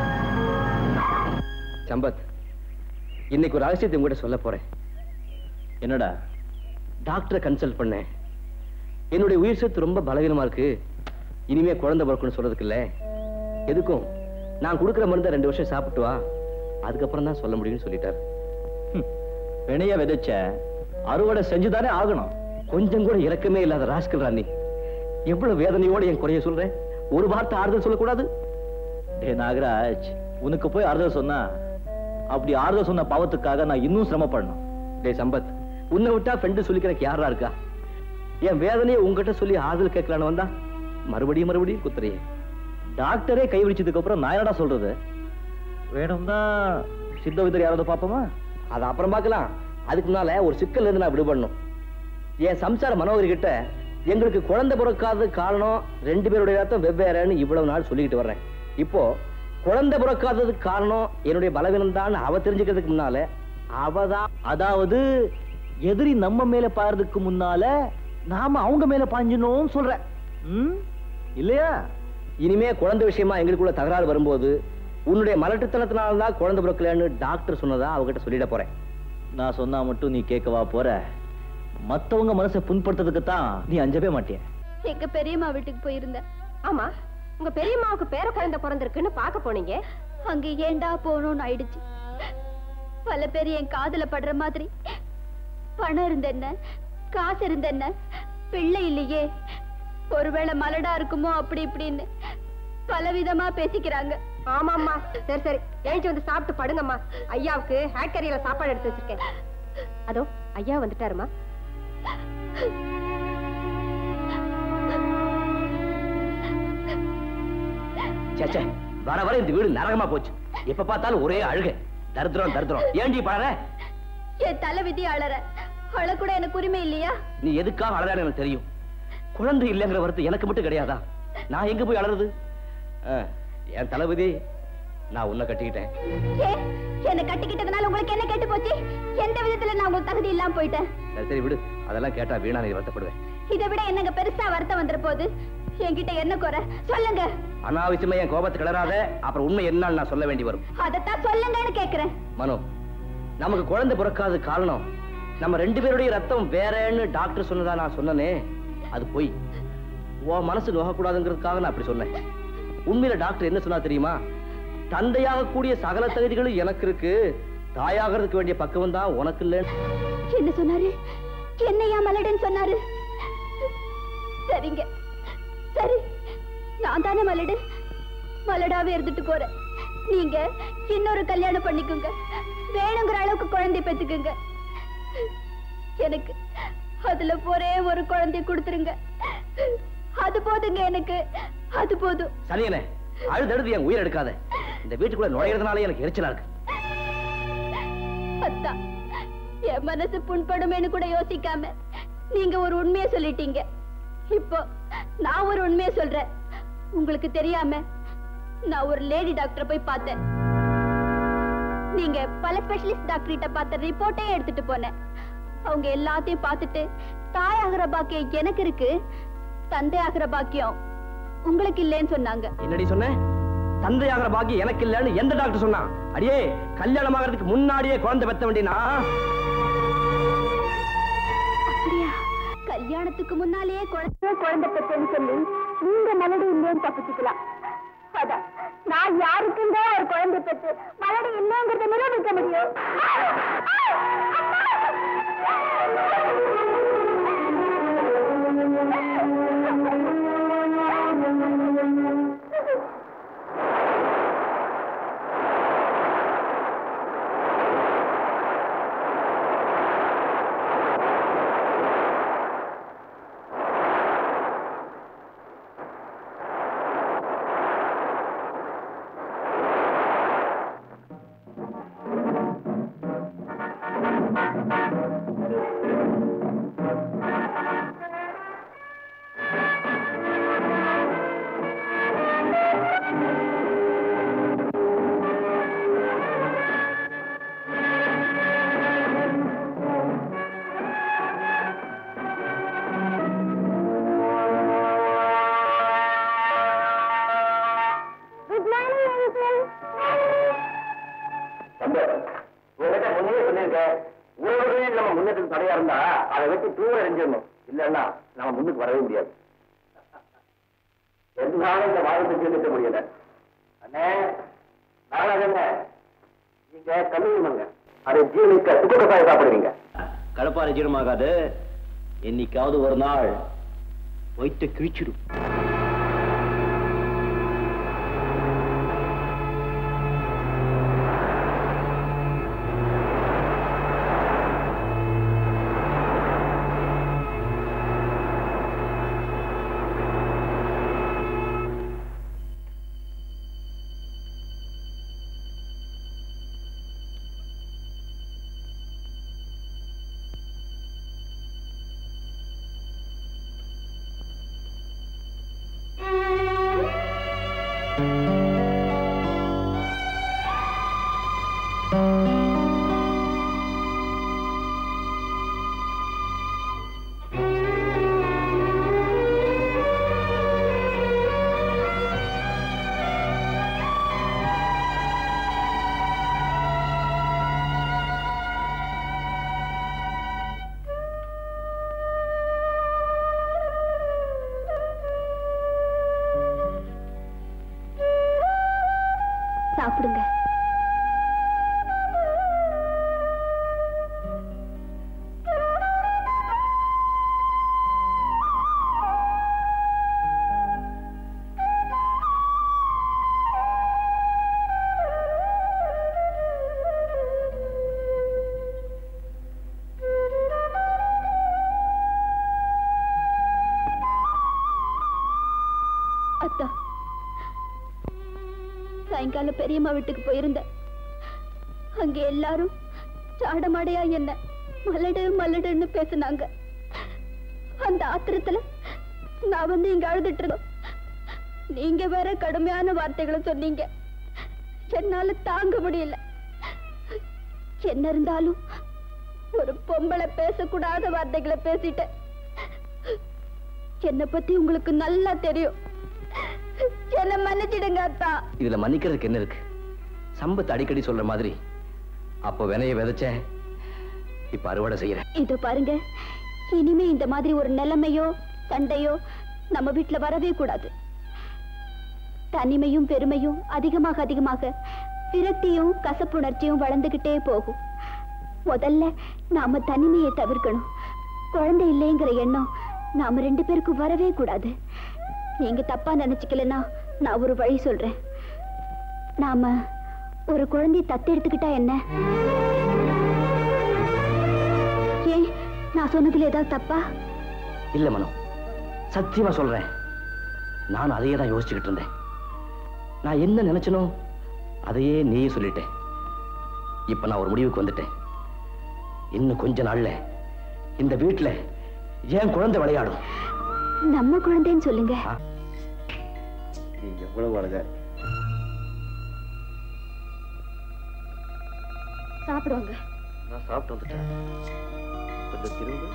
சம்பத் இன்னைக்கு ஒரு ரகசியத்தை உங்ககிட்ட சொல்ல போறேன் என்னடா டாக்டரை கன்சல்ட் பண்ணேன் என்னுடைய உயிர் சத்து ரொம்ப பலவீனமா இருக்கு இனிமே குழந்தை பிறக்கணும்னு சொல்றதுக்கு இல்ல எதுக்கும் நான் கொடுக்குற மருந்தை ரெண்டு வருஷம் சாப்பிட்டு வா அதுக்கப்புறம் தான் சொல்ல முடியும்னு சொல்லிட்டாரு வினைய விதைச்ச அறுவடை செஞ்சுதானே ஆகணும் கொஞ்சம் கூட இறக்கமே இல்லாத ராஸ்கல் ராணி எவ்வளவு வேதனையோட என் குறைய சொல்றேன் ஒரு வார்த்தை ஆறுதல் சொல்லக்கூடாது டே நாகராஜ் உனக்கு போய் ஆறுதல் சொன்னா அப்படி ஆறுதல் சொன்ன பாவத்துக்காக நான் இன்னும் சிரமப்படணும் டேய் சம்பத் உன்னை விட்டா ஃப்ரெண்டு சொல்லிக்கிறக்கு யாரா இருக்கா என் வேதனையை உங்ககிட்ட சொல்லி ஆறுதல் கேட்கலான்னு வந்தா மறுபடியும் மறுபடியும் குத்துறையே டாக்டரே கைவிடிச்சதுக்கு அப்புறம் நான் என்னடா சொல்றது வேணும்னா சித்த விதர் யாராவது பாப்போமா அது அப்புறம் பார்க்கலாம் அதுக்கு முன்னால ஒரு சிக்கல்ல இருந்து நான் விடுபடணும் என் சம்சார மனோகரி கிட்ட எங்களுக்கு குழந்தை பிறக்காத காரணம் ரெண்டு பேருடைய ரத்தம் வெவ்வேறேன்னு இவ்வளவு நாள் சொல்லிக்கிட்டு வர்றேன் இப்போ குழந்தை பிறக்காததுக்கு காரணம் என்னுடைய பலவீனம் தான் அவ தெரிஞ்சுக்கிறதுக்கு முன்னால அவதான் அதாவது எதிரி நம்ம மேல பாயறதுக்கு முன்னால நாம அவங்க மேல பாஞ்சினோம் சொல்றேன் ம்? இல்லையா இனிமே குழந்தை விஷயமா எங்களுக்குள்ள தகராறு வரும்போது உன்னுடைய மலட்டுத்தனத்தினால தான் குழந்தை பிறக்கலன்னு டாக்டர் சொன்னதா அவகிட்ட சொல்லிட போறேன் நான் சொன்னா மட்டும் நீ கேட்கவா போற மத்தவங்க மனசை புண்படுத்துறதுக்கு தான் நீ அஞ்சவே மாட்டிய எங்க பெரியம்மா வீட்டுக்கு போயிருந்தேன் ஆமா உங்க பெரியம்மாவுக்கு பேர குழந்தை பிறந்திருக்குன்னு பார்க்க போனீங்க அங்க ஏண்டா போகணும்னு ஆயிடுச்சு பல பேர் என் காதுல படுற மாதிரி பணம் இருந்த என்ன காசு இருந்த என்ன பிள்ளை இல்லையே ஒருவேளை மலடா இருக்குமோ அப்படி இப்படின்னு பலவிதமா பேசிக்கிறாங்க ஆமாம்மா சரி சரி எழுச்சி வந்து சாப்பிட்டு படுங்கம்மா ஐயாவுக்கு ஹேக்கரியில சாப்பாடு எடுத்து வச்சிருக்கேன் அதோ ஐயா வந்துட்டாருமா சேச்சே வர வர இந்த வீடு நரகமா போச்சு எப்ப பார்த்தாலும் ஒரே அழுகை தரித்திரம் தரித்திரம் ஏண்டி பழற என் தலை விதி அழற அழக்கூட எனக்கு உரிமை இல்லையா நீ எதுக்காக அழறான்னு எனக்கு தெரியும் குழந்தை இல்லைங்கிற வருத்தம் எனக்கு மட்டும் கிடையாதா நான் எங்க போய் அழறது ஆ, என் தளபதி நான் உன்னை கட்டிக்கிட்டேன் ஏ என்னை கட்டிக்கிட்டதுனால உங்களுக்கு என்ன கேட்டு போச்சு எந்த விதத்துல நான் உங்களுக்கு தகுதி இல்லாம போயிட்டேன் சரி சரி விடு அதெல்லாம் கேட்டா வீணா நீ வருத்தப்படுவேன் இதை விட என்னங்க பெருசா வருத்தம் வந்துற போது என்கிட்ட என்ன குறை சொல்லுங்க அனாவசியமா என் கோபத்தை கிளறாத அப்புறம் உண்மை என்னன்னு நான் சொல்ல வேண்டி வரும் அதத்தான் சொல்லுங்கன்னு கேக்குறேன் மனோ நமக்கு குழந்தை பிறக்காத காரணம் நம்ம ரெண்டு பேருடைய ரத்தம் வேறேன்னு டாக்டர் சொன்னதா நான் சொன்னனே அது பொய் உன் மனசு நோகக்கூடாதுங்கிறதுக்காக நான் அப்படி சொன்னேன் உண்மையில டாக்டர் என்ன சொன்னா தெரியுமா தந்தையாக கூடிய சகல தகுதிகளும் எனக்கு இருக்கு தாயாகிறதுக்கு வேண்டிய பக்குவம் தான் உனக்கு இல்லைன்னு என்ன சொன்னாரு என்னையா மலடுன்னு சொன்னாரு சரிங்க சரி நான் தானே மலடு மலடாவே இருந்துட்டு போறேன் நீங்க இன்னொரு கல்யாணம் பண்ணிக்கோங்க வேணுங்கிற அளவுக்கு குழந்தை பெத்துக்குங்க எனக்கு அதுல ஒரே ஒரு குழந்தை கொடுத்துருங்க அது போதுங்க எனக்கு அது போதும் சரியனே அழுதழுது என் உயிர் எடுக்காத இந்த வீட்டுக்குள்ள நுழையிறதுனால எனக்கு எரிச்சலா இருக்கு அத்தா என் மனசு புண்படுமேன்னு கூட யோசிக்காம நீங்க ஒரு உண்மையை சொல்லிட்டீங்க இப்போ நான் ஒரு உண்மையை சொல்றேன் உங்களுக்கு தெரியாம நான் ஒரு லேடி டாக்டர் போய் பார்த்தேன் நீங்க பல ஸ்பெஷலிஸ்ட் டாக்டர் கிட்ட பார்த்த ரிப்போர்ட்டே எடுத்துட்டு போனேன் அவங்க எல்லாத்தையும் பார்த்துட்டு தாய் ஆகிற பாக்கியம் எனக்கு இருக்கு தந்தை ஆகிற பாக்கியம் உங்களுக்கு இல்லைன்னு சொன்னாங்க என்னடி சொன்ன தந்தையாகிற பாக்கியம் எனக்கு இல்லைன்னு எந்த டாக்டர் சொன்னான் அடியே கல்யாணம் ஆகிறதுக்கு முன்னாடியே குழந்தை பெத்த வேண்டியனா அப்படியா கல்யாணத்துக்கு முன்னாலேயே குழந்தை குழந்தை பெற்றேன்னு சொல்லி நீங்க மலடி இல்லைன்னு தப்பிச்சுக்கலாம் அதான் நான் யாருக்கும் தான் ஒரு குழந்தை பெற்று மலடி இல்லைங்கிறத நிரூபிக்க முடியும் குட் மார்னிங் அங்கிள் உங்ககிட்ட முன்னே சொல்லியிருக்கேன் ஒரு நம்ம முன்னேற்றம் தடையா இருந்தா அதை வெட்டி தூர எரிஞ்சிடணும் இல்லைன்னா நாம முன்னுக்கு வரவே முடியாது என்னால இந்த வாழ்க்கை நிறுத்த முடியல அண்ணே நாளாக நீங்க கல்லூரிமங்க அதை ஜீவனிக்க சுக்கு கசாயம் சாப்பிடுவீங்க கடப்பாறை ஜீரணமாகாது என்னைக்காவது ஒரு நாள் வயிற்று கிழிச்சிடும் சாப்பிடுங்க அத்தா சாயங்காலம் பெரியம்மா வீட்டுக்கு போயிருந்தேன் அங்க எல்லாரும் சாடமாடையா என்ன மலடு மலடுன்னு பேசுனாங்க அந்த ஆத்திரத்துல நான் வந்து இங்க அழுதுட்டு இருந்தோம் நீங்க வேற கடுமையான வார்த்தைகளை சொன்னீங்க என்னால தாங்க முடியல என்ன இருந்தாலும் ஒரு பொம்பளை பேசக்கூடாத வார்த்தைகளை பேசிட்டேன் என்னை பத்தி உங்களுக்கு நல்லா தெரியும் என்ன மன்னிச்சிடுங்க அத்தா இதுல மன்னிக்கிறதுக்கு என்ன இருக்கு சம்பத் அடிக்கடி சொல்ற மாதிரி அப்போ வினைய விதைச்சேன் இப்ப அறுவடை செய்யறேன் இதோ பாருங்க இனிமே இந்த மாதிரி ஒரு நிலைமையோ சண்டையோ நம்ம வீட்டுல வரவே கூடாது தனிமையும் பெருமையும் அதிகமாக அதிகமாக விரக்தியும் கசப்புணர்ச்சியும் வளர்ந்துகிட்டே போகும் முதல்ல நாம தனிமையை தவிர்க்கணும் குழந்தை இல்லைங்கிற எண்ணம் நாம ரெண்டு பேருக்கும் வரவே கூடாது நீங்க தப்பா நினைச்சுக்கலன்னா நான் ஒரு வழி சொல்றேன் நாம ஒரு குழந்தையை தத்தெடுத்துக்கிட்டா என்ன ஏன் நான் சொன்னதுல ஏதாவது தப்பா இல்ல மனோ சத்தியமா சொல்றேன் நான் அதையே தான் யோசிச்சுக்கிட்டு இருந்தேன் நான் என்ன நினைச்சனோ அதையே நீயே சொல்லிட்டேன் இப்ப நான் ஒரு முடிவுக்கு வந்துட்டேன் இன்னும் கொஞ்ச நாள்ல இந்த வீட்டுல ஏன் குழந்தை விளையாடும் நம்ம குழந்தைன்னு சொல்லுங்க நீ எவ்வளவு அழகா சாப்பிடுவாங்க நான் சாப்பிட்டு வந்துட்டேன் கொஞ்சம் திரும்ப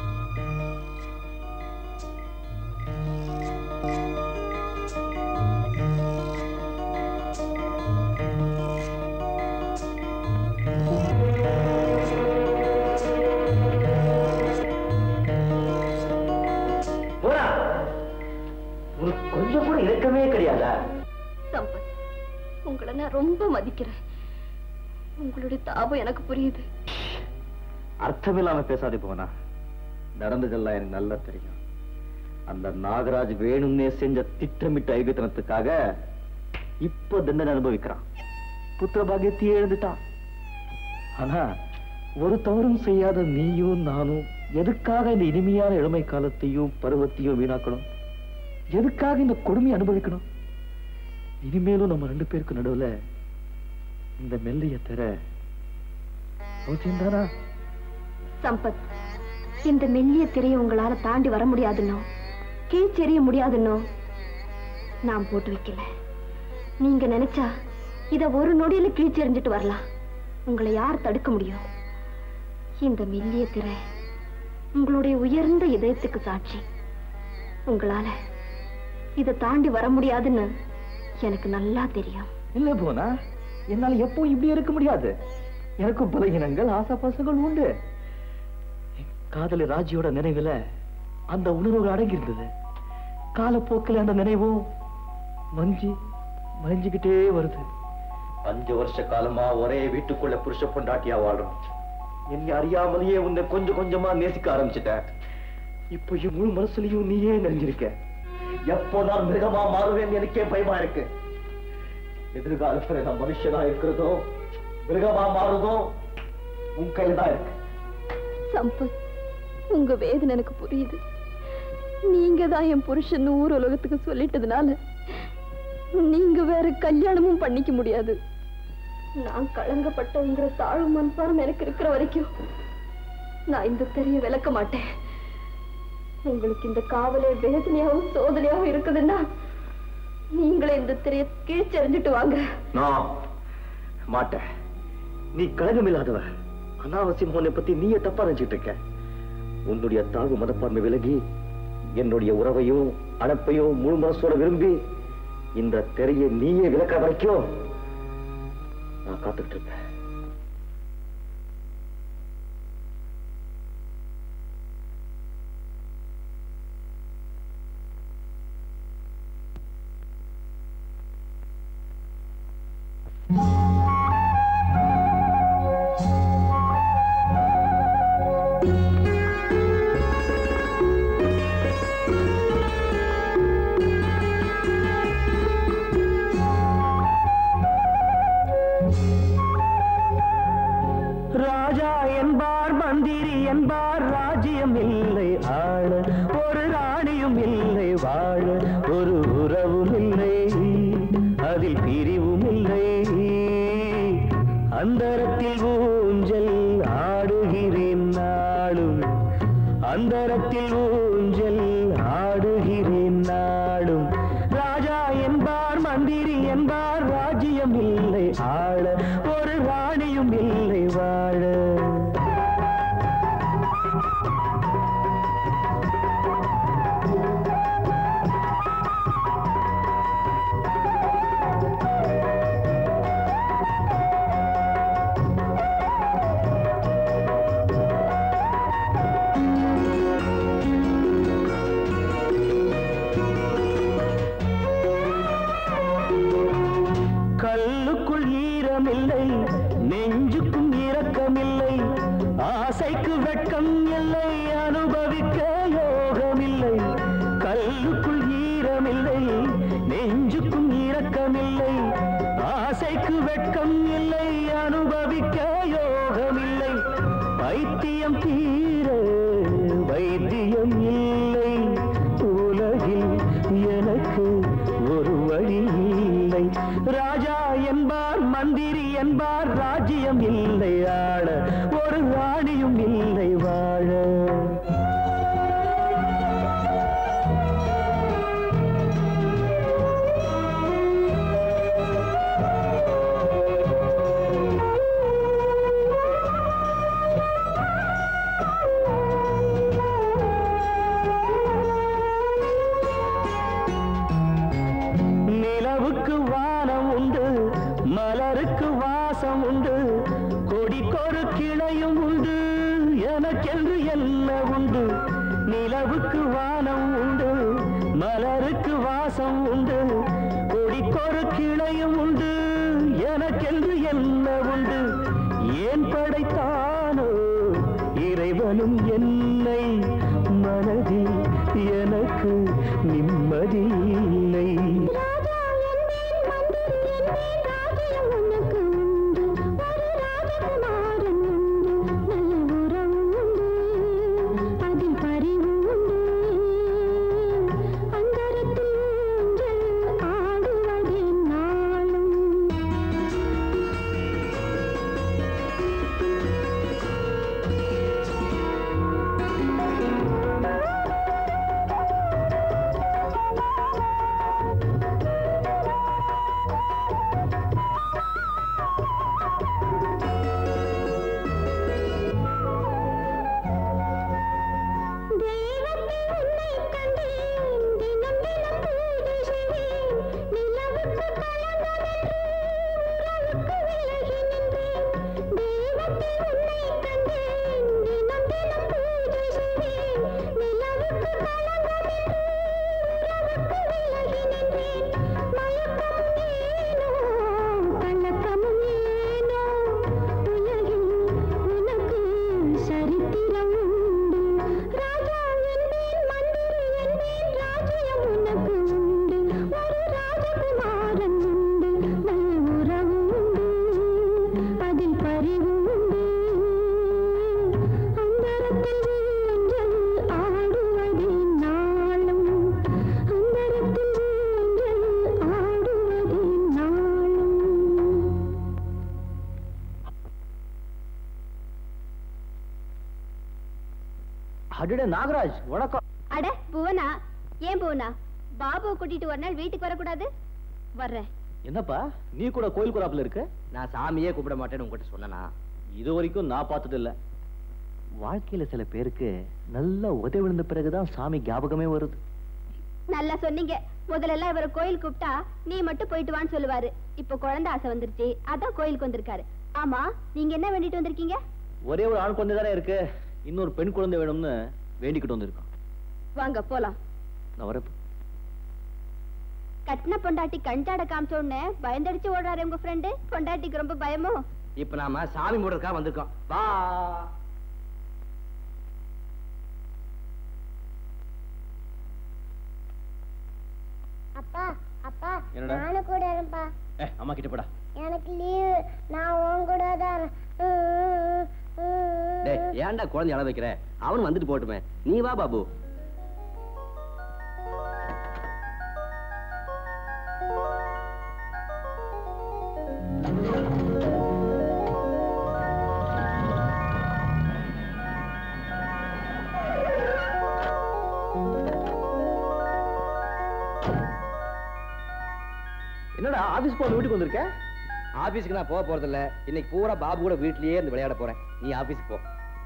போடா உனக்கு கொஞ்சம் கூட இறக்கமே கிடையாதா சம்பத் உங்களை நான் ரொம்ப மதிக்கிறேன் உங்களுடைய தாபம் எனக்கு புரியுது அர்த்தமில்லாம பேசாதே போனா நடந்ததெல்லாம் எனக்கு நல்லா தெரியும் அந்த நாகராஜ் வேணும்னே செஞ்ச திட்டமிட்ட ஐகத்தனத்துக்காக இப்ப தண்டனை அனுபவிக்கிறான் புத்திர பாக்கியத்தையே எழுந்துட்டான் ஆனா ஒரு தவறும் செய்யாத நீயும் நானும் எதுக்காக இந்த இனிமையான இளமை காலத்தையும் பருவத்தையும் வீணாக்கணும் எதுக்காக இந்த கொடுமையை அனுபவிக்கணும் இனிமேலும் நம்ம ரெண்டு பேருக்கு நடுவுல இந்த மெல்லிய திற அவசியம்தானா சம்பத் இந்த மெல்லிய திரையை உங்களால தாண்டி வர முடியாதுன்னோ கீழ்ச்செறிய முடியாதுன்னோ நான் போட்டு வைக்கல நீங்க நினைச்சா இத ஒரு நொடியில கிழிச்செறிஞ்சிட்டு வரலாம் உங்களை யார் தடுக்க முடியும் இந்த மெல்லிய திரை உங்களுடைய உயர்ந்த இதயத்துக்கு சாட்சி உங்களால இத தாண்டி வர முடியாதுன்னு எனக்கு நல்லா தெரியும் இல்ல போனா என்னால எப்பவும் இப்படி இருக்க முடியாது எனக்கும் பலகீனங்கள் ஆசாபாசங்கள் உண்டு காதலி ராஜியோட நினைவுல அந்த உணர்வுகள் அடங்கி இருந்தது காலப்போக்கில் அந்த நினைவும் மஞ்சி மறைஞ்சுக்கிட்டே வருது அஞ்சு வருஷ காலமா ஒரே வீட்டுக்குள்ள புருஷ பொண்டாட்டியா வாழ்றோம் என்னை அறியாமலேயே உன்னை கொஞ்சம் கொஞ்சமா நேசிக்க ஆரம்பிச்சிட்டேன் இப்போ என் முழு மனசுலயும் நீயே நிறைஞ்சிருக்க எப்போ நான் மிருகமா மாறுவேன் எனக்கே பயமா இருக்கு எதிர்காலத்துல நான் மனுஷனா இருக்கிறதோ மிருகமா மாறுதோ உன் கையில தான் இருக்கு சம்பத் உங்க வேதனை எனக்கு புரியுது நீங்க தான் என் புருஷன் ஊர் உலகத்துக்கு சொல்லிட்டதுனால நீங்க வேற கல்யாணமும் பண்ணிக்க முடியாது நான் கலங்கப்பட்டங்கிற தாழ்வு மனப்பாரம் எனக்கு இருக்கிற வரைக்கும் நான் இந்த தெரிய விளக்க மாட்டேன் உங்களுக்கு இந்த காவலே வேதனையாவும் சோதனையாவும் இருக்குதுன்னா நீங்களே இந்த தெரிய கீழ்ச்செறிஞ்சிட்டு வாங்க நான் மாட்டேன் நீ கழகம் இல்லாதவ அனாவசியம் உன்னை பத்தி நீயே தப்பா நினைச்சிட்டு இருக்க உன்னுடைய தாழ்வு மனப்பான்மை விலகி என்னுடைய உறவையும் அணைப்பையும் முழு மனசோட விரும்பி இந்த திரையை நீயே விளக்க வரைக்கும் நான் காத்துக்கிட்டு இருப்பேன் ராஜா என்பார் மந்திரி என்பார் ராஜ்யம் இல்லை ஆள ஒரு ராணியும் இல்லை வாழ ஒரு உறவும் இல்லை அதில் பிரிவும் இல்லை அந்தரத்தில் ஊஞ்சல் ஆடுகிறேன் நாளும் அந்தரத்தில் ஊஞ்சல் ஆடுகிறேன் நாளும் ராஜா என்பார் மந்திரி என்பார் ராஜ்யம் இல்லை ஆள ஒரு ராணியும் இல்லை வாழ கல்லுக்குள் ஈரமில்லை நெஞ்சுக்கும் இரக்கமில்லை ஆசைக்கு வெட்கம் இல்லை அனுபவிக்க யோகமில்லை கல்லுக்குள் ஈரமில்லை நெஞ்சுக்கும் இரக்கமில்லை ஆசைக்கு வெட்கம் இல்லை அனுபவிக்க யோகமில்லை பைத்தியம் தீர வைத்தியம் இல்லை உலகில் எனக்கு ஒரு வழி இல்லை ராஜா என்பார் மந்திரி என்பார் ராஜ்யம் இல்லை ஆள ஒரு ராணியும் இல்லை வாழ நிலவுக்கு வானம் உண்டு மலருக்கு வாசம் உண்டு கொடிக்கொரு கிளையும் உண்டு எனக்கென்று என்ன உண்டு நிலவுக்கு வானம் உண்டு மலருக்கு வாசம் உண்டு கொடிக்கொரு கிளையும் உண்டு எனக்கென்று என்ன உண்டு ஏன் படைத்தானோ இறைவனும் என்னை மனதில் எனக்கு நிம்மதி இல்லை அடடே நாகராஜ் வணக்கம் அட புவனா ஏன் புவனா பாபுவை கூட்டிட்டு ஒரு நாள் வீட்டுக்கு வரக்கூடாது வர்றேன் என்னப்பா நீ கூட கோயில் குறாப்புல இருக்க நான் சாமியே கூப்பிட மாட்டேன்னு உங்ககிட்ட சொன்னனா இது வரைக்கும் நான் பார்த்தது இல்ல வாழ்க்கையில சில பேருக்கு நல்ல உதவி விழுந்த பிறகுதான் சாமி ஞாபகமே வருது நல்லா சொன்னீங்க முதல்ல எல்லாம் இவரை கோயில் கூப்பிட்டா நீ மட்டும் போயிட்டு வான்னு சொல்லுவாரு இப்ப குழந்தை ஆசை வந்துருச்சு அதான் கோயிலுக்கு வந்திருக்காரு ஆமா நீங்க என்ன வேண்டிட்டு வந்திருக்கீங்க ஒரே ஒரு ஆண் குழந்தை தானே இருக்கு இன்னொரு பெண் குழந்தை வேணும்னு வேண்டிக்கிட்டு வந்திருக்கான் வாங்க போலாம் நான் வரேன் கட்டின பொண்டாட்டி கஞ்சாட காமிச்ச உடனே பயந்தடிச்சு ஓடுறாரு உங்க ஃப்ரெண்டு பொண்டாட்டிக்கு ரொம்ப பயமோ இப்ப நாம சாமி மூடுறதுக்காக வந்திருக்கோம் வா அப்பா அப்பா என்னடா? நானும் கூட இருப்பா ஏ அம்மா கிட்ட போடா எனக்கு லீவு நான் உன் கூட தான் இரு- டேய் ஏன்டா குழந்தை அழ வைக்கிற அவன் வந்துட்டு போட்டுமே நீ வா பாபு என்னடா ஆபீஸ் போன வீட்டுக்கு வந்திருக்க ஆபீஸ்க்கு நான் போக போறது இல்ல இன்னைக்கு பூரா பாபு கூட வீட்லயே இருந்து விளையாட போறேன் நீ ஆபீஸ்க்கு போ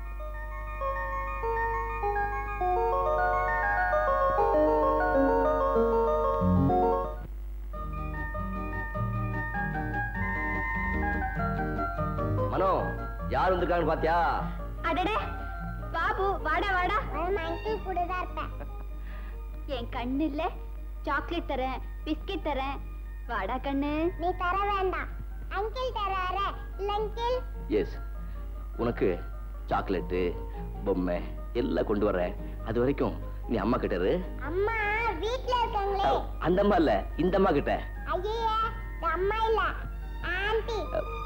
மனோ யார் வந்திருக்காங்கன்னு பாத்தியா அடடே பாபு வாடா வாடா அங்கிள் கூட தான் இருப்பேன் என் கண்ணு இல்ல சாக்லேட் தரேன் பிஸ்கட் தரேன் வாடா கண்ணு நீ தர வேண்டாம் அங்கிள் தராரு இல்ல அங்கிள் எஸ் உனக்கு சாக்லேட்டு பொம்மை எல்லாம் கொண்டு வரேன் அது வரைக்கும் நீ அம்மா கிட்ட இரு அம்மா வீட்ல இருக்காங்களே அந்த அம்மா இல்ல இந்த அம்மா கிட்ட ஐயே அம்மா இல்ல ஆன்ட்டி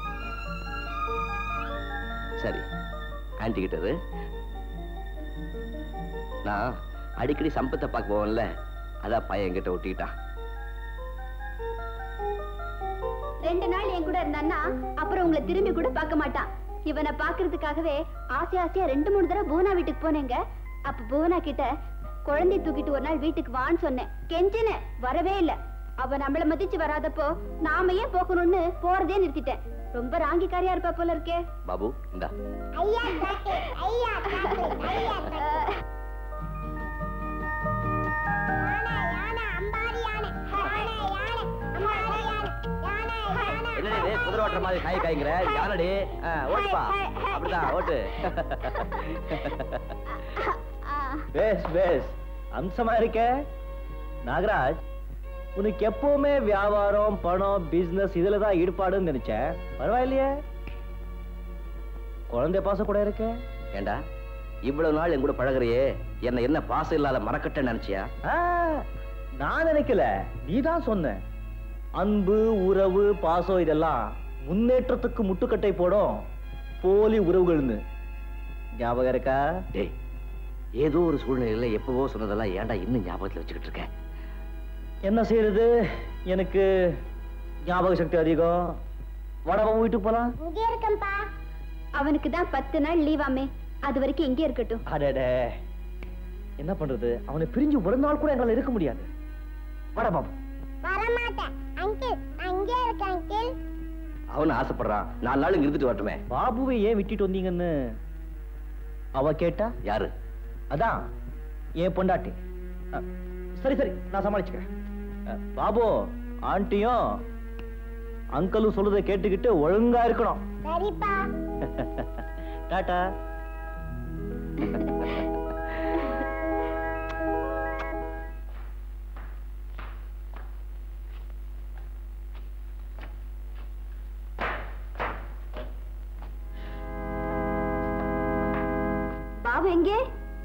சரி ஆன்டி கிட்ட இரு நான் அடிக்கடி சம்பத்தை பார்க்க போவேன்ல அதான் பையன் என்கிட்ட ஒட்டிக்கிட்டான் ரெண்டு நாள் என் கூட இருந்தான்னா அப்புறம் உங்களை திரும்பி கூட பார்க்க மாட்டான் இவனை பாக்குறதுக்காகவே ஆசை ஆசையா ரெண்டு மூணு தடவை பூனா வீட்டுக்கு போனேங்க அப்ப பூனா கிட்ட குழந்தை தூக்கிட்டு ஒரு நாள் வீட்டுக்கு வான்னு சொன்னேன் கெஞ்சின வரவே இல்ல அவ நம்மள மதிச்சு வராதப்போ நாம ஏன் போகணும்னு போறதே நிறுத்திட்டேன் ரொம்ப ராங்கிக்காரியா இருப்பா போல இருக்கே பாபு இந்தா ஐயா சாக்லேட் ஐயா சாக்லேட் ஐயா சாக்லேட் யானை யானை அம்பாரி யானை யானை யானை அம்பாரி யானை யானை யானை என்னடி இது குதிரை ஓட்டுற மாதிரி காய் காய்ங்கிற யானடி ஆ, ஓட்டுப்பா அப்படிதான் ஓட்டு பேஸ் பேஸ் அம்சமா இருக்க நாகராஜ் உனக்கு எப்பவுமே வியாபாரம் பணம் பிசினஸ் இதுல தான் ஈடுபாடுன்னு நினைச்சேன் பரவாயில்லையே குழந்தை பாசம் கூட இருக்க ஏண்டா இவ்வளவு நாள் என் கூட பழகுறியே என்ன என்ன பாசம் இல்லாத மரக்கட்ட நினைச்சியா ஆ, நான் நினைக்கல நீதான் சொன்ன அன்பு உறவு பாசம் இதெல்லாம் முன்னேற்றத்துக்கு முட்டுக்கட்டை போடும் போலி உறவுகள்னு ஞாபகம் இருக்கா டேய் ஏதோ ஒரு சூழ்நிலையில எப்பவோ சொன்னதெல்லாம் ஏன்டா இன்னும் ஞாபகத்துல வச்சுக்கிட்டு இருக்க என்ன செய்யறது எனக்கு ஞாபக சக்தி அதிகம் வடவன் வீட்டுக்கு போலாம் இங்க இருக்கேன்பா அவனுக்கு தான் பத்து நாள் லீவாமே அது வரைக்கும் இங்கே இருக்கட்டும் அடடே என்ன பண்றது அவனை பிரிஞ்சு ஒரு நாள் கூட எங்களால இருக்க முடியாது வட பாபு வர மாட்டேன் அங்கிள் நான் இங்கே இருக்கேன் அங்கிள் அவனு ஆசைப்படுறான் நாலு நாள் இங்க இருந்துட்டு வரட்டுமே பாபுவை ஏன் விட்டுட்டு வந்தீங்கன்னு அவ கேட்டா யாரு அதான் என் பொண்டாட்டி அ, சரி சரி நான் சமாளிச்சுக்கிறேன் அ, பாபு ஆண்டியும் அங்கிளும் சொல்றதை கேட்டுக்கிட்டு ஒழுங்கா இருக்கணும் சரிப்பா டாடா பாபு எங்கே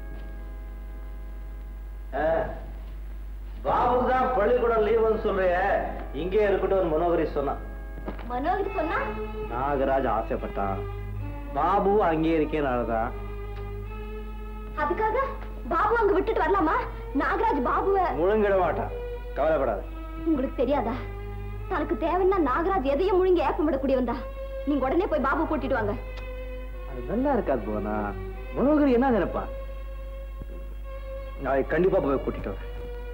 பாபு தான் பள்ளிக்கூடம் லீவுன்னு சொல்றிய இங்கே இருக்கட்டும் மனோகரி சொன்னான் மனோகர் சொன்னா நாகராஜ் ஆசைப்பட்டான் பாபு அங்கே இருக்கேனாலதான் அதுக்காக பாபு அங்க விட்டுட்டு வரலாமா நாகராஜ் பாபுவ முழுங்கிட மாட்டான் கவலைப்படாத உங்களுக்கு தெரியாதா தனக்கு தேவைன்னா நாகராஜ் எதையும் முழுங்கி ஏப்பம் விடக்கூடியவன் தான் நீங்க உடனே போய் பாபு கூட்டிட்டு வாங்க அது நல்லா இருக்காது போனா மனோகரி என்ன நினைப்பா நான் கண்டிப்பா போய் கூட்டிட்டு வரேன்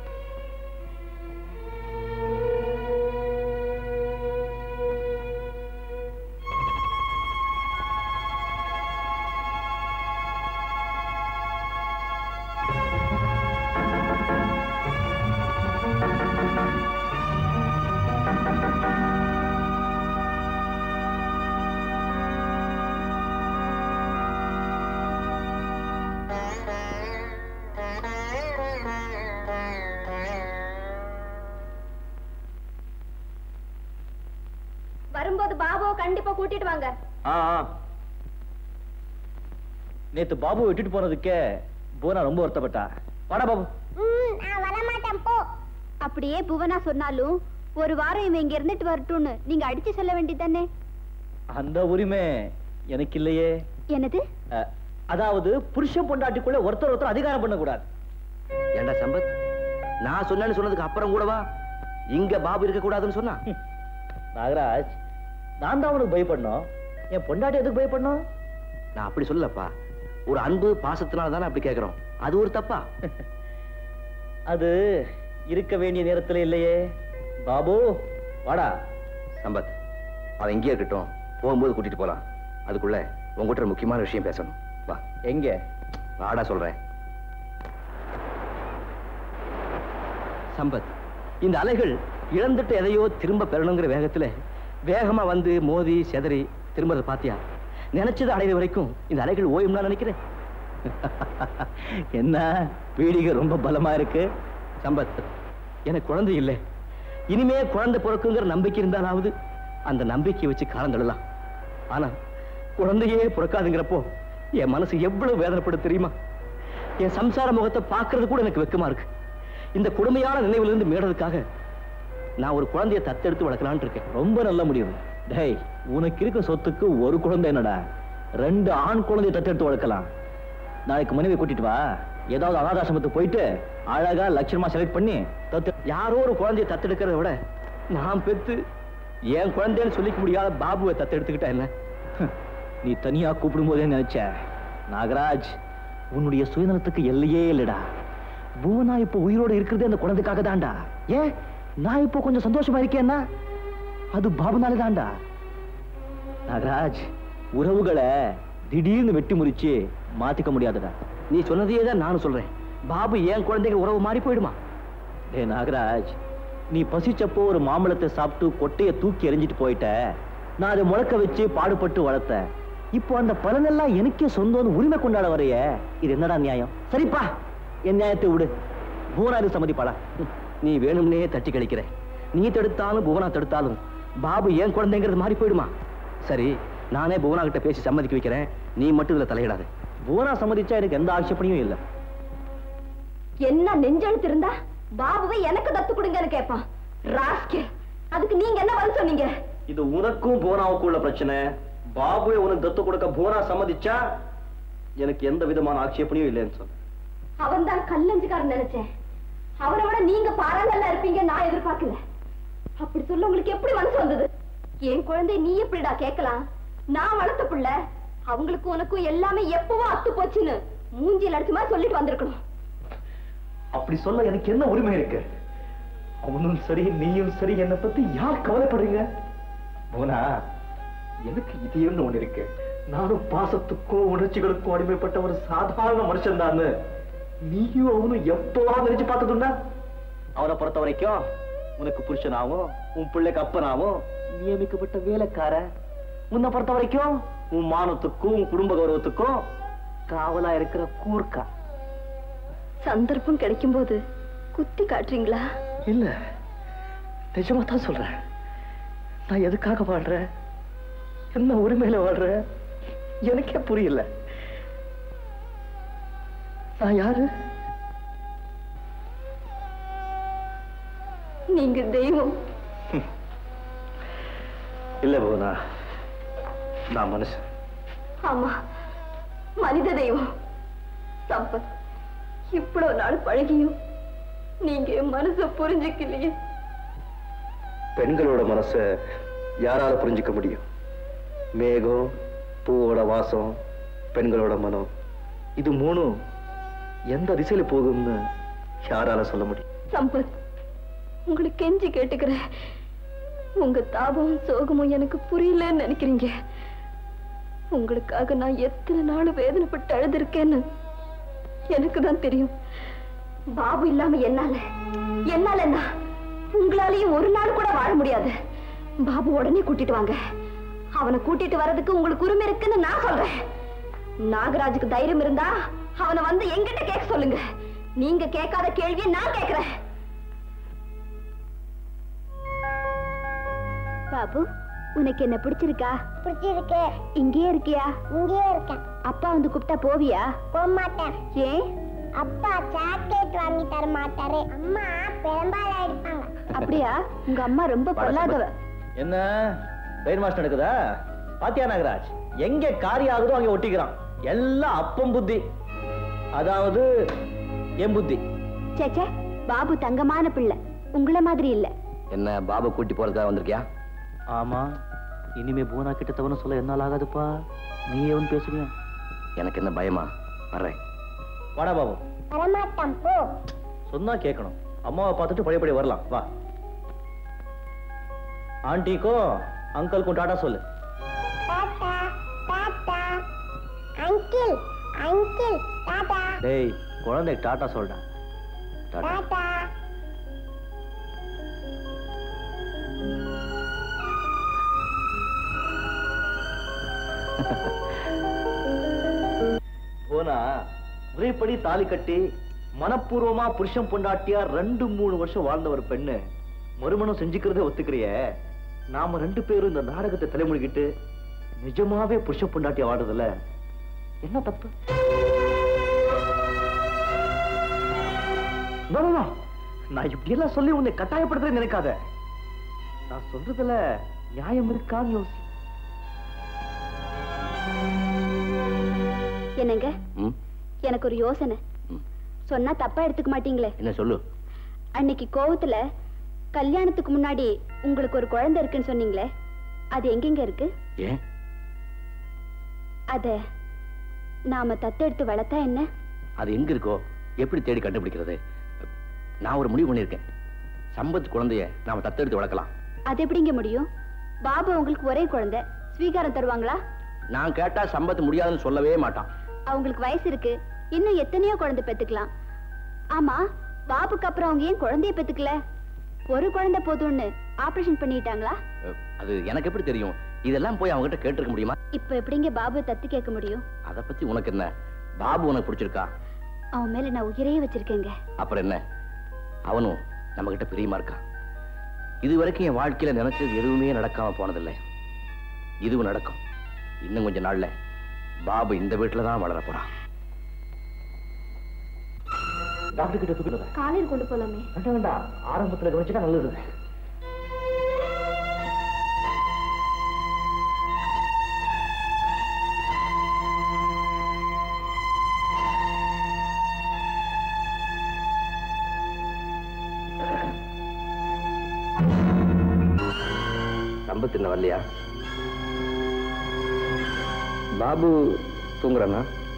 வரும்போது பாபுவை கண்டிப்பா கூட்டிட்டு வாங்க ஆ ஆ. நேத்து பாபு விட்டுட்டு போனதுக்கே போனா ரொம்ப வருத்தப்பட்டா வாடா பாபு ம், நான் வரமாட்டேன் போ அப்படியே புவனா சொன்னாலும் ஒரு வாரம் இவன் இங்க இருந்துட்டு வரட்டும்னு நீங்க அடிச்சு சொல்ல வேண்டியதானே அந்த உரிமை எனக்கு இல்லையே என்னது அ, அதாவது புருஷன் பொண்டாட்டிக்குள்ள ஒருத்தர் ஒருத்தர் அதிகாரம் பண்ணக்கூடாது ஏண்டா சம்பத் நான் சொன்னேன்னு சொன்னதுக்கு அப்புறம் கூடவா இங்க பாபு இருக்க கூடாதுன்னு சொன்னா நாகராஜ் நான் தான் அவனுக்கு பயப்படணும் என் பொண்டாட்டி எதுக்கு பயப்படணும் நான் அப்படி சொல்லலப்பா ஒரு அன்பு பாசத்தினால தானே அப்படி கேக்குறோம் அது ஒரு தப்பா அது இருக்க வேண்டிய நேரத்துல இல்லையே பாபு வாடா சம்பத் அவன் இங்கேயே இருக்கட்டும் போகும்போது கூட்டிட்டு போலாம் அதுக்குள்ள உங்ககிட்ட ஒரு முக்கியமான விஷயம் பேசணும் வா எங்க வாடா சொல்றேன் சம்பத் இந்த அலைகள் இழந்துட்டு எதையோ திரும்ப பெறணுங்கிற வேகத்துல வேகமா வந்து மோதி செதறி திரும்பறத பாத்தியா நினைச்சது அடையிற வரைக்கும் இந்த அலைகள் ஓயும் நான் நினைக்கிறேன் என்ன பீடிகை ரொம்ப பலமா இருக்கு சம்பத் எனக்கு குழந்தை இல்லை இனிமே குழந்தை பிறக்குங்கிற நம்பிக்கை இருந்தாலாவது அந்த நம்பிக்கையை வச்சு காலம் தள்ளலாம் ஆனா குழந்தையே பிறக்காதுங்கிறப்போ என் மனசு எவ்வளவு வேதனைப்படும் தெரியுமா என் சம்சார முகத்தை பார்க்கிறது கூட எனக்கு வெக்கமா இருக்கு இந்த கொடுமையான நினைவிலிருந்து மீறதுக்காக நான் ஒரு குழந்தையை தத்தெடுத்து வளர்க்கலாம்னு இருக்கேன் ரொம்ப நல்ல முடிவு டேய் உனக்கு இருக்க சொத்துக்கு ஒரு குழந்தை என்னடா ரெண்டு ஆண் குழந்தையை தத்தெடுத்து வளர்க்கலாம் நாளைக்கு மனைவி கூட்டிட்டு வா ஏதாவது அனாதாசிரமத்துக்கு போயிட்டு அழகா லட்சணமா செலக்ட் பண்ணி தத்து யாரோ ஒரு குழந்தையை தத்தெடுக்கிறத விட நான் பெத்து என் குழந்தைன்னு சொல்லிக்க முடியாத பாபுவை தத்தெடுத்துக்கிட்டா என்ன நீ தனியா கூப்பிடும் போதே நினைச்ச நாகராஜ் உன்னுடைய சுயநலத்துக்கு எல்லையே இல்லடா பூனா இப்போ உயிரோட இருக்கிறதே அந்த குழந்தைக்காக தான்டா ஏன் நான் இப்போ கொஞ்சம் சந்தோஷமா இருக்கேன்னா அது பாபுனால தான்டா நாகராஜ் உறவுகளை திடீர்னு வெட்டி முறிச்சு மாத்திக்க முடியாதுடா நீ சொன்னதையே தான் நானும் சொல்றேன் பாபு என் குழந்தைங்க உறவு மாறி போயிடுமா டே நாகராஜ் நீ பசிச்சப்போ ஒரு மாம்பழத்தை சாப்பிட்டு கொட்டையை தூக்கி எறிஞ்சிட்டு போயிட்ட நான் அதை முழக்க வச்சு பாடுபட்டு வளர்த்தேன் இப்போ அந்த பலனெல்லாம் எனக்கே சொந்தம்னு உரிமை கொண்டாட வரைய இது என்னடா நியாயம் சரிப்பா என் நியாயத்தை விடு பூனாரி சம்மதிப்பாளா நீ வேணும்னே தட்டி கழிக்கிற நீ தடுத்தாலும் புவனா தடுத்தாலும் பாபு ஏன் குழந்தைங்கிறது மாறி போயிடுமா சரி நானே புவனா கிட்ட பேசி சம்மதிக்க வைக்கிறேன் நீ மட்டும் இதுல தலையிடாத பூனா சம்மதிச்சா எனக்கு எந்த ஆட்சேபனையும் இல்லை என்ன நெஞ்செழுத்து இருந்தா பாபுவை எனக்கு தத்து கொடுங்கன்னு கேட்பான் ராஸ்கே அதுக்கு நீங்க என்ன பதில் சொன்னீங்க இது உனக்கும் பூனாவுக்கும் உள்ள பிரச்சனை பாபுவை உனக்கு தத்து கொடுக்க பூனா சம்மதிச்சா எனக்கு எந்த விதமான ஆட்சேபனையும் இல்லைன்னு சொன்னேன் அவன் தான் கல்லஞ்சுக்காரன் நினைச்சேன் அவனை விட நீங்க பாராங்கல்ல இருப்பீங்க நான் எதிர்பார்க்கல அப்படி சொல்ல உங்களுக்கு எப்படி மனசு வந்தது என் குழந்தை நீ எப்படிடா கேட்கலாம் நான் வளர்த்த புள்ள அவங்களுக்கு உனக்கும் எல்லாமே எப்பவோ அத்து போச்சுன்னு மூஞ்சியில் அடிச்சு மாதிரி சொல்லிட்டு வந்திருக்கணும் அப்படி சொல்ல எனக்கு என்ன உரிமை இருக்கு அவனும் சரி நீயும் சரி என்னை பத்தி யார் கவலைப்படுறீங்க போனா எனக்கு இதயம்னு ஒண்ணு இருக்கு நானும் பாசத்துக்கும் உணர்ச்சிகளுக்கும் அடிமைப்பட்ட ஒரு சாதாரண மனுஷன் தான் நீயும் அவனும் எப்பவா நினைச்சு பார்த்ததுண்டா அவனை பொறுத்த வரைக்கும் உனக்கு புருஷனாவும் உன் பிள்ளைக்கு அப்பனாவும் நியமிக்கப்பட்ட வேலைக்கார உன்னை பொறுத்த வரைக்கும் உன் மானத்துக்கும் உன் குடும்ப கௌரவத்துக்கும் காவலா இருக்கிற கூர்க்கா சந்தர்ப்பம் கிடைக்கும் போது குத்தி காட்டுறீங்களா இல்ல நிஜமா தான் சொல்றேன் நான் எதுக்காக வாழ்றேன் என்ன உரிமையில வாழ்றேன் எனக்கே புரியல நான் யாரு நீங்க தெய்வம் இல்ல போனா நான் மனுஷன் ஆமா மனித தெய்வம் சம்பத் இவ்வளவு நாள் பழகியும் நீங்க என் மனச புரிஞ்சுக்கலையே பெண்களோட மனச யாரால புரிஞ்சுக்க முடியும் மேகம் பூவோட வாசம் பெண்களோட மனம் இது மூணும் எந்த திசையில போகும்னு யாரால சொல்ல முடியும் சம்பத் உங்களுக்கு கெஞ்சி கேட்டுக்கிறேன் உங்க தாபமும் சோகமும் எனக்கு புரியலன்னு நினைக்கிறீங்க உங்களுக்காக நான் எத்தனை நாள் வேதனைப்பட்டு அழுதுருக்கேன்னு எனக்கு தான் தெரியும் பாபு இல்லாம என்னால என்னால என்ன உங்களாலையும் ஒரு நாள் கூட வாழ முடியாது பாபு உடனே கூட்டிட்டு வாங்க அவனை கூட்டிட்டு வர்றதுக்கு உங்களுக்கு உரிமை இருக்குன்னு நான் சொல்றேன் நாகராஜுக்கு தைரியம் இருந்தா அவனை வந்து எங்கிட்ட கேட்க சொல்லுங்க நீங்க கேட்காத கேள்வியை நான் கேட்கிறேன் பாபு உனக்கு என்ன பிடிச்சிருக்கா பிடிச்சிருக்கு இங்கேயே இருக்கியா இங்கேயே இருக்கேன் அப்பா வந்து கூப்பிட்டா போவியா போக மாட்டேன் ஏன் அப்பா சாக்லேட் வாங்கி தர மாட்டாரு அம்மா பெரும்பாலும் அடிப்பாங்க அப்படியா உங்க அம்மா ரொம்ப பொல்லாதவ என்ன பெயின் மாஸ்டர் நடக்குதா பாத்தியா நாகராஜ் எங்க காரியம் ஆகுதோ அங்க ஒட்டிக்கிறான் எல்லாம் அப்பம் புத்தி அதாவது என் புத்தி சேச்சே பாபு தங்கமான பிள்ளை உங்கள மாதிரி இல்ல என்ன பாபு கூட்டி போறதுக்காக வந்திருக்கியா ஆமா இனிமே பூனா கிட்ட தவறு சொல்ல என்னால் ஆகாதுப்பா நீ எவன் பேசுவியா எனக்கு என்ன பயமா வர்றேன் வாடா பாபு வரமாட்டான் போ சொன்னா கேட்கணும் அம்மாவை பார்த்துட்டு பழையபடி வரலாம் வா ஆண்டிக்கும் அங்கிள்க்கும் டாடா சொல்லு tata tata uncle uncle tata டேய் குழந்தை டாடா சொல்டா டாடா போனா முறைப்படி தாலி கட்டி மனப்பூர்வமா புருஷன் பொண்டாட்டியா ரெண்டு மூணு வருஷம் வாழ்ந்த ஒரு பெண்ணு மறுமணம் செஞ்சுக்கிறதே ஒத்துக்கிறிய நாம ரெண்டு பேரும் இந்த நாடகத்தை தலைமொழிகிட்டு நிஜமாவே புருஷன் பொண்டாட்டியா வாடுறதுல என்ன தப்பு No, no, no. நான் இப்படி எல்லாம் சொல்லி உன்னை கட்டாயப்படுத்துறேன்னு நினைக்காத நான் சொல்றதுல நியாயம் இருக்கான்னு யோசி என்னங்க ம் எனக்கு ஒரு யோசனை ம். சொன்னா தப்பா எடுத்துக்க மாட்டீங்களே என்ன சொல்லு அன்னைக்கு கோவத்துல கல்யாணத்துக்கு முன்னாடி உங்களுக்கு ஒரு குழந்தை இருக்குன்னு சொன்னீங்களே அது எங்கெங்க இருக்கு ஏன் அத நாம தத்தெடுத்து வளர்த்தா என்ன அது எங்க இருக்கோ எப்படி தேடி கண்டுபிடிக்கிறது நான் ஒரு முடிவு பண்ணியிருக்கேன் சம்பத் குழந்தைய நாம தத்தெடுத்து வளர்க்கலாம் அது எப்படிங்க முடியும் பாபு உங்களுக்கு ஒரே குழந்தை ஸ்வீகாரம் தருவாங்களா நான் கேட்டா சம்பத் முடியாதுன்னு சொல்லவே மாட்டான் அவங்களுக்கு வயசு இருக்கு இன்னும் எத்தனையோ குழந்தை பெத்துக்கலாம் ஆமா பாபுக்கு அப்புறம் அவங்க ஏன் குழந்தைய பெத்துக்கல ஒரு குழந்தை போதும்னு ஆபரேஷன் பண்ணிட்டாங்களா அஹ், அது எனக்கு எப்படி தெரியும் இதெல்லாம் போய் அவங்ககிட்ட கேட்டிருக்க முடியுமா இப்ப எப்படிங்க பாபு தத்து கேட்க முடியும் அதை பத்தி உனக்கு என்ன பாபு உனக்கு பிடிச்சிருக்கா அவன் மேல நான் உயிரையே வச்சிருக்கேங்க அப்புறம் என்ன அவனும் நம்ம கிட்ட பிரியமா இருக்கான் இது வரைக்கும் என் வாழ்க்கையில நினைச்சது எதுவுமே நடக்காம போனதில்லை இதுவும் நடக்கும் இன்னும் கொஞ்ச நாள்ல பாபு இந்த வீட்டுல தான் வளர போறான் டாக்டர் கிட்ட தூக்கிட்டு காலையில் கொண்டு போலாமே வேண்டாம் வேண்டாம் ஆரம்பத்துல கவனிச்சுட்டா நல்லது சம்பத் என்ன வரலையா பாபு தூங்குறானா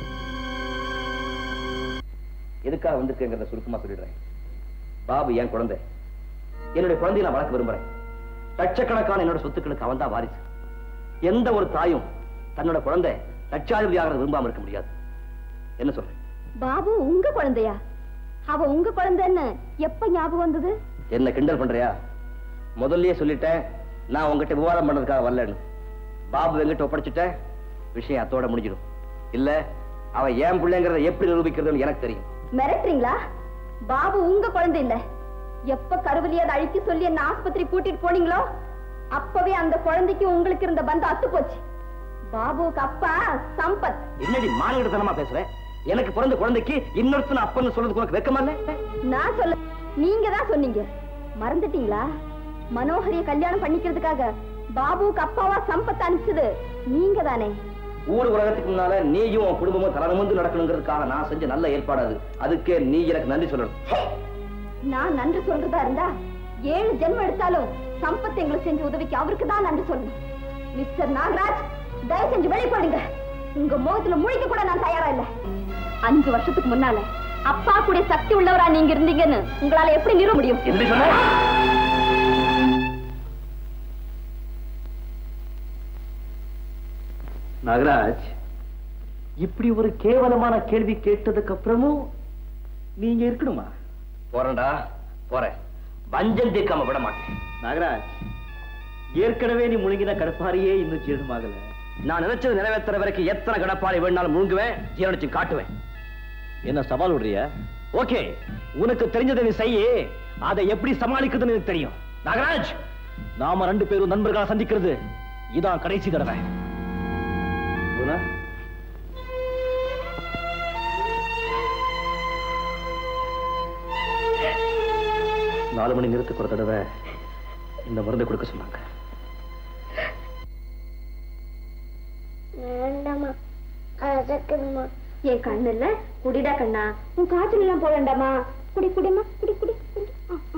எதுக்காக வந்திருக்கேங்கிறத சுருக்கமா சொல்லிடுறேன் பாபு என் குழந்தை என்னுடைய குழந்தையை நான் வளர்க்க விரும்புறேன் லட்சக்கணக்கான என்னோட சொத்துக்களுக்கு அவன் தான் வாரிசு எந்த ஒரு தாயும் தன்னோட குழந்தை லட்சாதிபதி ஆகிறது விரும்பாம இருக்க முடியாது என்ன சொல்றேன் பாபு உங்க குழந்தையா அவ உங்க குழந்தைன்னு எப்ப ஞாபகம் வந்தது என்ன கிண்டல் பண்றியா முதல்லயே சொல்லிட்டேன் நான் உங்ககிட்ட விவாதம் பண்றதுக்காக வரலன்னு பாபு எங்கிட்ட ஒப்படைச்சிட்டேன் விஷயம் அத்தோட முடிஞ்சிடும் இல்ல அவன் ஏன் பிள்ளைங்கிறத எப்படி நிரூபிக்கிறதுன்னு எனக்கு தெரியும் மிரட்டுறீங்களா பாபு உங்க குழந்தை இல்ல எப்ப கருவிலியை அதை அழிக்க சொல்லி என்ன ஆஸ்பத்திரி கூட்டிட்டு போனீங்களோ அப்பவே அந்த குழந்தைக்கு உங்களுக்கு இருந்த பந்தம் அத்து போச்சு பாபுவுக்கு அப்பா சம்பத் என்னடி மாநிலத்தனமா பேசுற எனக்கு பிறந்த குழந்தைக்கு இன்னொருத்தன அப்பன்னு சொல்றதுக்கு உனக்கு வெக்கமா இல்ல நான் சொல்ல நீங்க தான் சொன்னீங்க மறந்துட்டீங்களா மனோகரிய கல்யாணம் பண்ணிக்கிறதுக்காக பாபுவுக்கு அப்பாவா சம்பத் அனுப்பிச்சது நீங்க தானே ஊர் உலகத்துக்கு முன்னால நீயும் உன் குடும்பமும் தலைமுந்து நடக்கணுங்கிறதுக்காக நான் செஞ்ச நல்ல ஏற்பாடு அது அதுக்கே நீ எனக்கு நன்றி சொல்லணும் நான் நன்றி சொல்றதா இருந்தா ஏழு ஜென்மம் எடுத்தாலும் சம்பத் எங்களுக்கு செஞ்ச உதவிக்கு அவருக்கு தான் நன்றி சொல்லணும் மிஸ்டர் நாகராஜ் தயவு செஞ்சு வெளியே போடுங்க உங்க முகத்துல முழிக்க கூட நான் தயாரா இல்ல அஞ்சு வருஷத்துக்கு முன்னால அப்பா கூட சக்தி உள்ளவரா நீங்க இருந்தீங்கன்னு உங்களால எப்படி நிறுவ முடியும் எப்படி சொன்ன நாகராஜ் இப்படி ஒரு கேவலமான கேள்வி கேட்டதுக்கு அப்புறமும் நீங்க இருக்கணுமா போறேன்டா போறேன் வஞ்சம் தீர்க்காம விட மாட்டேன் நாகராஜ் ஏற்கனவே நீ முழுங்கின கடப்பாரியே இன்னும் ஜீரணமாகல நான் நினைச்சது நிறைவேற்றுற வரைக்கும் எத்தனை கடப்பாறை வேணாலும் முழுங்குவேன் ஜீரணிச்சு காட்டுவேன் என்ன சவால் விடுறிய ஓகே உனக்கு தெரிஞ்சதை நீ செய்ய அதை எப்படி சமாளிக்கிறதுன்னு எனக்கு தெரியும் நாகராஜ் நாம ரெண்டு பேரும் நண்பர்களா சந்திக்கிறது இதான் கடைசி தடவை குணா, நாலு மணி நேரத்துக்கு ஒரு தடவை இந்த மருந்து கொடுக்க சொன்னாங்க வேண்டாமா அதற்குமா என் கண்ணு இல்ல குடிடா கண்ணா உன் காய்ச்சல் எல்லாம் போக வேண்டாமா குடி குடிமா குடி குடி குடி. ஆ, ஆ.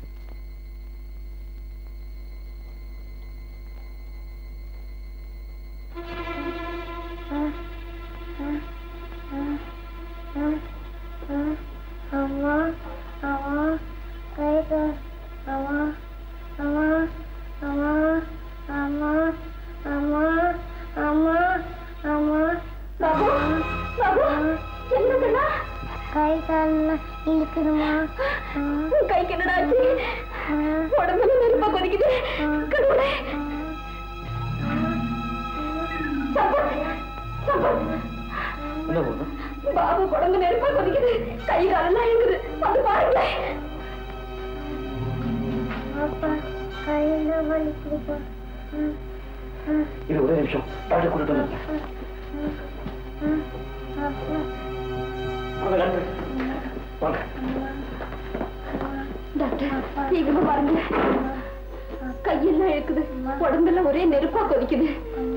அம்மா அம்மா கை அம்மா அம்மா அம்மா அம்மா அம்மா அம்மா அம்மா பாபு, பாபு, என்ன கண்ணா கை கால் இழுக்குதுமா உன் கைக்கு என்னடா ஆச்சு உடம்புல நெருப்பா கொதிக்குது கடவுளே சம்பத், சம்பத். என்ன குணா? பாபு உடம்பு நெருப்பா கொதிக்குது கை காலெல்லாம் இருக்குது வந்து பாருங்களேன் அப்பா கையில வலிக்குதுப்பா இது ஒரே நிமிஷம் டாக்டர் கொண்டு வந்து அப்பா வாங்க டாக்டர் வாங்க டாக்டர் சீக்கிரமா பாருங்க கையெல்லாம் இருக்குது உடம்பெல்லாம் ஒரே நெருப்பா கொதிக்குது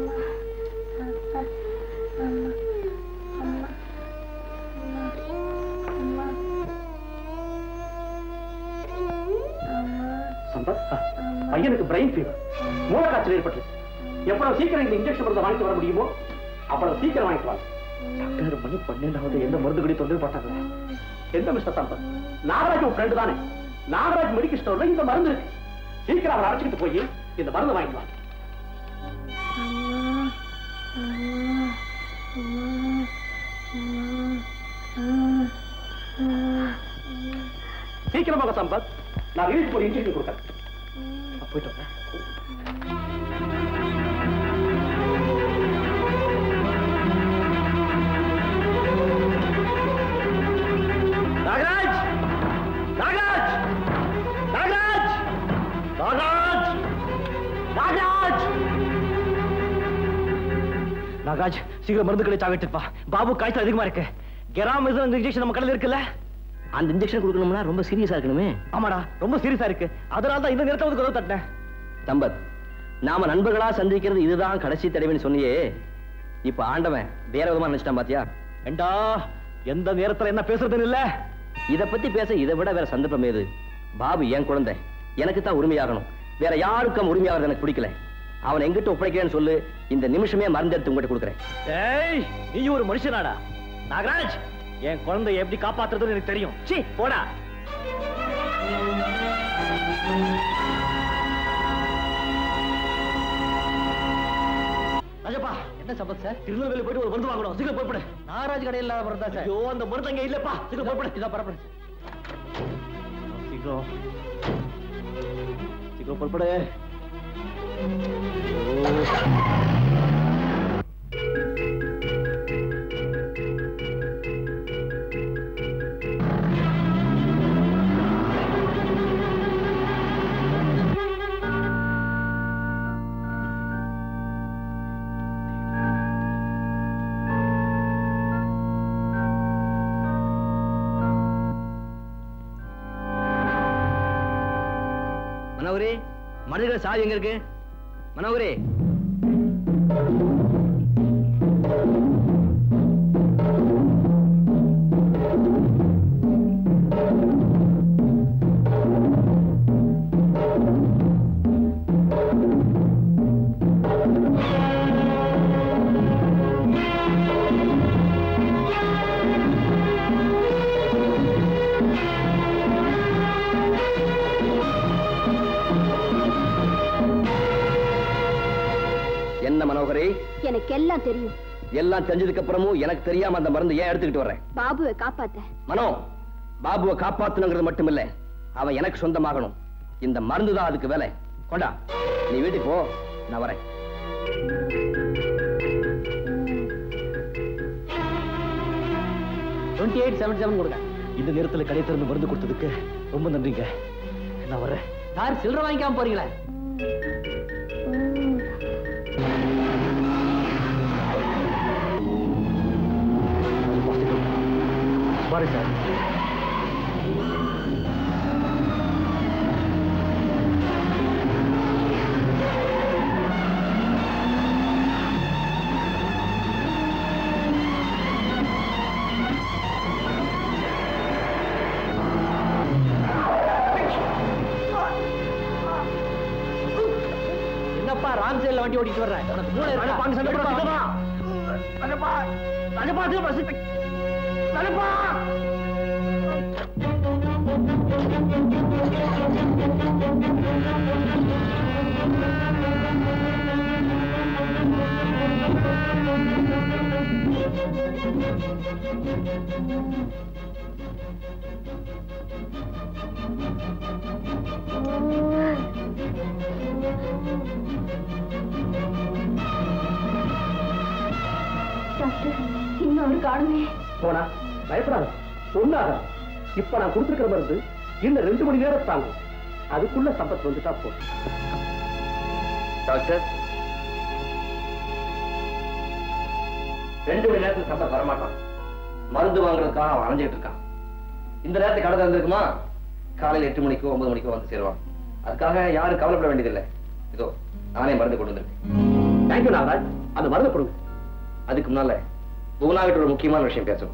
சம்பத் பையனுக்கு பிரெயின் ஃபீவர் மூல காய்ச்சல் ஏற்பட்டு எவ்வளவு சீக்கிரம் இந்த இன்ஜெக்ஷன் மருந்து வாங்கிட்டு வர முடியுமோ அவ்வளவு சீக்கிரம் வாங்கிட்டு வாங்க டாக்டர் மணி பன்னெண்டாவது எந்த மருந்து கடி தொந்தரவு பட்டாங்க எந்த மிஸ்டர் சம்பத் நாகராஜ் உன் ஃப்ரெண்டு தானே நாகராஜ் மெடிக்கல் ஸ்டோர்ல இந்த மருந்து இருக்கு சீக்கிரம் அவரை அழைச்சிட்டு போய் இந்த மருந்து வாங்கிட்டு வாங்க சீக்கிரமாக சம்பத் நான் வீட்டுக்கு ஒரு இன்ஜெக்ஷன் கொடுத்தேன் நான் போயிட்டு வரேன் நாகராஜ் நாகராஜ் நாகராஜ் நாகராஜ் நாகராஜ் நாகராஜ் சீக்கிரம் மருந்து கிடைச்சா விட்டுப்பா பாபு காய்ச்சல் அதிகமா இருக்கு கெராமிசம் இந்த இன்ஜெக்ஷன் நம்ம கடையில் இருக்குல்ல அந்த இன்ஜெக்ஷன் கொடுக்கணும்னா ரொம்ப சீரியஸா இருக்கணுமே ஆமாடா ரொம்ப சீரியஸா இருக்கு அதனால தான் இந்த நேரத்தை வந்து கதவு தட்டினேன் சம்பத் நாம நண்பர்களா சந்திக்கிறது இதுதான் கடைசி தடவைன்னு சொன்னியே இப்ப ஆண்டவன் வேற விதமா நினைச்சிட்டான் பாத்தியா ஏண்டா எந்த நேரத்துல என்ன பேசுறதுன்னு இல்ல இத பத்தி பேச இதை விட வேற சந்தர்ப்பம் ஏது பாபு என் குழந்தை எனக்கு தான் உரிமையாகணும் வேற யாருக்கும் உரிமையாகிறது எனக்கு பிடிக்கல அவன் எங்கிட்ட ஒப்படைக்கிறேன்னு சொல்லு இந்த நிமிஷமே மருந்தெடுத்து உங்ககிட்ட கொடுக்குறேன் ஏய் நீ ஒரு மனுஷனாடா நாகராஜ் என் குழந்தைய எப்படி காப்பாத்துறதுன்னு எனக்கு தெரியும் சீ போடா ராஜப்பா என்ன சம்பத் சார் திருநெல்வேலி போயிட்டு ஒரு மருந்து வாங்கணும் சீக்கிரம் போய்ப்படு நாகராஜ் கடையில் இல்லாத மருந்தா சார் ஐயோ அந்த மருந்து அங்க இல்லப்பா சீக்கிரம் போய்ப்படு இதான் பரப்படு சீக்கிரம் சீக்கிரம் புறப்படு மனோகரே மனிதர்கள் சாவி எங்க இருக்கு மனோகரே எனக்கு எல்லாம் தெரியும் எல்லாம் தெரிஞ்சதுக்கு அப்புறமும் எனக்கு தெரியாம அந்த மருந்து ஏன் எடுத்துக்கிட்டு வர்றேன் பாபுவை காப்பாத்த மனோ பாபுவை காப்பாத்தணுங்கிறது மட்டுமில்ல அவன் எனக்கு சொந்தமாகணும் இந்த மருந்து தான் அதுக்கு வேலை கொண்டா நீ வீட்டுக்கு போ நான் வரேன் டுவெண்ட்டி எயிட் செவன் செவன் கொடுங்க இந்த நேரத்துல கடை திறந்து மருந்து கொடுத்ததுக்கு ரொம்ப நன்றிங்க நான் வரேன் சார் சில்லறை வாங்கிக்காம போறீங்களா சாரி சார் என்னப்பா ராங் சைடுல வண்டி ஓட்டிட்டு வர்றேன் உனக்கு மூளை இருக்கா? ராஜப்பா, சண்டை போட எடுப்பா. சீக்கிரமா. ராஜப்பா, ராஜப்பா, சீக்கிரம் சீக்கிரம். ராஜப்பா. டாக்டர் இன்னொரு காணுமே போனா பயப்படாத ஒண்ணாக இப்ப நான் கொடுத்துருக்கிற மருந்து இன்னும் ரெண்டு மணி நேரம் தாங்கும் அதுக்குள்ள சம்பத் வந்துட்டா போதும் டாக்டர் ரெண்டு மணி நேரத்துக்கு சம்பத் வரமாட்டான் மருந்து வாங்குறதுக்காக அவன் அலைஞ்சிட்டு இருக்கான் இந்த நேரத்துக்கு கடை திறந்துருக்குமா காலையில் எட்டு மணிக்கோ ஒன்பது மணிக்கோ வந்து சேருவான் அதுக்காக யாரும் கவலைப்பட வேண்டியதில்லை இதோ நானே மருந்து கொண்டு வந்திருக்கேன் தேங்க்யூ நாகராஜ் அந்த மருந்து கொடுங்க அதுக்கு முன்னால புவனாகிட்ட ஒரு முக்கியமான விஷயம் பேசணும்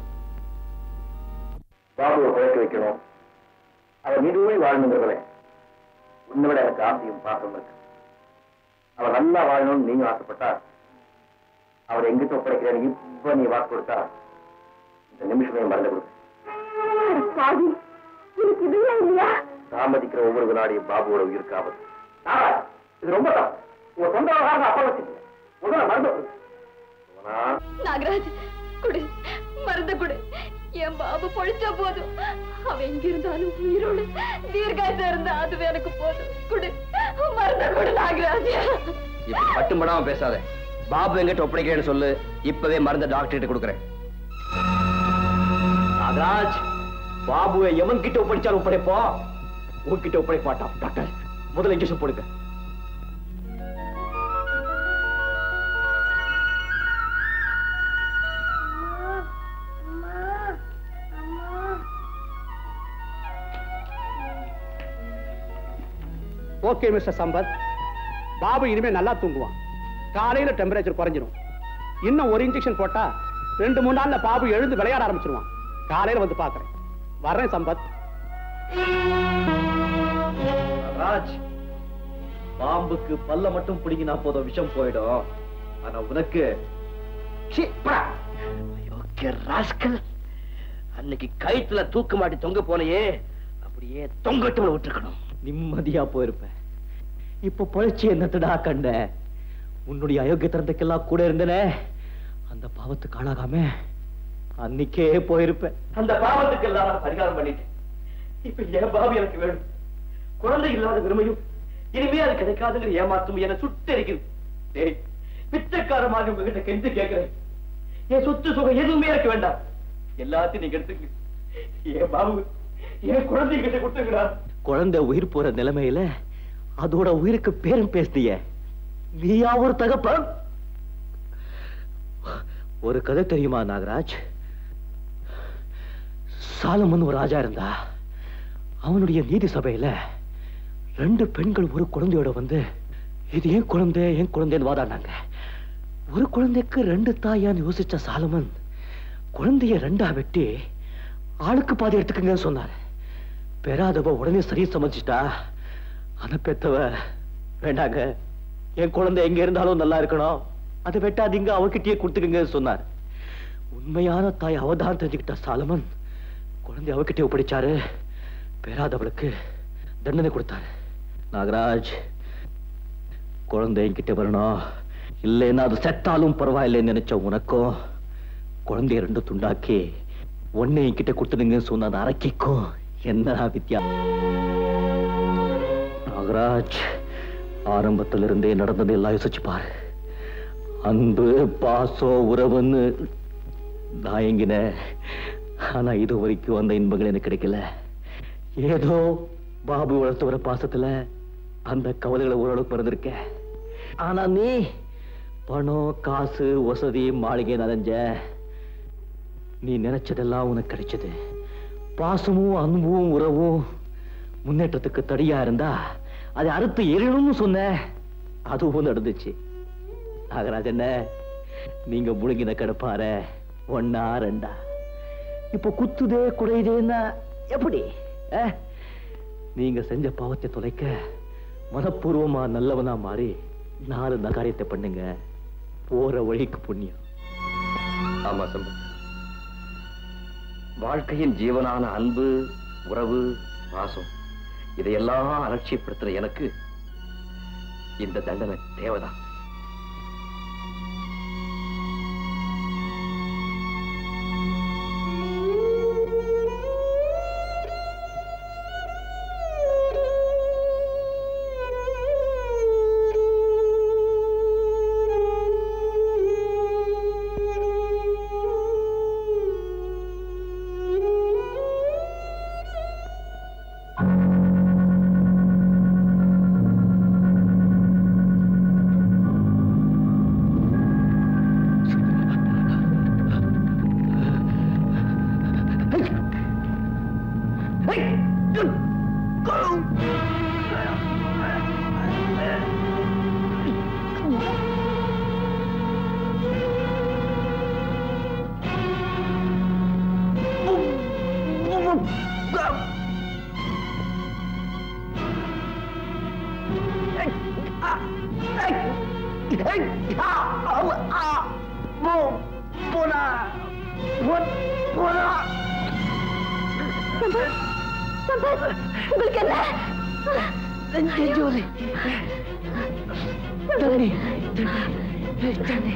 பாபுவை குழைக்க வைக்கணும் அவர் நிறுவி வாழணுங்கிறதுல உன்னை விட எனக்கு ஆசையும் பாசம் இருக்கு அவர் நல்லா வாழணும்னு நீங்க ஆசைப்பட்டா அவர் எங்கிட்ட ஒப்படைக்கிறேன்னு இப்ப நீ வாக்கு கொடுத்தா இந்த நிமிஷமே மறந்து கொடுக்க பாதி எனக்கு இதுவே இல்லையா தாமதிக்கிற ஒவ்வொரு வினாடியும் பாபுவோட உயிருக்கு ஆபத்து நாகராஜ் இது ரொம்ப தப்பு உங்க சொந்த விவகாரம் அப்ப வச்சுக்கீங்க முதல்ல மருந்து கொடுங்க புவனா, நாகராஜ் குடு மருந்து குடு என் பாபு பொழிச்சா போதும் அவன் எங்க இருந்தாலும் உயிரோடு தீர்காயசா இருந்தா அதுவே எனக்கு போதும் குடு மருந்து குடு நாகராஜ் இப்ப பட்டும்படாம பேசாத பாபு எங்கிட்ட ஒப்படைக்கிறேன்னு சொல்லு இப்பவே மருந்த டாக்டர் கிட்ட கொடுக்குறேன் நாகராஜ் பாபுவை எவன் கிட்ட ஒப்படைச்சாலும் ஒப்படைப்போம் உன்கிட்ட ஒப்படைக்க மாட்டான் டாக்டர் முதல்ல இன்ஜெக்ஷன் போடுங்க ஓகே மிஸ்டர் சம்பத் பாபு இனிமே நல்லா தூங்குவான் காலையில டெம்பரேச்சர் குறைஞ்சிரும் இன்னும் ஒரு இன்ஜெக்ஷன் போட்டா ரெண்டு மூணு நாள்ல பாபு எழுந்து விளையாட ஆரம்பிச்சிருவான் காலையில வந்து பாக்குறேன் வர்றேன் சம்பத் ராஜ் பாம்புக்கு பல்ல மட்டும் பிடிங்கினா போதும் விஷம் போயிடும் ஆனா உனக்கு சீ, போடா. அயோக்கிய ராஸ்கல் அன்னைக்கு கயித்துல தூக்கு மாட்டி தொங்க போனையே அப்படியே தொங்கட்டு விட்டுருக்கணும் நிம்மதியா போயிருப்பேன் இப்ப பொழைச்சி என்னத்தடா கண்ட உன்னுடைய அயோக்கியத்தனத்துக்கெல்லாம் கூட இருந்தனே அந்த பாவத்துக்கு ஆளாகாம அன்னைக்கே போயிருப்பேன் அந்த பாவத்துக்கு எல்லாம் நான் பரிகாரம் பண்ணிட்டேன் இப்ப என் பாபு எனக்கு வேணும் குழந்தை இல்லாத பெருமையும் இனிமே அது கிடைக்காதுங்கிற ஏமாத்தும் என்ன சுட்டரிக்குது டேய் பிச்சைக்காரமாக உங்ககிட்ட கெஞ்சு கேட்கிறேன் என் சொத்து சுகம் எதுவுமே எனக்கு வேண்டாம் எல்லாத்தையும் நீங்க எடுத்துக்க என் பாபு என் குழந்தை கிட்ட கொடுத்துக்கிறா குழந்தை உயிர் போற நிலைமையில அதோட உயிருக்கு பேரும் பேசுதிய நீயா ஒரு தகப்பன் ஒரு கதை தெரியுமா நாகராஜ் சாலமன் ஒரு ராஜா இருந்தா அவனுடைய நீதி சபையில ரெண்டு பெண்கள் ஒரு குழந்தையோட வந்து இது ஏன் குழந்தை ஏன் குழந்தைன்னு வாதாடினாங்க ஒரு குழந்தைக்கு ரெண்டு தாயான்னு யோசிச்ச சாலமன் குழந்தைய ரெண்டா வெட்டி ஆளுக்கு பாதி எடுத்துக்கங்கன்னு சொன்னார் பெறாதவ உடனே சரி சமைச்சிட்டா ஆனா பெத்தவ வேண்டாங்க என் குழந்தை எங்க இருந்தாலும் நல்லா இருக்கணும் அதை வெட்டாதீங்க அவகிட்டயே கொடுத்துக்கங்க சொன்னார் உண்மையான தாய் அவதான் தெரிஞ்சுக்கிட்ட சாலமன் குழந்தை அவகிட்டே ஒப்படைச்சாரு பெறாதவளுக்கு தண்டனை கொடுத்தாரு நாகராஜ் குழந்தை என்கிட்ட வரணும் இல்லைன்னா அது செத்தாலும் பரவாயில்லைன்னு நினைச்ச உனக்கும் குழந்தைய ரெண்டு துண்டாக்கி ஒன்னே என்கிட்ட கொடுத்துடுங்கன்னு சொன்ன அந்த அரக்கிக்கும் என்ன வித்தியா நாகராஜ் ஆரம்பத்துல இருந்தே நடந்ததை எல்லாம் யோசிச்சு பாரு அன்பு பாசம் உறவுன்னு நான் எங்கினேன் ஆனா இது வரைக்கும் அந்த இன்பங்கள் எனக்கு கிடைக்கல ஏதோ பாபு வளர்த்து வர பாசத்துல அந்த கவலைகளை ஓரளவுக்கு மறந்திருக்கேன் ஆனா நீ பணம் காசு வசதி மாளிகை நனைஞ்ச நீ நினைச்சதெல்லாம் உனக்கு கிடைச்சது பாசமும் அன்பும் உறவும் முன்னேற்றத்துக்கு தடியா இருந்தா அதை அறுத்து எரியணும்னு சொன்ன அதுவும் நடந்துச்சு நாகராஜன் நீங்க முழுங்கின கிடப்பார ஒன்னா ரெண்டா இப்போ குத்துதே குறையுதேன்னா எப்படி அஹ்? நீங்க செஞ்ச பாவத்தை தொலைக்க மனப்பூர்வமா நல்லவனா மாறி நாலு நல்ல காரியத்தை பண்ணுங்க போற வழிக்கு புண்ணியம் ஆமா சம்பத் வாழ்க்கையின் ஜீவனான அன்பு உறவு பாசம் இதையெல்லாம் அலட்சியப்படுத்துற எனக்கு இந்த தண்டனை தேவைதான் உங்களுக்கு என்ன ஜோதி தண்ணி தண்ணி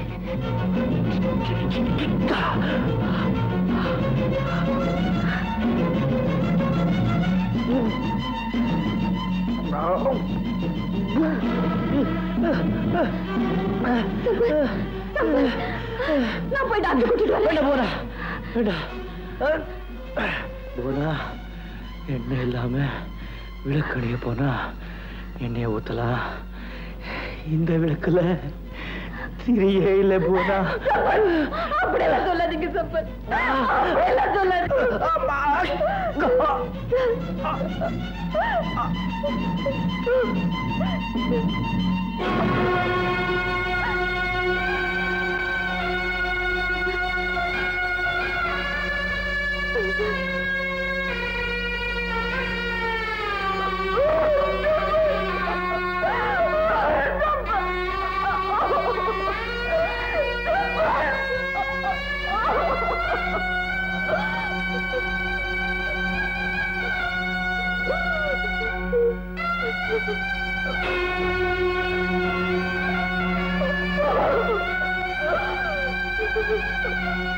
நான் போய் டாக்டர் கூட்டிட்டு வரேன் வேண்டாம் போடா வேண்டாம் போனா எண்ணெய் இல்லாம விளக்கணிய போனா எண்ணெய ஊத்தலாம் இந்த விளக்குல திரியே இல்ல போனா அப்படியெல்லாம் சொல்லாதீங்க சம்பத் அப்படியெல்லாம் சொல்லாதீங்க ஆ